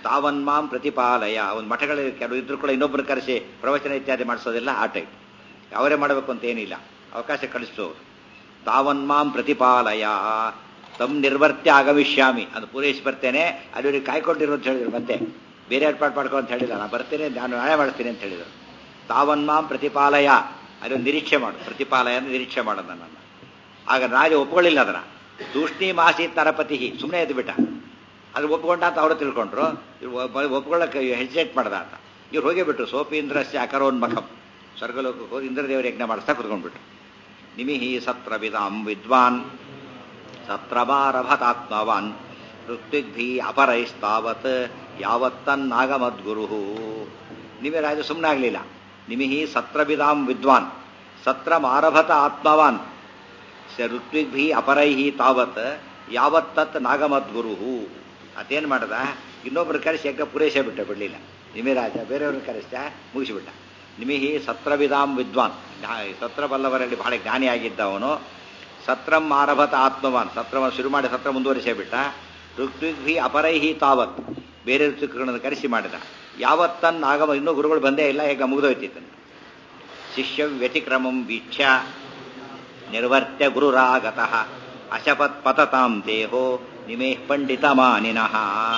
ತಾವನ್ಮಾಂ ಪ್ರತಿಪಾಲಯ ಒಂದು ಮಠಗಳಲ್ಲಿ ಕೆಲವು ಇದ್ರು ಕೂಡ ಇನ್ನೊಬ್ಬರು ಕರೆಸಿ ಪ್ರವಚನ ಇತ್ಯಾದಿ ಮಾಡಿಸೋದಿಲ್ಲ ಆ ಟೈಪ್ ಅವರೇ ಮಾಡಬೇಕು ಅಂತ ಏನಿಲ್ಲ ಅವಕಾಶ ಕಳಿಸೋರು ತಾವನ್ಮಾಂ ಪ್ರತಿಪಾಲಯ ತಮ್ ನಿರ್ವರ್ತ್ಯ ಆಗಮಿಷ್ಯಾಮಿ ಅದು ಪೂರೈಸಿ ಬರ್ತೇನೆ ಅಲ್ಲಿವರಿಗೆ ಕಾಯ್ಕೊಂಡಿರು ಅಂತ ಹೇಳಿದ್ರು ಮತ್ತೆ ಬೇರೆ ಏರ್ಪಾಡು ಮಾಡ್ಕೊ ಅಂತ ಹೇಳಿಲ್ಲ ನಾನು ಬರ್ತೇನೆ ನಾನು ನ್ಯಾಯ ಮಾಡ್ತೀನಿ ಅಂತ ಹೇಳಿದರು ತಾವನ್ಮಾಂ ಪ್ರತಿಪಾಲಯ ಅಲ್ಲಿ ಒಂದು ನಿರೀಕ್ಷೆ ಮಾಡು ಪ್ರತಿಪಾಲಯ ಅಂದ್ರೆ ನಿರೀಕ್ಷೆ ಮಾಡೋದು ನನ್ನನ್ನು ಆಗ ರಾಜ ಒಪ್ಕೊಳ್ಳಿಲ್ಲ ಅದನ್ನ ತೂಷ್ಣಿ ಮಾಸಿ ತರಪತಿ ಸುಮ್ಮನೆ ಎದ್ದು ಬಿಟ್ಟ ಅದು ಒಪ್ಕೊಂಡ ಅಂತ ಅವರು ತಿಳ್ಕೊಂಡ್ರು ಇವ್ರು ಒಪ್ಪ- ಒಪ್ಕೊಳ್ಳೋಕೆ ಹೆಸಿಟೇಟ್ ಮಾಡ್ದ ಅಂತ ಇವ್ರು ಹೋಗೇ ಬಿಟ್ರು ಸೋಪೀಂದ್ರಸ್ಯ ಅಕರೋನ್ಮಖಂ ಸ್ವರ್ಗಲೋಕಕ್ಕೆ ಹೋಗಿ ಇಂದ್ರದೇವರ ಯಜ್ಞ ಮಾಡಿಸ್ತಾ ಕುತ್ಕೊಂಡ್ಬಿಟ್ರು ನಿಮಿಹಿ ಸತ್ರ ವಿದಾಂ ವಿದ್ವಾನ್ ಸತ್ರಮಾರಭತಾತ್ಮವಾನ್ ಋತ್ವಿಗ್ಭಿ ಅಪರೈಸ್ತಾವತ್ ಯಾವತ್ತನ್ನಾಗಮದ್ಗುರು ನಿಮಿ ರಾಜ ಸುಮ್ಮನಾಗಲಿಲ್ಲ ನಿಮಿಹಿ ಸತ್ರವಿದಾಂ ವಿದ್ವಾನ್ ಸತ್ರಮಾರಭತ ಆತ್ಮವಾನ್ ಸ ಋತ್ವಿಗ್ಭಿ ಅಪರೈಹಿ ತಾವತ್ ಯಾವತ್ತತ್ ನಾಗಮದ್ಗುರು ಅದೇನು ಮಾಡ್ದ ಇನ್ನೊಬ್ರು ಕರೆಸಿ ಯಜ್ಞ ಪೂರೈಸೇ ಬಿಟ್ಟ ಬಿಡಲಿಲ್ಲ ನಿಮಿರಾಜ ಬೇರೆಯವ್ರನ್ನ ಕರೆಸ್ತ ಮುಗಿಸಿಬಿಟ್ಟ ನಿಮಿಹಿ ಸತ್ರವಿದಾಂ ವಿದ್ವಾನ್ ಜ್ಞಾ- ಸತ್ರ ಬಲ್ಲವರಲ್ಲಿ ಬಹಳ ಜ್ಞಾನಿಯಾಗಿದ್ದ ಅವನು ಸತ್ರಂ ಆರಭತ ಆತ್ಮವಾನ್ ಸತ್ರವನ್ನು ಶುರು ಮಾಡಿ ಸತ್ರ ಮುಂದುವರಿಸೇ ಬಿಟ್ಟ ಋತ್ವಿಗ್ಭಿ ಅಪರೈಹಿ ತಾವತ್ ಬೇರೆ ಋತುಗಳನ್ನು ಕರೆಸಿ ಮಾಡಿದ ಯಾವತ್ತನ್ನ ಆಗಮ ಇನ್ನೂ ಗುರುಗಳು ಬಂದೇ ಇಲ್ಲ ಈಗ ಮುಗಿದೋಯ್ತಿತ್ತು ಶಿಷ್ಯ ವ್ಯತಿಕ್ರಮಂ ವೀಕ್ಷ್ಯ ನಿರ್ವರ್ತ್ಯ ಗುರುರಾಗತಃ ಅಶಪತ್ ಪತತಾಂ ದೇಹೋ ನಿಮೇಃ ಪಂಡಿತಮಾನಿನಃ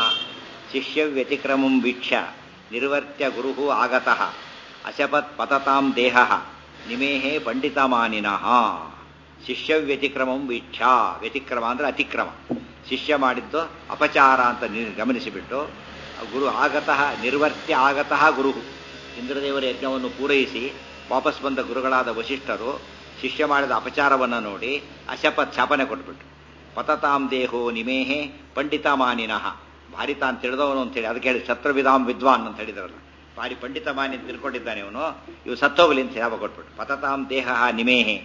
ಶಿಷ್ಯ ವ್ಯತಿಕ್ರಮಂ ವೀಕ್ಷ್ಯ ನಿರ್ವರ್ತ್ಯ ಗುರು ಆಗತಃ ಅಶಪತ್ ಪತತಾಂ ದೇಹ ನಿಮೇಹೇ ಪಂಡಿತಮಾನಿನಃ ಶಿಷ್ಯ ವ್ಯತಿಕ್ರಮಂ ವೀಕ್ಷ್ಯ ವ್ಯತಿಕ್ರಮ ಅಂದ್ರೆ ಅತಿಕ್ರಮ ಶಿಷ್ಯ ಮಾಡಿದ್ದು ಅಪಚಾರ ಅಂತ ನಿ- ಗಮನಿಸಿಬಿಟ್ಟು ಗುರು ಆಗತಃ ನಿರ್ವರ್ತ್ಯ ಆಗತಃ ಗುರು ಇಂದ್ರದೇವರ ಯಜ್ಞವನ್ನು ಪೂರೈಸಿ ವಾಪಸ್ ಬಂದ ಗುರುಗಳಾದ ವಶಿಷ್ಠರು ಶಿಷ್ಯ ಮಾಡಿದ ಅಪಚಾರವನ್ನು ನೋಡಿ ಅಶಪತ್ ಶಾಪನೆ ಕೊಟ್ಬಿಟ್ರು ಪತತಾಂ ದೇಹೋ ನಿಮೇಹೆ ಪಂಡಿತ ಮಾನಿನಃ ಭಾರಿ ತಾನು ತಿಳಿದವನು ಅಂತ ಹೇಳಿ ಅದಕ್ಕೆ ಹೇಳಿ ಶತ್ರುವಿಧಾಂ ವಿದ್ವಾನ್ ಅಂತ ಹೇಳಿದ್ರಲ್ಲ ಭಾರಿ ಪಂಡಿತ ಮಾನಿ ಅಂತ ತಿಳ್ಕೊಂಡಿದ್ದಾನೆ ಅವನು ಇವು ಸತ್ತೋಗಲಿ ಅಂತ ಶಾಪ ಕೊಟ್ಬಿಟ್ಟು ಪತತಾಂ ದೇಹ ನಿಮೇಹೆ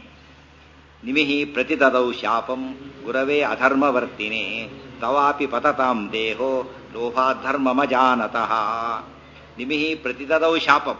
ನಿಮಿಹಿ ಪ್ರತಿದದೌ ಶಾಪಂ ಗುರವೇ ಅಧರ್ಮವರ್ತಿನೇ ತವಾಪಿ ಪತತಾಂ ದೇಹೋ ಲೋಭಾಧರ್ಮಮಜಾನತಃ ನಿಮಿಹಿ ಪ್ರತಿದದೌ ಶಾಪಂ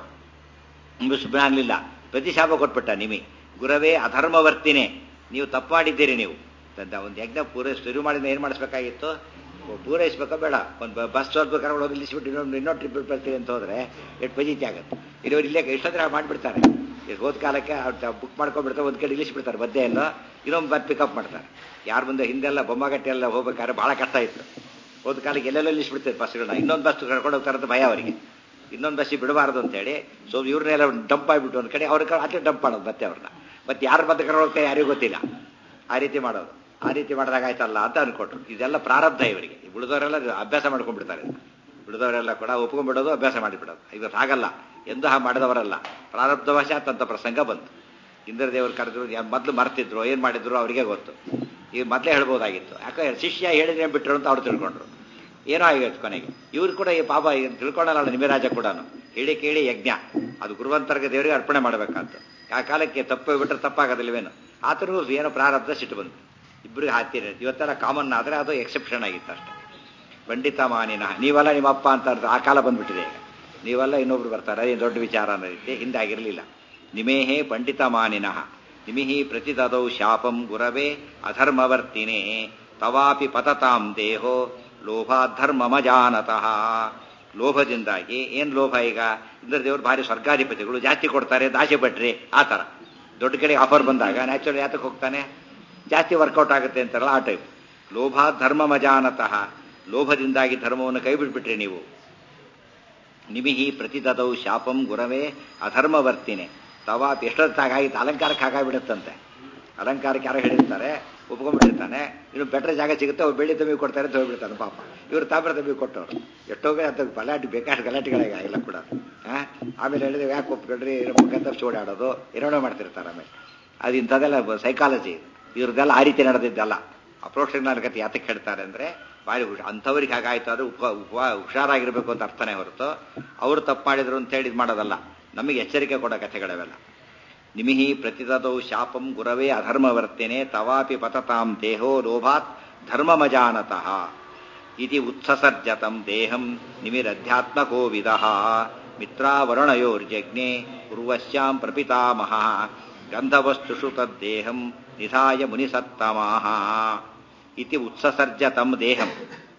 ನಿಮಗೆ ಸುಮ್ಮನೆ ಆಗಲಿಲ್ಲ ಪ್ರತಿ ಶಾಪ ಕೊಟ್ಬಿಟ್ಟ ನಿಮಿ ಗುರವೇ ಅಧರ್ಮವರ್ತಿನೇ ನೀವು ತಪ್ಪು ಮಾಡಿದ್ದೀರಿ ನೀವು ಅಂತ ಒಂದು ಯಜ್ಞ ಪೂರೈಸಿ ಶುರು ಮಾಡಿದ ಏನು ಮಾಡಿಸ್ಬೇಕಾಗಿತ್ತು ಪೂರೈಸ್ಬೇಕಾ ಬೇಡ ಒಂದು ಬಸ್ ಸ್ವಲ್ಪ ಕರ್ಕೊಂಡು ಹೋಗಿ ನಿಲ್ಲಿಸ್ಬಿಟ್ಟು ಇನ್ನೊಂದು ಇನ್ನೊಂದು ಟ್ರಿಪ್ ಬರ್ತೀವಿ ಅಂತ ಹೋದ್ರೆ ಎಷ್ಟು ಪಜಿತಿ ಆಗುತ್ತೆ ಇಲ್ಲಿವ್ರು ಇಲ್ಲೇ ಎಷ್ಟೊತ್ತರ ಮಾಡಿಬಿಡ್ತಾರೆ ಈಗ ಹೋದ ಕಾಲಕ್ಕೆ ಬುಕ್ ಮಾಡ್ಕೊಂಡ್ಬಿಡ್ತಾರೆ ಒಂದು ಕಡೆ ನಿಲ್ಲಿಸ್ಬಿಡ್ತಾರೆ ಮಧ್ಯೆ ಎಲ್ಲ ಇನ್ನೊಂದು ಬಸ್ ಪಿಕಪ್ ಮಾಡ್ತಾರೆ ಯಾರ ಮುಂದೆ ಹಿಂದೆಲ್ಲ ಬೊಮ್ಮಗಟ್ಟೆ ಎಲ್ಲ ಹೋಗ್ಬೇಕಾದ್ರೆ ಬಹಳ ಕಷ್ಟ ಇತ್ತು ಹೋದ ಕಾಲಕ್ಕೆ ಎಲ್ಲೆಲ್ಲೋ ನಿಲ್ಲಿಸ್ಬಿಡ್ತಾರೆ ಬಸ್ಗಳನ್ನ ಇನ್ನೊಂದು ಬಸ್ ಕರ್ಕೊಂಡು ಹೋಗ್ತಾರೆ ಅಂತ ಭಯ ಅವರಿಗೆ ಇನ್ನೊಂದು ಬಸ್ಸಿಗೆ ಬಿಡಬಾರ್ದು ಅಂತೇಳಿ ಸೊ ಇವ್ರನ್ನೆಲ್ಲ ಡಂಪ್ ಆಗಿಬಿಟ್ಟು ಒಂದು ಕಡೆ ಅವ್ರ ಆಚೆ ಡಂಪ್ ಮಾಡೋದು ಮತ್ತೆ ಅವ್ರನ್ನ ಮತ್ತೆ ಯಾರು ಮತ್ತೆ ಕರ್ಕೊಂಡು ಯಾರಿಗೂ ಗೊತ್ತಿಲ್ಲ ಆ ರೀತಿ ಮಾಡೋದು ಆ ರೀತಿ ಮಾಡಿದಾಗ ಆಯ್ತಲ್ಲ ಅಂತ ಅನ್ಕೊಟ್ರು ಇದೆಲ್ಲ ಪ್ರಾರಬ್ಧ ಇವರಿಗೆ ಈ ಉಳಿದವರೆಲ್ಲ ಅಭ್ಯಾಸ ಮಾಡ್ಕೊಂಡ್ಬಿಡ್ತಾರೆ ಉಳಿದವರೆಲ್ಲ ಕೂಡ ಒಪ್ಕೊಂಡ್ಬಿಡೋದು ಅಭ್ಯಾಸ ಮಾಡಿಬಿಡೋದು ಇವತ್ತು ಹಾಗಲ್ಲ ಎಂದು ಹಾಗೆ ಮಾಡಿದವರಲ್ಲ ಪ್ರಾರಬ್ಧವಶಾತ್ ಅಂತ ಪ್ರಸಂಗ ಬಂತು ಇಂದ್ರದೇವರು ಕರೆದ್ರು ಮೊದಲು ಮರ್ತಿದ್ರು ಏನು ಮಾಡಿದ್ರು ಅವರಿಗೆ ಗೊತ್ತು ಈಗ ಮೊದಲೇ ಹೇಳ್ಬೋದಾಗಿತ್ತು ಯಾಕೆ ಶಿಷ್ಯ ಹೇಳಿದ್ರೆ ಬಿಟ್ಟರು ಅಂತ ಅವ್ರು ತಿಳ್ಕೊಂಡ್ರು ಏನೋ ಆಗಿತ್ತು ಕೊನೆಗೆ ಇವ್ರು ಕೂಡ ಈ ಪಾಪ ಈಗ ತಿಳ್ಕೊಳ್ಳಲ್ಲ ನಿಮಿರಾಜ ಕೂಡ ಹೇಳಿ ಕೇಳಿ ಯಜ್ಞ ಅದು ಗುರುವಂತರ್ಗ ದೇವರಿಗೆ ಅರ್ಪಣೆ ಮಾಡಬೇಕಂತ ಆ ಕಾಲಕ್ಕೆ ತಪ್ಪು ಬಿಟ್ಟರೆ ತಪ್ಪಾಗೋದಿಲ್ವೇನು ಆತನಿಗೂ ಏನೋ ಪ್ರಾರಬ್ಧ ಸಿಟ್ಟು ಬಂತು ಇಬ್ಬರಿಗೆ ಹಾಕ್ತೀರಿ ಇವತ್ತೆಲ್ಲ ಕಾಮನ್ ಆದರೆ ಅದು ಎಕ್ಸೆಪ್ಷನ್ ಆಗಿತ್ತು ಅಷ್ಟೇ ಪಂಡಿತ ಮಾನಿನ ನೀವೆಲ್ಲ ನಿಮ್ಮ ಅಪ್ಪ ಅಂತ ಅರ್ಥ ಆ ಕಾಲ ಬಂದ್ಬಿಟ್ಟಿದೆ ಈಗ ನೀವೆಲ್ಲ ಇನ್ನೊಬ್ರು ಬರ್ತಾರೆ ಅದೇನು ದೊಡ್ಡ ವಿಚಾರ ಅನ್ನೋ ರೀತಿ ಹಿಂದೆ ಆಗಿರಲಿಲ್ಲ ನಿಮೇಹೇ ಪಂಡಿತ ಮಾನಿನಃ ನಿಮಿಹಿ ಪ್ರತಿದದೌ ಶಾಪಂ ಗುರವೇ ಅಧರ್ಮವರ್ತಿನೇ ತವಾಪಿ ಪತತಾಂ ದೇಹೋ ಲೋಭಾಧರ್ಮಮಜಾನತಃ ಲೋಭದಿಂದಾಗಿ ಏನು ಲೋಭ ಈಗ ಇಂದ್ರದೇವರು ಭಾರಿ ಸ್ವರ್ಗಾಧಿಪತಿಗಳು ಜಾಸ್ತಿ ಕೊಡ್ತಾರೆ ದಾಸೆ ಪಟ್ರಿ ಆ ಥರ ದೊಡ್ಡ ಕಡೆ ಆಫರ್ ಬಂದಾಗ ನ್ಯಾಚುರಲ್ ಯಾತಕ್ಕೆ ಹೋಗ್ತಾನೆ ಜಾಸ್ತಿ ವರ್ಕೌಟ್ ಆಗುತ್ತೆ ಅಂತಾರಲ್ಲ ಆ ಟೈಪ್ ಲೋಭ ಧರ್ಮ ಮಜಾನತಃ ಲೋಭದಿಂದಾಗಿ ಧರ್ಮವನ್ನು ಕೈ ಬಿಟ್ಬಿಟ್ರಿ ನೀವು ನಿಮಿಹಿ ಪ್ರತಿದದೌ ಶಾಪಂ ಗುರವೇ ಅಧರ್ಮವರ್ತಿನೆ ತವಾ ಎಷ್ಟೊತ್ತಾಗಾಗಿತ್ತು ಅಲಂಕಾರಕ್ಕೆ ಹಾಗಾಗ್ಬಿಡುತ್ತಂತೆ ಅಲಂಕಾರಕ್ಕೆ ಯಾರೋ ಹೇಳಿರ್ತಾರೆ ಒಪ್ಕೊಂಡ್ಬಿಟ್ಟಿರ್ತಾನೆ ಇನ್ನು ಬೆಟ್ರೆ ಜಾಗ ಸಿಗುತ್ತೆ ಅವ್ರು ಬೆಳ್ಳಿ ತಮ್ಮಿಗೆ ಕೊಡ್ತಾರೆ ಅಂತ ಹೋಗ್ಬಿಡ್ತಾನೆ ಪಾಪ ಇವರು ತಾಮ್ರ ತಮ್ಮಿಗೆ ಕೊಟ್ಟವ್ರು ಎಷ್ಟೋ ಅಂತ ಗಲಾಟೆ ಬೇಕಾಷ್ಟು ಗಲಾಟೆಗಳಾಗ ಎಲ್ಲ ಕೂಡ ಆ? ಆಮೇಲೆ ಹೇಳಿದ್ರೆ ಯಾಕೆ ಒಪ್ಕೊಂಡ್ರಿ ಮುಖಂತ ಓಡಾಡೋದು ಏನೇನೋ ಮಾಡ್ತಿರ್ತಾರೆ ಆಮೇಲೆ ಅದು ಇಂಥದ್ದೆಲ್ಲ ಸೈಕಾಲಜಿ ಇವ್ರದ್ದೆಲ್ಲ ಆ ರೀತಿ ನಡೆದಿದ್ದಲ್ಲ ಅಪ್ರೋಕ್ಷ ಜ್ಞಾನಗತಿ ಯಾತಕ್ಕೆ ಹೇಳ್ತಾರೆ ಅಂದ್ರೆ ಭಾರಿ ಹುಷ ಅಂಥವ್ರಿಗೆ ಹಾಗಾಯ್ತು ಅದು ಉಪ ಉಪ ಹುಷಾರಾಗಿರ್ಬೇಕು ಅಂತ ಅರ್ಥನೇ ಹೊರತು ಅವರು ತಪ್ಪು ಮಾಡಿದ್ರು ಅಂತ ಹೇಳಿ ಇದು ಮಾಡೋದಲ್ಲ ನಮಗೆ ಎಚ್ಚರಿಕೆ ಕೊಡೋ ಕಥೆಗಳವೆಲ್ಲ ನಿಮಿಹಿ ಪ್ರತಿದದೌ ಶಾಪಂ ಗುರವೇ ಅಧರ್ಮವರ್ತನೆ ತವಾಪಿ ಪತತಾಂ ದೇಹೋ ಲೋಭಾತ್ ಧರ್ಮಮಜಾನತಃ ಇತಿ ಉತ್ಸಸರ್ಜತಂ ದೇಹಂ ನಿಮಿರಧ್ಯಾತ್ಮಕೋ ವಿದಃ ಮಿತ್ರಾವರುಣಯೋರ್ಜಜ್ಞೆ ಉರ್ವಶ್ಯಾಂ ಪ್ರಪಿತಾಮಹ ಗಂಧವಸ್ತುಷು ತದ್ದೇಹಂ ನಿಧಾಯ ಮುನಿಸತ್ತಮಾಹ ಇತಿ ಉತ್ಸಸರ್ಜತಂ ದೇಹಂ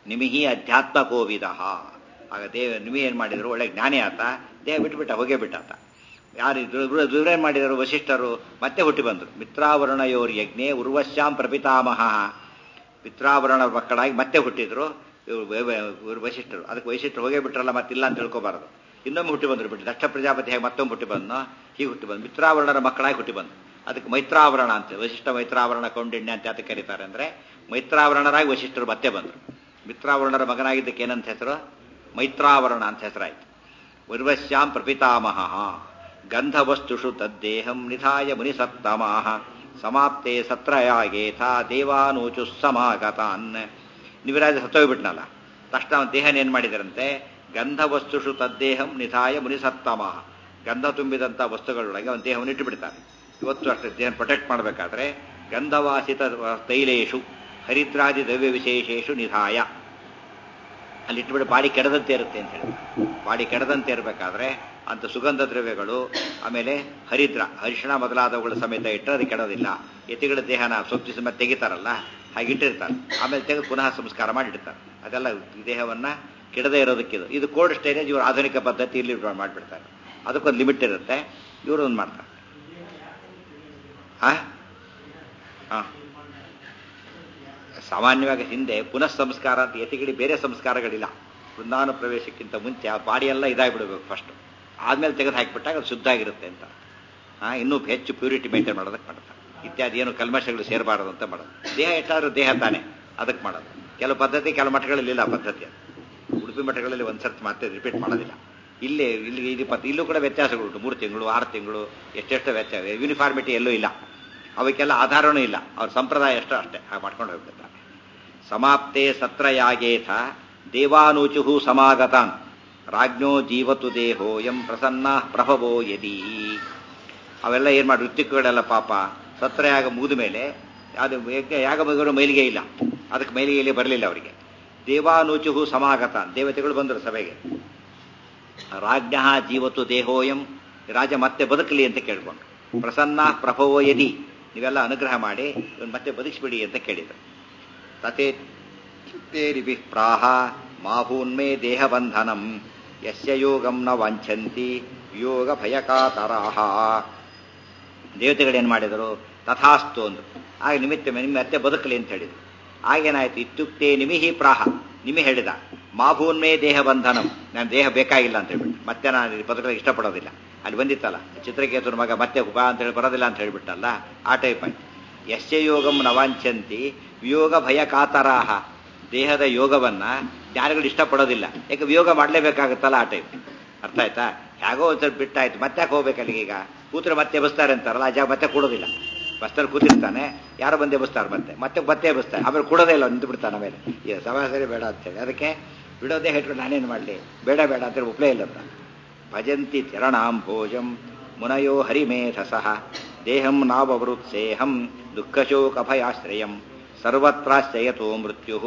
ನಿಮಿಹಿ ಅಧ್ಯಾತ್ಮ ಕೋವಿದ ಆಗ ದೇವ ನಿಮಿ ಏನು ಮಾಡಿದ್ರು ಒಳ್ಳೆ ಜ್ಞಾನಿ ಆತ ದೇಹ ಬಿಟ್ಟುಬಿಟ್ಟ ಹೋಗೇ ಬಿಟ್ಟಾತ ಯಾರು ದುರ್ವೇನ್ ಮಾಡಿದರು ವಶಿಷ್ಠರು ಮತ್ತೆ ಹುಟ್ಟಿ ಬಂದರು ಮಿತ್ರಾವರಣಯೋರ್ ಯಜ್ಞೆ ಉರ್ವಶ್ಯಾಂ ಪ್ರಪಿತಾಮಹ ಮಿತ್ರಾವರಣ ಮಕ್ಕಳಾಗಿ ಮತ್ತೆ ಹುಟ್ಟಿದ್ರು ಇವರು ವಶಿಷ್ಠರು ಅದಕ್ಕೆ ವೈಶಿಷ್ಠರು ಹೋಗೇ ಬಿಟ್ರಲ್ಲ ಮತ್ತಿಲ್ಲ ಅಂತ ತಿಳ್ಕೊಬಾರದು ಇನ್ನೊಮ್ಮೆ ಹುಟ್ಟಿ ಬಂದರು ಬಿಟ್ಟು ದಕ್ಷ ಪ್ರಜಾಪತಿ ಹೇಗೆ ಮತ್ತೊಮ್ಮೆ ಹುಟ್ಟಿ ಬಂದನೋ ಹೀಗೆ ಹುಟ್ಟಿ ಬಂದು ಮಿತ್ರಾವರಣರ ಮಕ್ಕಳಾಗಿ ಹುಟ್ಟಿ ಬಂದು ಅದಕ್ಕೆ ಮೈತ್ರಾವರಣ ಅಂತ ವಶಿಷ್ಠ ಮೈತ್ರಾವರಣ ಕೌಂಡಿಣ್ಯ ಅಂತ ಯಾತಕ್ಕೆ ಕರೀತಾರೆ ಅಂದರೆ ಮೈತ್ರಾವರಣರಾಗಿ ವಶಿಷ್ಠರು ಮತ್ತೆ ಬಂದರು ಮಿತ್ರಾವರಣರ ಮಗನಾಗಿದ್ದಕ್ಕೆ ಏನಂತ ಹೆಸರು ಮೈತ್ರಾವರಣ ಅಂತ ಹೆಸರಾಯಿತು ಉರ್ವಶ್ಯಾಂ ಪ್ರಪಿತಾಮಹ ಗಂಧವಸ್ತುಷು ತದ್ದೇಹಂ ನಿಧಾಯ ಮುನಿಸತ್ತಮಾಹ ಸಮಾಪ್ತೆ ಸತ್ರಯಾಗೇಥ ದೇವಾನೂಚು ಸಮಾಗತಾನ್ ನಿವಿರಾಜ ಸತ್ತೋಗ್ಬಿಟ್ನಲ್ಲ ತಕ್ಷಣ ಅವನ ದೇಹನ ಏನು ಮಾಡಿದರಂತೆ ಗಂಧವಸ್ತುಷು ತದ್ದೇಹಂ ನಿಧಾಯ ಮುನಿಸತ್ತಮಾಹ ಗಂಧ ತುಂಬಿದಂಥ ವಸ್ತುಗಳೊಳಗೆ ಅವನ ದೇಹವನ್ನು ಇಟ್ಟು ಬಿಡ್ತಾರೆ ಇವತ್ತು ಅಷ್ಟೇ ದೇಹ ಪ್ರೊಟೆಕ್ಟ್ ಮಾಡಬೇಕಾದ್ರೆ ಗಂಧವಾಸಿತ ತೈಲೇಶು ಹರಿದ್ರಾದಿ ದ್ರವ್ಯ ವಿಶೇಷೇಶು ನಿಧಾಯ ಅಲ್ಲಿ ಇಟ್ಬಿಟ್ಟು ಬಾಡಿ ಕೆಡದಂತೆ ಇರುತ್ತೆ ಅಂತ ಹೇಳಿ ಬಾಡಿ ಕೆಡದಂತೆ ಇರಬೇಕಾದ್ರೆ ಅಂತ ಸುಗಂಧ ದ್ರವ್ಯಗಳು ಆಮೇಲೆ ಹರಿದ್ರ ಹರಿಶಿಣ ಮೊದಲಾದವುಗಳ ಸಮೇತ ಇಟ್ಟರೆ ಅದು ಕೆಡೋದಿಲ್ಲ ಎತ್ತಿಗಳ ದೇಹನ ಸೊಪ್ಪಿಸಿ ಮತ್ತೆ ತೆಗಿತಾರಲ್ಲ ಹಾಗೆ ಇಟ್ಟಿರ್ತಾರೆ ಆಮೇಲೆ ತೆಗೆದು ಪುನಃ ಸಂಸ್ಕಾರ ಮಾಡಿಡ್ತಾರೆ ಅದೆಲ್ಲ ದೇಹವನ್ನ ಕೆಡದೇ ಇರೋದಕ್ಕಿದು ಇದು ಕೋಲ್ಡ್ ಸ್ಟೋರೇಜ್ ಇವರು ಆಧುನಿಕ ಪದ್ಧತಿ ಇಲ್ಲಿ ಮಾಡಿಬಿಡ್ತಾರೆ ಅದಕ್ಕೊಂದು ಲಿಮಿಟ್ ಇರುತ್ತೆ ಇವರು ಒಂದು ಮಾಡ್ತಾರೆ ಹಾ ಹಾ ಸಾಮಾನ್ಯವಾಗಿ ಹಿಂದೆ ಪುನಃ ಸಂಸ್ಕಾರ ಅಂತ ಯತಿಗಿಡಿ ಬೇರೆ ಸಂಸ್ಕಾರಗಳಿಲ್ಲ ವೃಂದಾವನ ಪ್ರವೇಶಕ್ಕಿಂತ ಮುಂಚೆ ಆ ಬಾಡಿ ಎಲ್ಲ ಇದಾಗಿಬಿಡ್ಬೇಕು ಫಸ್ಟ್ ಆದ್ಮೇಲೆ ತೆಗೆದು ಹಾಕಿಬಿಟ್ಟಾಗ ಅದು ಶುದ್ಧ ಆಗಿರುತ್ತೆ ಅಂತ ಹಾ ಇನ್ನೂ ಹೆಚ್ಚು ಪ್ಯೂರಿಟಿ ಮೇಂಟೈನ್ ಮಾಡೋದಕ್ಕೆ ಮಾಡ್ತಾರೆ ಇತ್ಯಾದಿ ಏನು ಕಲ್ಮಶಗಳು ಸೇರಬಾರದು ಅಂತ ಮಾಡೋದು ದೇಹ ಎಷ್ಟಾದ್ರೂ ದೇಹ ತಾನೆ ಅದಕ್ಕೆ ಮಾಡೋದು ಕೆಲವು ಪದ್ಧತಿ ಕೆಲವು ಮಠಗಳಲ್ಲಿ ಇಲ್ಲ ಪದ್ಧತಿ ಅದು ಉಡುಪಿ ಮಠಗಳಲ್ಲಿ ಒಂದ್ಸರ್ತಿ ಮತ್ತೆ ರಿಪೀಟ್ ಮಾಡೋದಿಲ್ಲ ಇಲ್ಲೇ ಇಲ್ಲಿ ಇದು ಪತ್ ಇಲ್ಲೂ ಕೂಡ ವ್ಯತ್ಯಾಸಗಳುಂಟು ಮೂರು ತಿಂಗಳು ಆರು ತಿಂಗಳು ಎಷ್ಟೆಷ್ಟು ವ್ಯತ್ಯಾಸ ಯೂನಿಫಾರ್ಮಿಟಿ ಎಲ್ಲೂ ಇಲ್ಲ ಅವಕ್ಕೆಲ್ಲ ಆಧಾರನೂ ಇಲ್ಲ ಅವ್ರ ಸಂಪ್ರದಾಯ ಎಷ್ಟೋ ಅಷ್ಟೇ ಹಾಗೆ ಮಾಡ್ಕೊಂಡು ಹೋಗ್ಬಿಡ್ತಾರೆ ಸಮಾಪ್ತೆ ಸತ್ರಯಾಗೇಥ ದೇವಾನೂಚು ಸಮಾಗತಾನ್ ರಾಜ್ಞೋ ಜೀವತು ದೇಹೋ ಎಂ ಪ್ರಸನ್ನ ಪ್ರಭವೋ ಯದಿ ಅವೆಲ್ಲ ಏನ್ ಮಾಡಿ ಋತ್ವಿಕಗಳೆಲ್ಲ ಪಾಪ ಸತ್ರಯಾಗ ಮುಗಿದ ಮೇಲೆ ಅದು ಯಾಗ ಮುಗಿದ್ರು ಮೈಲಿಗೆ ಇಲ್ಲ ಅದಕ್ಕೆ ಮೈಲಿಗೆಯಲ್ಲಿ ಬರಲಿಲ್ಲ ಅವರಿಗೆ ದೇವಾನೂಚು ಸಮಾಗತಾನ್ ದೇವತೆಗಳು ಬಂದರು ಸಭೆಗೆ ರಾಜ್ಞ ಜೀವತು ದೇಹೋಯಂ ರಾಜ ಮತ್ತೆ ಬದುಕಲಿ ಅಂತ ಕೇಳ್ಕೊಂಡು ಪ್ರಸನ್ನ ಪ್ರಭವೋ ಯದಿ ನೀವೆಲ್ಲ ಅನುಗ್ರಹ ಮಾಡಿ ಇವನ್ ಮತ್ತೆ ಬದುಕಿಸ್ಬಿಡಿ ಅಂತ ಕೇಳಿದರು ತತೆ ತೇರಿಭಿ ಪ್ರಾಹ ಮಾಭೂನ್ಮೇ ದೇಹಬಂಧನಂ ಯಸ್ಯ ಯೋಗಂ ನ ವಾಂಛಂತಿ ಯೋಗ ಭಯಕಾತರಾಹ ದೇವತೆಗಳೇನು ಮಾಡಿದರು ತಥಾಸ್ತು ಅಂದ್ರು ಆಗ ನಿಮಿತ್ತ ನಿಮ್ಮ ಮತ್ತೆ ಬದುಕಲಿ ಅಂತ ಹೇಳಿದ್ರು ಆಗೇನಾಯ್ತು ಇತ್ಯುಕ್ತೆ ನಿಮಿಹಿ ಪ್ರಾಹ ನಿಮಿ ಹೇಳಿದ ಮಾಭೂನ್ಮೇ ದೇಹ ಬಂಧನಂ ನನ್ನ ದೇಹ ಬೇಕಾಗಿಲ್ಲ ಅಂತ ಹೇಳ್ಬಿಟ್ಟು ಮತ್ತೆ ನಾನು ಬದುಕಲಿಕ್ಕೆ ಇಷ್ಟಪಡೋದಿಲ್ಲ ಅಲ್ಲಿ ಬಂದಿತ್ತಲ್ಲ ಚಿತ್ರಕೇತುನ ಮಗ ಮತ್ತೆ ಬಾ ಅಂತ ಹೇಳಿ ಬರೋದಿಲ್ಲ ಅಂತ ಹೇಳ್ಬಿಟ್ಟಲ್ಲ ಆ ಟೈಪ್ ಆಯ್ತು ಯಶ್ಯ ಯೋಗಂ ನವಾಂಚಂತಿ ವಿಯೋಗ ಭಯ ಕಾತರಾಹ ದೇಹದ ಯೋಗವನ್ನ ಜ್ಞಾನಿಗಳು ಇಷ್ಟಪಡೋದಿಲ್ಲ ಯಾಕೆ ವಿಯೋಗ ಮಾಡಲೇಬೇಕಾಗುತ್ತಲ್ಲ ಆ ಟೈಪ್ ಅರ್ಥ ಆಯ್ತಾ ಹೇಗೋ ಒಂದ್ಸಲ ಬಿಟ್ಟಾಯ್ತು ಮತ್ತೆ ಯಾಕೆ ಹೋಗ್ಬೇಕು ಅಲ್ಲಿಗೆ ಈಗ ಕೂತ್ರೆ ಮತ್ತೆ ಎಬ್ಬಿಸ್ತಾರೆ ಅಂತಾರಲ್ಲ ಆ ಜಾಗ ಮತ್ತೆ ಕೊಡೋದಿಲ್ಲ ಬಸ್ಸಲ್ಲಿ ಕೂತಿರ್ತಾನೆ ಯಾರೋ ಬಂದು ಎಬ್ಬಿಸ್ತಾರೆ ಮತ್ತೆ ಮತ್ತೆ ಮತ್ತೆ ಎಬ್ಬಿಸ್ತಾರೆ ಆಮೇಲೆ ಕೊಡೋದೇ ಇಲ್ಲ ನಿಂತು ಬಿಡ್ತಾನೆ ಆಮೇಲೆ ಈ ಸಮಾಸರಿ ಬೇಡ ಅಂತೇಳಿ ಅದಕ್ಕೆ ಬಿಡೋದೇ ಹೇಳ್ಕೊಂಡು ನಾನೇನು ಮಾಡಲಿ ಬೇಡ ಬೇಡ ಅಂತೇಳಿ ಒಪ್ಪಲೇ ಇಲ್ಲ ಅಂತ ಭಜಂತಿ ಚರಣಾಂ ಭೋಜಂ ಮುನಯೋ ಹರಿಮೇಧಸಃ ದೇಹಂ ನಾವವೃತ್ಸೇಹಂ ದುಃಖಶೋಕಭಯಾಶ್ರಯಂ ಸರ್ವತ್ರಾಶ್ರಯತೋ ಮೃತ್ಯು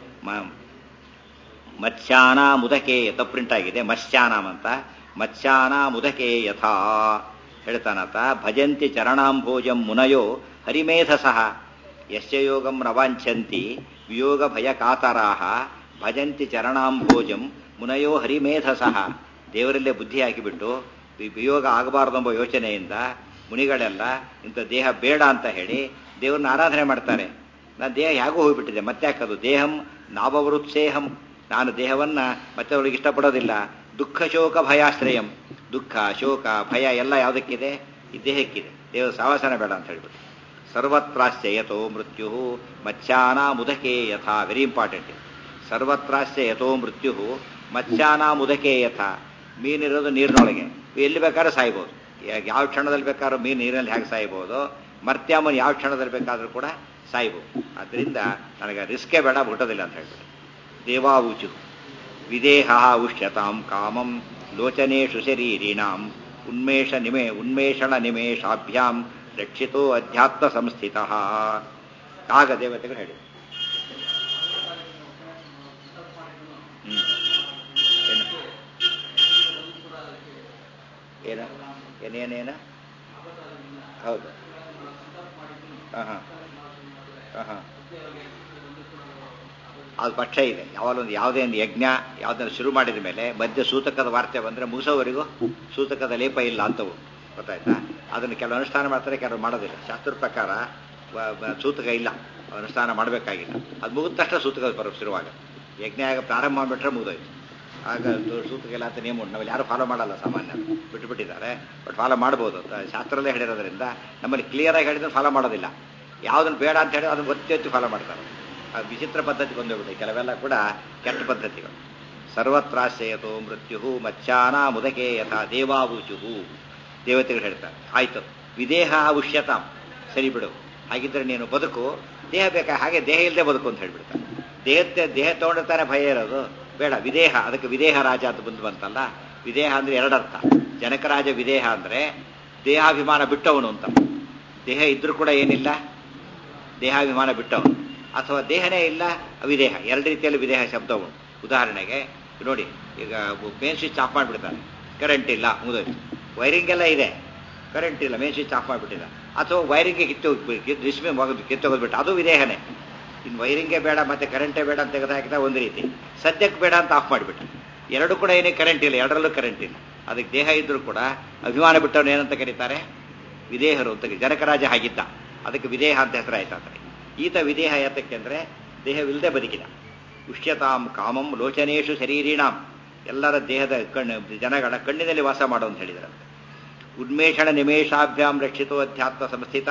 ಮತ್ಸ್ಯಾನ ಮುದಕೆ ಯಥ ಪ್ರಿಂಟ್ ಆಗಿದೆ ಮತ್ಸ್ಯಾನಾಮ್ ಅಂತ ಮತ್ಸ್ಯಾನ ಮುದಕೆ ಯಥಾ ಹೇಳ್ತಾನತ ಭಜಂತಿ ಚರಣಾಂಭೋಜಂ ಮುನಯೋ ಹರಿಮೇಧಸಃ ಯಶ್ಯ ಯೋಗಂ ನವಾಂಛಂತಿ ವಿಯೋಗ ಭಯ ಕಾತರಾಹ ಭಜಂತಿ ಚರಣಾಂಭೋಜಂ ಮುನಯೋ ಹರಿಮೇಧಸಃ ದೇವರಲ್ಲೇ ಬುದ್ಧಿ ಹಾಕಿಬಿಟ್ಟು ವಿಯೋಗ ಆಗಬಾರ್ದೆಂಬ ಯೋಚನೆಯಿಂದ ಮುನಿಗಳೆಲ್ಲ ಇಂಥ ದೇಹ ಬೇಡ ಅಂತ ಹೇಳಿ ದೇವ್ರನ್ನ ಆರಾಧನೆ ಮಾಡ್ತಾರೆ ನನ್ನ ದೇಹ ಹೇಗೂ ಹೋಗ್ಬಿಟ್ಟಿದೆ ಮತ್ತೆ ಯಾಕದು ದೇಹಂ ನಾವವೃತ್ಸೇಹಂ ನಾನು ದೇಹವನ್ನ ಮತ್ತೆ ಅವಳಿಗೆ ಇಷ್ಟಪಡೋದಿಲ್ಲ ದುಃಖ ಶೋಕ ಭಯಾಶ್ರಯಂ ದುಃಖ ಶೋಕ ಭಯ ಎಲ್ಲ ಯಾವುದಕ್ಕಿದೆ ಈ ದೇಹಕ್ಕಿದೆ ದೇವ ಸಾವಾಸನ ಬೇಡ ಅಂತ ಹೇಳ್ಬಿಟ್ಟು ಸರ್ವತ್ರಾಶ್ಚ ಯಥೋ ಮೃತ್ಯು ಮತ್ಸ್ಯಾನ ಮುದಕೆ ಯಥಾ ವೆರಿ ಇಂಪಾರ್ಟೆಂಟ್ ಸರ್ವತ್ರಾಶ್ಚ ಯಥೋ ಮೃತ್ಯು ಮತ್ಸ್ಯಾನ ಮುದಕೆ ಯಥಾ ಮೀನಿರೋದು ನೀರಿನೊಳಗೆ ಎಲ್ಲಿ ಬೇಕಾದ್ರೂ ಸಾಯ್ಬೋದು ಯಾವ ಕ್ಷಣದಲ್ಲಿ ಬೇಕಾದ್ರೂ ಮೀನು ನೀರಿನಲ್ಲಿ ಹೇಗೆ ಸಾಯ್ಬೋದು ಮರ್ತ್ಯಾಮನ್ ಯಾವ ಕ್ಷಣದಲ್ಲಿ ಬೇಕಾದ್ರೂ ಕೂಡ ಸಾಯ್ಬೋದು ಅದರಿಂದ ನನಗೆ ರಿಸ್ಕೇ ಬೇಡ ಹುಟ್ಟೋದಿಲ್ಲ ಅಂತ ಹೇಳ್ಬಿಟ್ಟು ದೇವಾವುಚು ವಿದೇಹ ಉಷ್ಯತಾಂ ಕಾಮಂ ಲೋಚನೇಶು ಶರೀರಿಣಾಂ ಉನ್ಮೇಷ ನಿಮೇ ಉನ್ಮೇಷಣ ನಿಮೇಷಾಭ್ಯಾಂ ರಕ್ಷಿತೋ ಅಧ್ಯಾತ್ಮ ಸಂಸ್ಥಿತ ಆಗ ದೇವತೆಗಳು ಹೇಳಿ ಏನ ಏನೇನೇನ ಹೌದು ಹಾಂ ಹಾಂ ಹಾಂ ಹಾಂ ಅದು ಪಕ್ಷ ಇದೆ ಯಾವಾಗಲೊಂದು ಯಾವುದೇ ಒಂದು ಯಜ್ಞ ಯಾವುದನ್ನು ಶುರು ಮಾಡಿದ ಮೇಲೆ ಮಧ್ಯ ಸೂತಕದ ವಾರ್ತೆ ಬಂದರೆ ಮುಗಿಸೋವರೆಗೂ ಸೂತಕದ ಲೇಪ ಇಲ್ಲ ಅಂತವು ಗೊತ್ತಾಯ್ತಾ ಅದನ್ನು ಕೆಲವು ಅನುಷ್ಠಾನ ಮಾಡ್ತಾರೆ ಕೆಲವು ಮಾಡೋದಿಲ್ಲ ಶಾಸ್ತ್ರ ಪ್ರಕಾರ ವ- ವ- ಸೂತಕ ಇಲ್ಲ ಅನುಷ್ಠಾನ ಮಾಡಬೇಕಾಗಿಲ್ಲ ಅದು ಮುಗಿದ ತಕ್ಷಣ ಸೂತಕ ಬರೋ ಶುರುವಾಗ ಯಜ್ಞ ಆಗ ಪ್ರಾರಂಭ ಮಾಡಿಬಿಟ್ರೆ ಮುಗಿದೋಯ್ತು ಆಗ ಅದು ಸೂತಕ ಇಲ್ಲ ಅಂತ ನೇಮ ಉಂಟು ನಾವೆಲ್ಲ ಯಾರು ಫಾಲೋ ಮಾಡಲ್ಲ ಸಾಮಾನ್ಯ ಬಿಟ್ಟು ಬಿಟ್ಟಿದ್ದಾರೆ ಬಟ್ ಫಾಲೋ ಮಾಡ್ಬೋದು ಅಂತ ಶಾಸ್ತ್ರದಲ್ಲೇ ಹೇಳಿರೋದ್ರಿಂದ ನಮ್ಮಲ್ಲಿ ಕ್ಲಿಯರಾಗಿ ಹೇಳಿದ್ರೆ ಫಾಲೋ ಮಾಡೋದಿಲ್ಲ ಯಾವುದನ್ನು ಬೇಡ ಅಂತ ಹೇಳಿ ಅದನ್ನು ಒತ್ತಿ ಒತ್ತಿ ಫಾಲೋ ಮಾಡ್ತಾರೆ ಆ ವಿಚಿತ್ರ ಪದ್ಧತಿ ಬಂದೋಗ್ಬಿಟ್ಟು ಕೆಲವೆಲ್ಲ ಕೂಡ ಕೆಟ್ಟ ಪದ್ಧತಿಗಳು ಸರ್ವತ್ರಾಶ್ರಯತೋ ಮೃತ್ಯು ಮಚ್ಚಾನ ಮುದಕೆ ಯಥಾ ದೇವಾವೂಚುಹು ದೇವತೆಗಳು ಹೇಳ್ತಾರೆ ಆಯ್ತು ವಿದೇಹ ಉಷ್ಯತಾಂ ಸರಿ ಬಿಡು ಹಾಗಿದ್ರೆ ನೀನು ಬದುಕು ದೇಹ ಬೇಕಾ ಹಾಗೆ ದೇಹ ಇಲ್ಲದೆ ಬದುಕು ಅಂತ ಹೇಳ್ಬಿಡ್ತಾರೆ ದೇಹത്തെ ದೇಹ ತಗೊಂಡಿರ್ತಾನೆ ಭಯ ಇರೋದು ಬೇಡ ವಿದೇಹ ಅದಕ್ಕೆ ವಿದೇಹ ರಾಜ ಅಂತ ಬಂದು ಬಂತಲ್ಲ ವಿದೇಹ ಅಂದ್ರೆ ಎರಡರ್ಥ ಜನಕರಾಜ ವಿದೇಹ ಅಂದ್ರೆ ದೇಹಾಭಿಮಾನ ಬಿಟ್ಟವನು ಅಂತ ದೇಹ ಇದ್ರೂ ಕೂಡ ಏನಿಲ್ಲ ದೇಹಾಭಿಮಾನ ಬಿಟ್ಟವನು ಅಥವಾ ದೇಹನೇ ಇಲ್ಲ ವಿದೇಹ ಎರಡು ರೀತಿಯಲ್ಲಿ ವಿದೇಹ ಶಬ್ದವು ಉದಾಹರಣೆಗೆ ನೋಡಿ ಈಗ ಮೇನ್ ಸ್ವಿಚ್ ಆಫ್ ಮಾಡಿಬಿಡ್ತಾನೆ ಕರೆಂಟ್ ಇಲ್ಲ ಮುಗಿದೋಯ್ತು ವೈರಿಂಗ್ ಎಲ್ಲ ಇದೆ ಕರೆಂಟ್ ಇಲ್ಲ ಮೇನ್ ಸ್ವಿಚ್ ಆಫ್ ಮಾಡಿಬಿಟ್ಟಿಲ್ಲ ಅಥವಾ ವೈರಿಂಗ್ಗೆ ಕಿತ್ತು ಡಿಸ್ಮೆ ಕಿತ್ತೋಗೋದ್ಬಿಟ್ಟು ಅದು ವಿದೇಹನೇ ಇನ್ನು ವೈರಿಂಗೇ ಬೇಡ ಮತ್ತೆ ಕರೆಂಟೇ ಬೇಡ ಅಂತ ತೆಗೆದಾಕಿದ ಒಂದು ರೀತಿ ಸದ್ಯಕ್ಕೆ ಬೇಡ ಅಂತ ಆಫ್ ಮಾಡಿಬಿಟ್ಟ ಎರಡು ಕೂಡ ಏನೇ ಕರೆಂಟ್ ಇಲ್ಲ ಎರಡರಲ್ಲೂ ಕರೆಂಟ್ ಇಲ್ಲ ಅದಕ್ಕೆ ದೇಹ ಇದ್ರೂ ಕೂಡ ಅಭಿಮಾನ ಬಿಟ್ಟವನು ಏನಂತ ಕರೀತಾರೆ ವಿದೇಹರು ಅಂತ ಕರೀ- ಜನಕರಾಜ ಹಾಗಿದ್ದ ಅದಕ್ಕೆ ವಿದೇಹ ಅಂತ ಹೆಸರಾಯ್ತು ಅಂದ್ರೆ ಈತ ವಿದೇಹ ಯಾತಕ್ಕೆ ಅಂದ್ರೆ ದೇಹವಿಲ್ಲದೆ ಬದುಕಿದ ಉಷ್ಯತಾಂ ಕಾಮಂ ಲೋಚನೇಶು ಶರೀರೀಣಾಂ ಎಲ್ಲರ ದೇಹದ ಕಣ್ಣು ಜನಗಳ ಕಣ್ಣಿನಲ್ಲಿ ವಾಸ ಮಾಡು ಅಂತ ಹೇಳಿದ್ರಂತೆ ಉನ್ಮೇಷಣ ನಿಮೇಷಾಭ್ಯಾಂ ರಕ್ಷಿತೋ ಅಧ್ಯಾತ್ಮ ಸಂಸ್ಥಿತ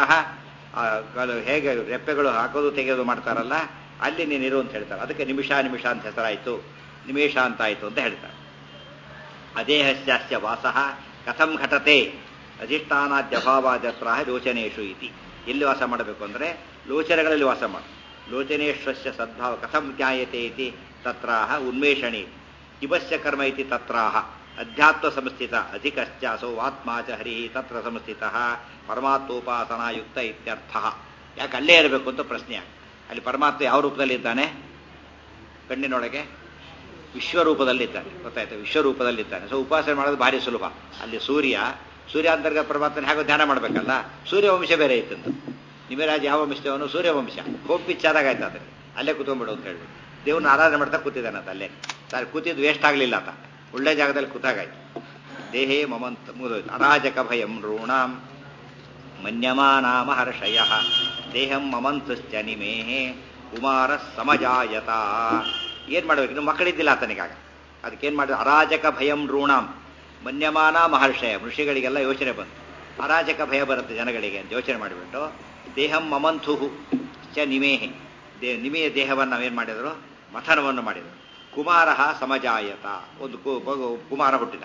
ಹೇಗೆ ರೆಪ್ಪೆಗಳು ಹಾಕೋದು ತೆಗೆಯೋದು ಮಾಡ್ತಾರಲ್ಲ ಅಲ್ಲಿ ನೀನಿರು ಅಂತ ಹೇಳ್ತಾರೆ ಅದಕ್ಕೆ ನಿಮಿಷ ನಿಮಿಷ ಅಂತ ಹೆಸರಾಯಿತು ನಿಮೇಷ ಅಂತ ಆಯಿತು ಅಂತ ಹೇಳ್ತಾರೆ ಅದೇಹಸ್ಯಾಸ್ಯ ವಾಸಃ ಕಥಂ ಘಟತೆ ಅಧಿಷ್ಠಾನಾದ್ಯಭಾವಾದ್ಯತ್ರ ಲೋಚನೇಶು ಇತಿ ಎಲ್ಲಿ ವಾಸ ಮಾಡಬೇಕು ಅಂದರೆ ಲೋಚನೆಗಳಲ್ಲಿ ವಾಸ ಮಾಡು ಲೋಚನೇಶ್ವಸ್ಯ ಸದ್ಭಾವ ಕಥಂ ಜ್ಞಾಯತೆ ಇತಿ ತತ್ರಾಹ ಉನ್ಮೇಷಣಿ ಇವಸ್ಯ ಕರ್ಮ ಇತಿ ತತ್ರಾಹ ಅಧ್ಯಾತ್ಮ ಸಂಸ್ಥಿತ ಅಧಿಕಶ್ಚ ಅಸೋ ಆತ್ಮ ಚ ಹರಿ ತತ್ರ ಸಂಸ್ಥಿತ ಪರಮಾತ್ಮೋಪಾಸನಾಯುಕ್ತ ಇತ್ಯರ್ಥ ಯಾಕೆ ಅಲ್ಲೇ ಇರಬೇಕು ಅಂತ ಪ್ರಶ್ನೆ ಅಲ್ಲಿ ಪರಮಾತ್ಮ ಯಾವ ರೂಪದಲ್ಲಿದ್ದಾನೆ ಕಣ್ಣಿನೊಳಗೆ ವಿಶ್ವರೂಪದಲ್ಲಿದ್ದಾನೆ ಗೊತ್ತಾಯ್ತು ವಿಶ್ವರೂಪದಲ್ಲಿದ್ದಾನೆ ಸೊ ಉಪಾಸನೆ ಮಾಡೋದು ಭಾರಿ ಸುಲಭ ಅಲ್ಲಿ ಸೂರ್ಯ ಸೂರ್ಯ ಅಂತರ್ಗತ ಪರಮಾತ್ಮನ ಹೇಗೋ ಧ್ಯಾನ ಮಾಡಬೇಕಲ್ಲ ಸೂರ್ಯವಂಶ ಬೇರೆ ಇತ್ತಂದು ನಿಮರಾಜ್ ಯಾವ ವಂಶದವನು ಸೂರ್ಯವಂಶ ಕೋಪಿಚ್ಚಾದಾಗ ಆಯ್ತು ಅದ್ರೆ ಅಲ್ಲೇ ಕೂತ್ಕೊಂಡ್ಬಿಡು ಅಂತ ಹೇಳ್ಬಿಟ್ಟು ದೇವ್ರನ್ನ ಆರಾಧನೆ ಮಾಡ್ತಾ ಕೂತಿದ್ದಾನಂತ ಅಲ್ಲೇ ಸರ್ ಕೂತಿದ್ದು ವೇಸ್ಟ್ ಆಗಲಿಲ್ಲ ಆತ ಒಳ್ಳೆ ಜಾಗದಲ್ಲಿ ಕೂತಾಗಾಯ್ತು ದೇಹೇ ಮಮಂತ ಮುಗಿದೋಯ್ತು ಅರಾಜಕ ಭಯಂ ಋಣಾಂ ಮನ್ಯಮಾನ ಮಹರ್ಷಯ ದೇಹಂ ಮಮಂತಶ್ಚ ನಿಮೇಹೆ ಕುಮಾರ ಸಮಜಾಯತ ಏನ್ ಮಾಡ್ಬೇಕು ಇನ್ನು ಮಕ್ಕಳಿದ್ದಿಲ್ಲ ಆತನಿಗಾಗ ಅದಕ್ಕೇನ್ ಮಾಡಿದ ಅರಾಜಕ ಭಯಂ ಋಣಾಂ ಮನ್ಯಮಾನ ಮಹರ್ಷಯ ಋಷಿಗಳಿಗೆಲ್ಲ ಯೋಚನೆ ಬಂತು ಅರಾಜಕ ಭಯ ಬರುತ್ತೆ ಜನಗಳಿಗೆ ಅಂತ ಯೋಚನೆ ಮಾಡಿಬಿಟ್ಟು ದೇಹಂ ಮಮಂಥು ಚ ನಿಮೇಹೆ ದೇ ನಿಮೆಯ ದೇಹವನ್ನು ನಾವೇನ್ ಮಾಡಿದ್ರು ಮಥನವನ್ನು ಮಾಡಿದರು ಕುಮಾರ ಸಮಜಾಯತ ಒಂದು ಕು- ಮಗು- ಕುಮಾರ ಹುಟ್ಟಿದ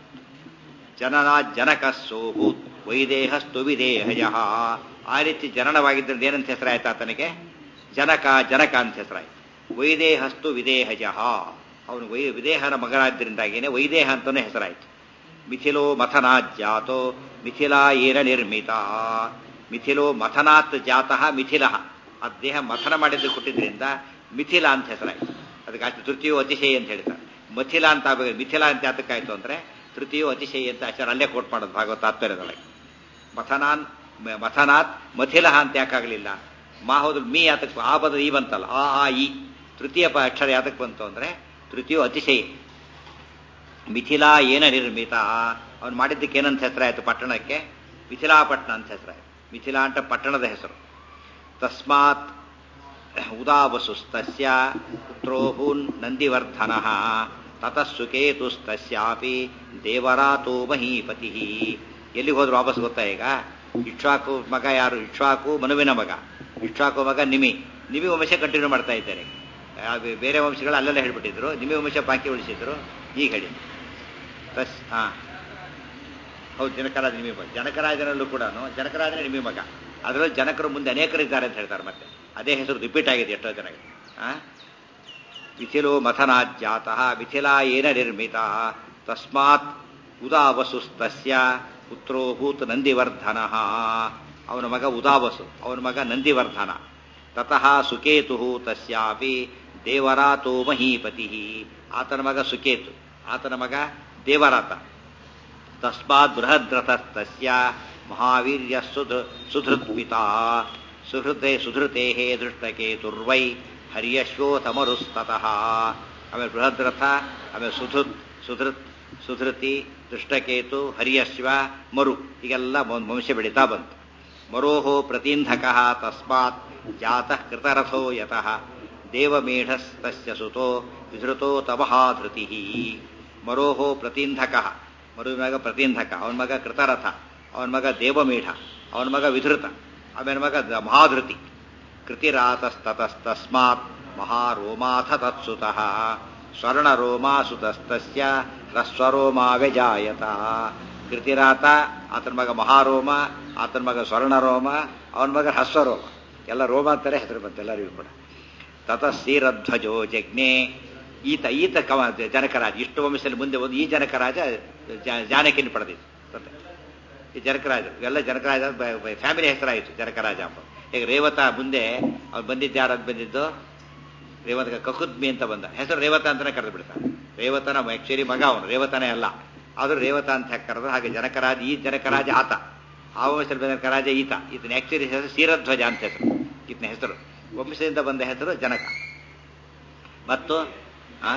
ಜನನ ಜನಕ ಸೋಭೂತ್ ವೈದೇಹಸ್ತು ವಿದೇಹಯ ಆ ರೀತಿ ಜನನವಾಗಿದ್ದರಿಂದ ಏನಂತ ಹೆಸರಾಯ್ತು ಆತನಿಗೆ ಜನಕ ಜನಕ ಅಂತ ಹೆಸರಾಯ್ತು ವೈದೇಹಸ್ತು ವಿದೇಹಜ ಅವನು ವೈ ವಿದೇಹನ ಮಗನಾದ್ದರಿಂದಾಗೇನೆ ವೈದೇಹ ಅಂತಾನೆ ಹೆಸರಾಯ್ತು ಮಿಥಿಲೋ ಮಥನಾತ್ ಜಾತೋ ಮಿಥಿಲಾ ಏನ ನಿರ್ಮಿತ ಮಿಥಿಲೋ ಮಥನಾತ್ ಜಾತಃ ಮಿಥಿಲ ಆ ದೇಹ ಮಥನ ಮಾಡಿದ್ದು ಕೊಟ್ಟಿದ್ರಿಂದ ಮಿಥಿಲ ಅಂತ ಹೆಸರಾಯ್ತು ಅದಕ್ಕೆ ಅಷ್ಟು ತೃತೀಯೋ ಅತಿಶಯ ಅಂತ ಹೇಳ್ತಾರೆ ಮಥಿಲ ಅಂತ ಆಗ್ಬೇಕು. ಮಿಥಿಲ ಅಂತ ಯಾತಕ್ಕಾಯ್ತು ಅಂದ್ರೆ ತೃತೀಯೋ ಅತಿಶಯ ಅಂತ ಆಚಾರ ಅಲ್ಲೇ ಕೋಟ್ ಮಾಡೋದು ಭಾಗವತ ತಾತ್ಪರ್ಯದೊಳಗೆ ಮಥನಾನ್ ಮ- ಮಥನಾತ್ ಮಥಿಲ ಅಂತ ಯಾಕಾಗಲಿಲ್ಲ ಮಾ ಹೋದ್ರು ಮೀ ಯಾತಕ್ಕೆ ಆ ಪದ ಈ ಬಂತಲ್ಲ ಆ ಆ ಈ ತೃತೀಯ ಪ ಅಕ್ಷರ ಯಾತಕ್ಕೆ ಬಂತು ಅಂದ್ರೆ ತೃತೀಯೋ ಅತಿಶಯ ಮಿಥಿಲಾ ಏನ ನಿರ್ಮಿತ ಅವನು ಮಾಡಿದ್ದಕ್ಕೆ ಏನಂತ ಹೆಸರಾಯಿತು ಪಟ್ಟಣಕ್ಕೆ ಮಿಥಿಲಾಪಟ್ಟಣ ಅಂತ ಹೆಸರಾಯಿತು ಮಿಥಿಲಾ ಅಂತ ಪಟ್ಟಣದ ಹೆಸರು ತಸ್ಮಾತ್ ಉದಾವಸುಸ್ತಸ್ಯ ಪುತ್ರೋಭೂನ್ ನಂದಿವರ್ಧನ ತತಃ ಸುಕೇತುಸ್ತಸ್ಯಾಪಿ ದೇವರಾತೋ ಮಹೀಪತಿ ಎಲ್ಲಿಗೆ ಹೋದ್ರು ವಾಪಸ್ ಗೊತ್ತಾ ಈಗ ಇಕ್ಷ್ವಾಕು ಮಗ ಯಾರು ಇಕ್ಷ್ವಾಕು ಮನುವಿನ ಮಗ ಇಕ್ಷ್ವಾಕು ಮಗ ನಿಮಿ ನಿಮಿ ವಂಶ ಕಂಟಿನ್ಯೂ ಮಾಡ್ತಾ ಇದ್ದಾರೆ ಆ ಬೇ- ಬೇರೆ ವಂಶಗಳು ಅಲ್ಲೆಲ್ಲ ಹೇಳ್ಬಿಟ್ಟಿದ್ರು ನಿಮಿ ವಂಶ ಬಾಕಿ ಉಳಿಸಿದ್ರು ಈಗ ಹೇಳಿ ತಸ್ ಹಾ ಹೌದು ಜನಕರಾಜ ನಿಮಿ ಮಗ ಜನಕರಾಜನಲ್ಲೂ ಕೂಡ ಜನಕರಾಜನೇ ನಿಮಿ ಮಗ ಅದರಲ್ಲಿ ಜನಕರು ಮುಂದೆ ಅನೇಕರಿದ್ದಾರೆ ಅಂತ ಹೇಳ್ತಾರೆ ಮತ್ತೆ ಅದೇ ಹೆಸರು ರಿಪೀಟ್ ಆಗಿದೆ ಎಷ್ಟೋ ಜನಕ್ಕೆ ಆ ಮಿಥಿಲೋ ಮಥನಾಜ್ಜಾತಃ ಮಿಥಿಲಾ ಏನ ನಿರ್ಮಿತ ತಸ್ಮಾತ್ ಉದಾವಸುಸ್ತಸ್ಯ ಪುತ್ರೋಭೂತ್ ನಂದಿವರ್ಧನ ಅವನ ಮಗ ಉದಾವಸು ಅವನ ಮಗ ನಂದಿವರ್ಧನ ತತಃ ಸುಕೇತು ತಸ್ಯಾಪಿ ದೇವರಾತೋ ಮಹೀಪತಿ ಆತನ ಮಗ ಸುಕೇತು ಆತನ ಮಗ ದೇವರಾತ ತಸ್ಮಾತ್ ಬೃಹದ್ರಥಸ್ತಸ್ಯ ಮಹಾವೀರ್ಯ ಸುಧೃ ಸುಧೃತ್ಪಿತಾ ಸುಹೃತೆ ಸುಧೃತೆ ದೃಷ್ಟಕೇತುರ್ವೈ ಹರ್ಯಶ್ವೋತಮರುಸ್ತತಃ ಆಮೇಲೆ ಬೃಹದ್ರಥ ಆಮೇಲೆ ಸುಧೃತ್ ಸುಧೃತ್ ಸುಧೃತಿ ದೃಷ್ಟಕೇತು ಹರ್ಯಶ್ವ ಮರು ಹೀಗೆಲ್ಲ ಒಂದು ವಂಶ ಬೆಳೀತಾ ಬಂತು ಮರೋಹೋ ಪ್ರತಿಂಧಕ ತಸ್ಮಾತ್ ಜಾತಃ ಕೃತರಥೋ ಯತಃ ದೇವಮೇಢಸ್ತಸ್ಯ ಸುತೋ ವಿಧೃತೋ ತಮಹಾಧೃತಿ ಮರೋಹೋ ಪ್ರತಿಂಧಕ ಮರುವಿನ ಮಗ ಪ್ರತಿಂಧಕ ಅವನ ಮಗ ಕೃತರಥ ಅವನ ಮಗ ದೇವಮೇಢ ಅವನ ಮಗ ವಿಧೃತ ಅವನ ಮಗ ದ- ಮಹಾಧೃತಿ ಕೃತಿರಾತಸ್ತತಸ್ತಸ್ಮಾತ್ ಮಹಾರೋಮಾಥ ತತ್ಸುತಃ ಸ್ವರ್ಣರೋಮಾಸುತಸ್ತಸ್ಯ ಹ್ರಸ್ವರೋಮಾ ವ್ಯಜಾಯತ ಕೃತಿರಾತ ಆತನ ಮಗ ಮಹಾರೋಮ ಆತನ ಮಗ ಸ್ವರ್ಣರೋಮ ಅವನ ಮಗ ಹಸ್ವರೋಮ ಎಲ್ಲ ರೋಮ ಅಂತಾರೆ ಹೆಸರು ಬಂತು ಎಲ್ಲರಿಗೂ ಕೂಡ ತತಸ್ಸೀರಧ್ವಜೋ ಜಜ್ಞೆ ಈತ ಈತ ಕವ ಜನಕರಾಜ ಇಷ್ಟು ವಂಶದಲ್ಲಿ ಮುಂದೆ ಒಂದು ಈ ಜನಕರಾಜ ಜಾ- ಜಾನಕಿನ ಪಡೆದಿದ್ದು ಗೊತ್ತಾ? ಈ ಜನಕರಾಜ ಇವೆಲ್ಲ ಜನಕರಾಜ ಫ್ಯಾಮಿಲಿ ಹೆಸರಾಯಿತು ಜನಕರಾಜ ಅಂತ ಈಗ ರೇವತ ಮುಂದೆ ಅವ್ರು ಬಂದಿದ್ದು ಯಾರು ಬಂದಿದ್ದು ರೇವತ ಕಕುದ್ಮಿ ಅಂತ ಬಂದ ಹೆಸರು ರೇವತ ಅಂತಾನೆ ಕರೆದು ಬಿಡ್ತಾರೆ ರೇವತನ ಆಕ್ಚುಲಿ ಮಗ ಅವನು ರೇವತನೇ ಅಲ್ಲ ಆದ್ರೂ ರೇವತ ಅಂತ ಯಾಕೆ ಕರೆದ್ರು ಹಾಗೆ ಜನಕರಾಜ ಈ ಜನಕರಾಜ ಆತ ಆ ವಂಶದಲ್ಲಿ ಬಂದ ಜನಕರಾಜ ಈತ ಈತನ ಆಕ್ಚುಲಿ ಹೆಸರು ಸೀರಧ್ವಜ ಅಂತ ಹೆಸರು ಈತನ ಹೆಸರು ವಂಶದಿಂದ ಬಂದ ಹೆಸರು ಜನಕ ಮತ್ತು ಆ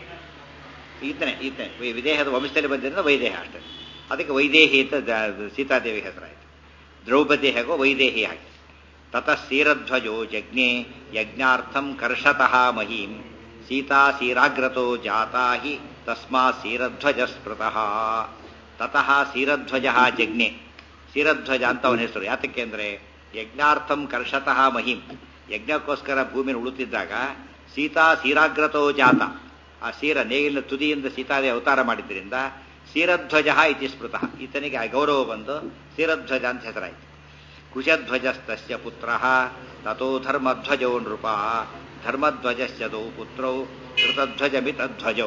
ಈತನೇ ಈತನೇ ವಿ- ವಿದೇಹದ ವಂಶದಲ್ಲಿ ಬಂದಿರೋದು ವೈದೇಹ ಅಷ್ಟೇ ಅದಕ್ಕೆ ವೈದೇಹಿ ಅಂತ ಜ- ಸೀತಾದೇವಿ ಹೆಸರಾಯಿತು ದ್ರೌಪದಿ ಹೇಗೋ ವೈದೇಹಿ ಹಾಗೆ ತತಃ ಸೀರಧ್ವಜೋ ಜಜ್ಞೆ ಯಜ್ಞಾರ್ಥಂ ಕರ್ಷತಃ ಮಹೀಂ ಸೀತಾ ಸೀರಾಗ್ರತೋ ಜಾತಾ ಹಿ ತಸ್ಮಾತ್ ಸೀರಧ್ವಜ ಸ್ಮೃತಃ ತತಃ ಸೀರಧ್ವಜ ಜಜ್ಞೆ ಸೀರಧ್ವಜ ಅಂತ ಅವನ ಹೆಸರು ಯಾತಕ್ಕೆ ಅಂದ್ರೆ ಯಜ್ಞಾರ್ಥಂ ಕರ್ಷತಃ ಮಹಿಂ ಯಜ್ಞಕ್ಕೋಸ್ಕರ ಭೂಮಿನ ಉಳುತ್ತಿದ್ದಾಗ ಸೀತಾ ಸೀರಾಗ್ರತೋ ಜಾತ ಆ ಸೀರ ನೇಗಿಲಿನ ತುದಿಯಿಂದ ಸೀತಾದೇ ಅವತಾರ ಮಾಡಿದ್ರಿಂದ ಸೀರಧ್ವಜ ಇತಿ ಸ್ಮೃತಃ ಈತನಿಗೆ ಆ ಗೌರವ ಬಂದು ಸೀರಧ್ವಜ ಅಂತ ಹೆಸರಾಯಿತು ಕುಶಧ್ವಜಸ್ತಸ್ಯ ಪುತ್ರ ತಥೋ ಧರ್ಮಧ್ವಜೋ ನೃಪ ಧರ್ಮಧ್ವಜಸ್ಯ ದೌ ಪುತ್ರೌ ಕೃತಧ್ವಜ ಮಿತಧ್ವಜೌ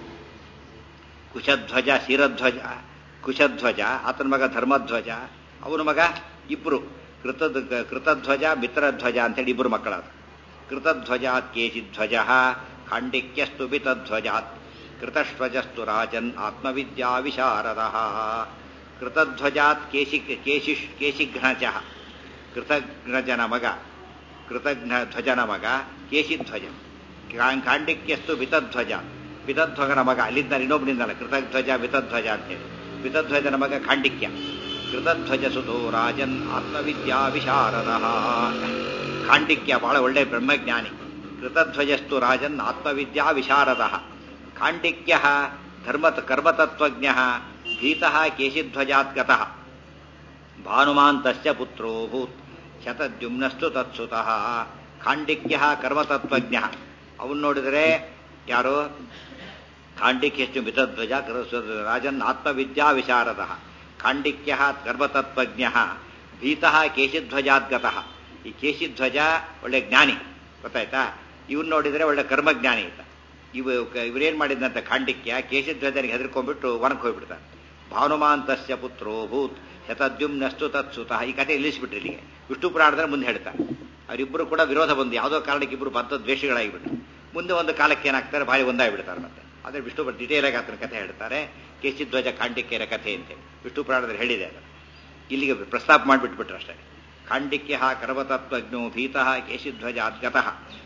ಕುಶಧ್ವಜ ಶಿರಧ್ವಜ ಕುಶಧ್ವಜ ಆತನ ಮಗ ಧರ್ಮಧ್ವಜ ಅವನ ಮಗ ಇಬ್ರು ಕೃತದ್ ಕೃತಧ್ವಜ ಮಿತ್ರಧ್ವಜ ಅಂತೇಳಿ ಇಬ್ರು ಮಕ್ಕಳಾದ ಕೃತಧ್ವಜಾತ್ ಕೇಚಿಧ್ವಜ ಖಾಂಡಿಕ್ಯಸ್ತು ಮಿತಧ್ವಜಾತ್ ಕೃತಶ್ವಜಸ್ತು ರಾಜನ್ ಆತ್ಮವಿದ್ಯಾ ವಿಶಾರದ ಕೃತಧ್ವಜಾತ್ ಕೇಶಿ ಕೇಶಿಶ್ ಕೇಶಿಘ್ನಜ ಕೃತಘ್ನಜನ ಮಗ ಕೃತಘ್ನ ಧ್ವಜನ ಮಗ ಕೇಶಿಧ್ವಜ ಕಾ- ಖಾಂಡಿಕ್ಯಸ್ತು ಮಿತಧ್ವಜ ಮಿತಧ್ವಜನ ಮಗ ಅಲ್ಲಿಂದ ಇನ್ನೊಬ್ಬನಿಂದಲ್ಲ ಕೃತಧ್ವಜ ಮಿತಧ್ವಜ ಅಂತೇಳಿ ಮಿತಧ್ವಜನ ಮಗ ಖಾಂಡಿಕ್ಯ ಕೃತಧ್ವಜ ಸುತೋ ರಾಜನ್ ಆತ್ಮವಿದ್ಯಾ ವಿಶಾರದ ಖಾಂಡಿಕ್ಯ ಬಹಳ ಒಳ್ಳೆ ಬ್ರಹ್ಮಜ್ಞಾನಿ ಕೃತಧ್ವಜಸ್ತು ರಾಜನ್ ಆತ್ಮವಿದ್ಯಾ ವಿಶಾರದ ಖಾಂಡಿಕ್ಯ ಧರ್ಮ ಕರ್ಮತತ್ವಜ್ಞ ಭೀತಃ ಕೇಶಿಧ್ವಜಾತ್ ಗತಃ ಭಾನುಮಾನ್ ತಸ್ಯ ಪುತ್ರೋ ಭೂತ್ ಶತದ್ಯುಮ್ನಸ್ತು ತತ್ಸುತಃ ಖಾಂಡಿಕ್ಯ ಕರ್ಮತತ್ವಜ್ಞ ಅವನು ನೋಡಿದರೆ ಯಾರು ಖಾಂಡಿಕ್ಯಷ್ಟು ಮಿತಧ್ವಜ ಕರಸ್ವ- ರಾಜನ್ ಆತ್ಮವಿದ್ಯಾ ವಿಶಾರದ ಖಾಂಡಿಕ್ಯ ಕರ್ಮತತ್ವಜ್ಞ ಭೀತಃ ಕೇಶಿಧ್ವಜಾದ್ಗತಃ ಈ ಕೇಶಿಧ್ವಜ ಒಳ್ಳೆ ಜ್ಞಾನಿ ಗೊತ್ತಾಯ್ತಾ ಇವ್ನು ನೋಡಿದರೆ ಒಳ್ಳೆ ಕರ್ಮಜ್ಞಾನಿ ಅಂತ ಇವ ಇವರೇನ್ ಮಾಡಿದಂತ ಖಾಂಡಿಕ್ಯ ಕೇಶಿಧ್ವಜನಿಗೆ ಹೆದರ್ಕೊಂಡ್ಬಿಟ್ಟು ವನಕ್ಕೆ ಹೋಗ್ಬಿಡ್ತಾನೆ ಭಾನುಮಾಂತಸ್ಯ ಪುತ್ರೋ ಭೂತ್ ಶತದ್ಯುಮ್ನಸ್ತು ತತ್ಸುತಃ ಈ ಕಥೆ ನಿಲ್ಲಿಸ್ಬಿಟ್ರಿ ಇಲ್ಲಿಗೆ ವಿಷ್ಣು ಪುರಾಣದಲ್ಲಿ ಮುಂದೆ ಹೇಳ್ತಾರೆ ಅವರಿಬ್ಬರು ಕೂಡ ವಿರೋಧ ಬಂದು ಯಾವುದೋ ಕಾರಣಕ್ಕೆ ಇಬ್ಬರು ಬದ್ಧ ದ್ವೇಷಗಳಾಗಿಬಿಟ್ರು ಮುಂದೆ ಒಂದು ಕಾಲಕ್ಕೆ ಏನಾಗ್ತಾರೆ ಭಾರಿ ಒಂದಾಗಿಬಿಡ್ತಾರೆ ಮತ್ತೆ ಆದರೆ ವಿಷ್ಣು ಡಿಟೇಲ್ ಆಗಿ ಆತನ ಕಥೆ ಹೇಳ್ತಾರೆ ಕೇಶಿಧ್ವಜ ಖಾಂಡಿಕ್ಯರ ಕಥೆ ಅಂತೇಳಿ ವಿಷ್ಣು ಪುರಾಣದಲ್ಲಿ ಹೇಳಿದೆ ಅದು ಇಲ್ಲಿಗೆ ಪ್ರಸ್ತಾಪ ಮಾಡಿಬಿಟ್ಬಿಟ್ರು ಅಷ್ಟೇ ಖಾಂಡಿಕ್ಯ ಕರ್ಮತತ್ವಜ್ಞೋ ಭೀತಃ ಕೇಶಿಧ್ವಜಾದ್ಗತಃ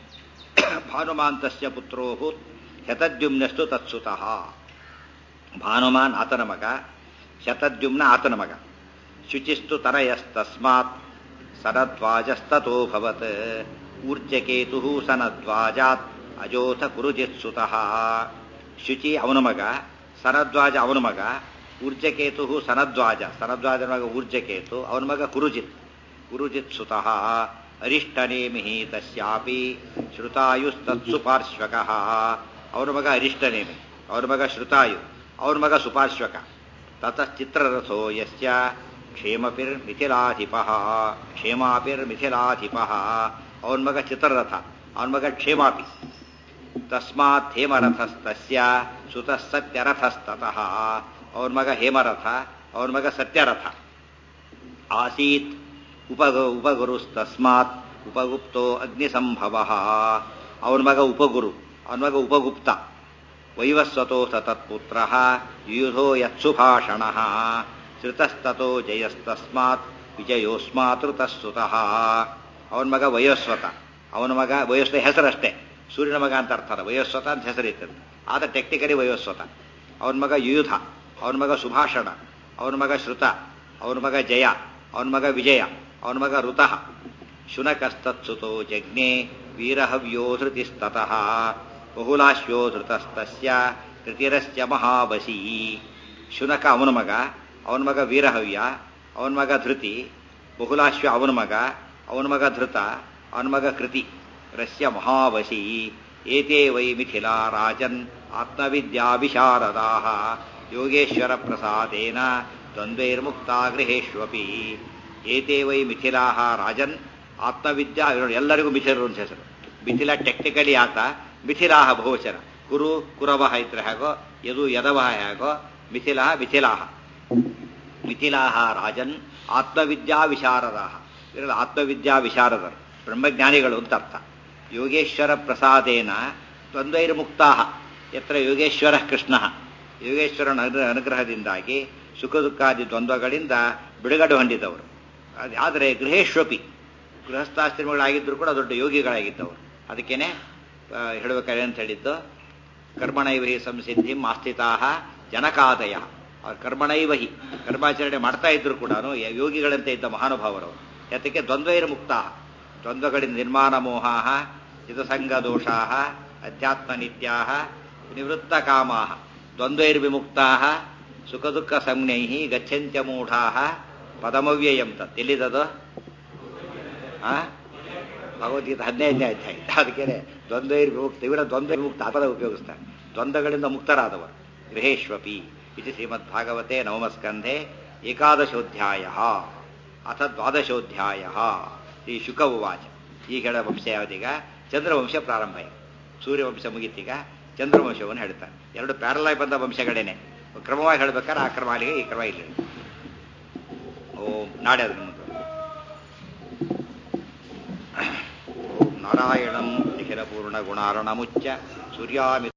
ಭಾನುಮಾಂತಸ್ಯ ಪುತ್ರೋ ಭೂತ್ ಶತದ್ಯುಮ್ನಸ್ತು ತತ್ಸುತಃ ಭಾನುಮಾನ್ ಆತನ ಮಗ ಶತದ್ಯುಮ್ನ ಆತನ ಮಗ ಶುಚಿಸ್ತು ತನಯಸ್ತಸ್ಮಾತ್ ಸನದ್ವಾಜಸ್ತತೋಭವತ್ ಊರ್ಜಕೇತು ಸನದ್ವಾಜಾತ್ ಅಜೋಥ ಕುರುಜಿತ್ಸುತಃ ಶುಚಿ ಅವನ ಮಗ ಸನದ್ವಾಜ ಅವನ ಮಗ ಊರ್ಜಕೇತು ಸನದ್ವಾಜ ಸನದ್ವಾಜನ ಮಗ ಊರ್ಜಕೇತು ಅವನ ಮಗ ಕುರುಜಿತ್ ಕುರುಜಿತ್ ಸುತಃ ಅರಿಷ್ಟನೇಮಿ ತಸ್ಯಾಪಿ ಶ್ರುತಾಯುಸ್ತತ್ಸು ಪಾರ್ಶ್ವಕಃ ಅವನ ಮಗ ಅರಿಷ್ಟನೇಮಿ ಅವನ ಮಗ ಶ್ರುತಾಯು ಅವನ ಮಗ ಸುಪಾರ್ಶ್ವಕ ತತಶ್ಚಿತ್ರರಥೋ ಯಸ್ಯ ಕ್ಷೇಮಪಿರ್ಮಿಥಿಲಾಧಿಪ ಕ್ಷೇಮಾಪಿರ್ಮಿಥಿಲಾಧಿಪ ಅವನ ಮಗ ಚಿತ್ರರಥ ಅವನ ಮಗ ಕ್ಷೇಮಾಪಿ ತಸ್ಮಾತ್ ಹೇಮರಥಸ್ತಸ್ಯ ಸುತಃ ಸತ್ಯರಥಸ್ತತಃ ಅವನ ಮಗ ಹೇಮರಥ ಅವನ ಮಗ ಸತ್ಯರಥ ಆಸೀತ್ ಉಪಗ ಉಪಗುರುಸ್ತಸ್ಮಾತ್ ಉಪಗುಪ್ತೋ ಅಗ್ನಿಸಂಭವ ಅವನ ಮಗ ಉಪಗುರು ಅವನ ಮಗ ಉಪಗುಪ್ತ ವೈವಸ್ವತೋ ತತ್ಪುತ್ರ ಯುಯುಧೋ ಯತ್ಸುಭಾಷಣ ಶ್ರುತಸ್ತೋ ಜಯಸ್ತಸ್ಮಾತ್ ವಿಜಯೋಸ್ಮಾತ್ ಋತಸ್ತುತಃ ಅವನ ಮಗ ವಯೋಸ್ವತ ಅವನ ಮಗ ವಯೋಸ್ವ ಹೆಸರಷ್ಟೇ ಸೂರ್ಯನ ಮಗ ಅಂತ ಅರ್ಥ ಅಲ್ಲ ವಯೋಸ್ವತ ಅಂತ ಹೆಸರಿರ್ತದೆ ಆತ ಟೆಕ್ನಿಕಲಿ ವಯೋಸ್ವತ ಅವನ ಮಗ ಯುಯುಧ ಅವನ ಮಗ ಸುಭಾಷಣ ಅವನ ಮಗ ಶ್ರುತ ಅವನ ಮಗ ಜಯ ಅವನ ಮಗ ವಿಜಯ ಅವನ ಮಗ ಋತಃ ಶುನಕಸ್ತತ್ಸುತೋ ಜಜ್ಞೆ ವೀರಹವ್ಯೋ ಧೃತಿಸ್ತತಃ ಬಹುಲಾಶ್ವೋ ಧೃತಸ್ತಸ್ಯ ಕೃತಿರಸ್ಯ ಮಹಾಬಸಿ ಶುನಕ ಅವನ ಮಗ ಅವನ ಮಗ ವೀರಹವ್ಯ ಅವನ ಮಗ ಧೃತಿ ಬಹುಲಾಶ್ವ ಅವನ ಮಗ ಅವನ ಮಗ ಧೃತ ಅವನ ಮಗ ಕೃತಿ ರಸ್ಯ ಮಹಾವಶಿ ಏತೇ ವೈ ಮಿಥಿಲಾ ರಾಜನ್ ಆತ್ಮವಿದ್ಯಾ ವಿಶಾರದಾ ಯೋಗೇಶ್ವರ ಪ್ರಸಾದೇನ ದ್ವಂದ್ವೈರ್ಮುಕ್ತಾ ಗೃಹೇಶ್ವಪಿ ಏತೇ ವೈ ಮಿಥಿಲಾ ರಾಜನ್ ಆತ್ಮವಿದ್ಯಾ ಇವರು ಎಲ್ಲರಿಗೂ ಮಿಥಿಲರು ಅಂತ ಹೆಸರು ಮಿಥಿಲ ಟೆಕ್ನಿಕಲಿ ಆತ ಮಿಥಿಲಾಹ ಬಹುವಚನ ಕುರು ಕುರವಹ ಇದ್ರೆ ಹೇಗೋ ಯದು ಯದವಹ ಹೇಗೋ ಮಿಥಿಲಾ ಮಿಥಿಲಾಹ ಮಿಥಿಲಾಹ ರಾಜನ್ ಆತ್ಮವಿದ್ಯಾ ವಿಶಾರದಾಹ ಇವರೆಲ್ಲ ಆತ್ಮವಿದ್ಯಾ ವಿಶಾರದರು ಬ್ರಹ್ಮಜ್ಞಾನಿಗಳು ಅಂತ ಅರ್ಥ ಯೋಗೇಶ್ವರ ಪ್ರಸಾದೇನ ದ್ವಂದ್ವೈರ್ಮುಕ್ತಾ ಯತ್ರ ಯೋಗೇಶ್ವರ ಕೃಷ್ಣ ಯೋಗೇಶ್ವರನ ಅನು- ಅನುಗ್ರಹದಿಂದಾಗಿ ಸುಖ ದುಃಖಾದಿ ದ್ವಂದ್ವಗಳಿಂದ ಬಿಡುಗಡೆ ಹೊಂದಿದವರು ಅದು ಆದರೆ ಗೃಹೇಶ್ವಪಿ ಗೃಹಸ್ಥಾಶ್ರಮಗಳಾಗಿದ್ದರೂ ಕೂಡ ದೊಡ್ಡ ಯೋಗಿಗಳಾಗಿದ್ದವರು ಅದಕ್ಕೇನೆ ಆ, ಹೇಳ್ಬೇಕಾದ್ರೆ ಅಂತ ಹೇಳಿದ್ದು ಕರ್ಮಣೈವಹಿ ಸಂಸಿದ್ಧಿ ಮಾಸ್ಥಿತಾ ಜನಕಾದಯ ಅವ್ರು ಕರ್ಮಣೈವಹಿ ಕರ್ಮಾಚರಣೆ ಮಾಡ್ತಾ ಇದ್ರು ಕೂಡ ಯೋಗಿಗಳಂತೆ ಇದ್ದ ಮಹಾನುಭಾವರು ಯಾತಕ್ಕೆ ದ್ವಂದ್ವೈರ ಮುಕ್ತ ದ್ವಂದ್ವಗಳಿಂದ ನಿರ್ಮಾಣ ಮೋಹಾ ಚಿತಸಂಗ ದೋಷಾ ಅಧ್ಯಾತ್ಮ ನಿತ್ಯಾ ನಿವೃತ್ತ ಕಾಮಾ ದ್ವಂದ್ವೈರ್ವಿಮುಕ್ತಾ ಸುಖ ದುಃಖ ಸಂಜ್ಞೈ ಗಚ್ಚಂತ್ಯ ಮೂಢಾ ಪದಮವ್ಯಯಂ ತತ್ ಎಲ್ಲಿದದು ಆ ಭಗವದ್ಗೀತೆ ಹದಿನೈದನೇ ಅಧ್ಯಾಯ ಅದಕ್ಕೆ ದ್ವಂದ್ವೈರ್ ವಿಮುಕ್ತ ಇವರ ದ್ವಂದ್ವ ವಿಮುಕ್ತ ಆ ಪದ ಉಪಯೋಗಿಸ್ತಾರೆ ದ್ವಂದ್ವಗಳಿಂದ ಮುಕ್ತರಾದವರು ಗೃಹೇಶ್ವಪಿ ಇದು ಶ್ರೀಮದ್ ಭಾಗವತೆ ನವಮಸ್ಕಂಧೆ ಏಕಾದಶೋಧ್ಯಾಯ ಅಥ ದ್ವಾದಶೋಧ್ಯಾಯ ಈ ಶುಕ ಉವಾಚ ಈಗ ಹೇಳೋ ವಂಶ ಯಾವ್ದೀಗ ಚಂದ್ರವಂಶ ಪ್ರಾರಂಭ ಈಗ ಸೂರ್ಯವಂಶ ಮುಗೀತೀಗ ಚಂದ್ರವಂಶವನ್ನು ಹೇಳ್ತಾರೆ ಎರಡು ಪ್ಯಾರಲಾಗಿ ಬಂದ ವಂಶಗಳೇನೆ ಕ್ರಮವಾಗಿ ಹೇಳ್ಬೇಕಾದ್ರೆ ಆ ಕ್ರಮ ಅಲ್ಲಿಗೆ ಈ ಕ್ರಮ ಇಲ್ಲಿ ಓಂ ನಾಳೆ ಅದನ್ನು ಮುಂದೆ ಓಂ ನಾರಾಯಣಂ ನಿಖಿಲ ಪೂರ್ಣ ಗುಣಾರ್ಣಮುಚ್ಚ ಸೂರ್ಯಾಮಿ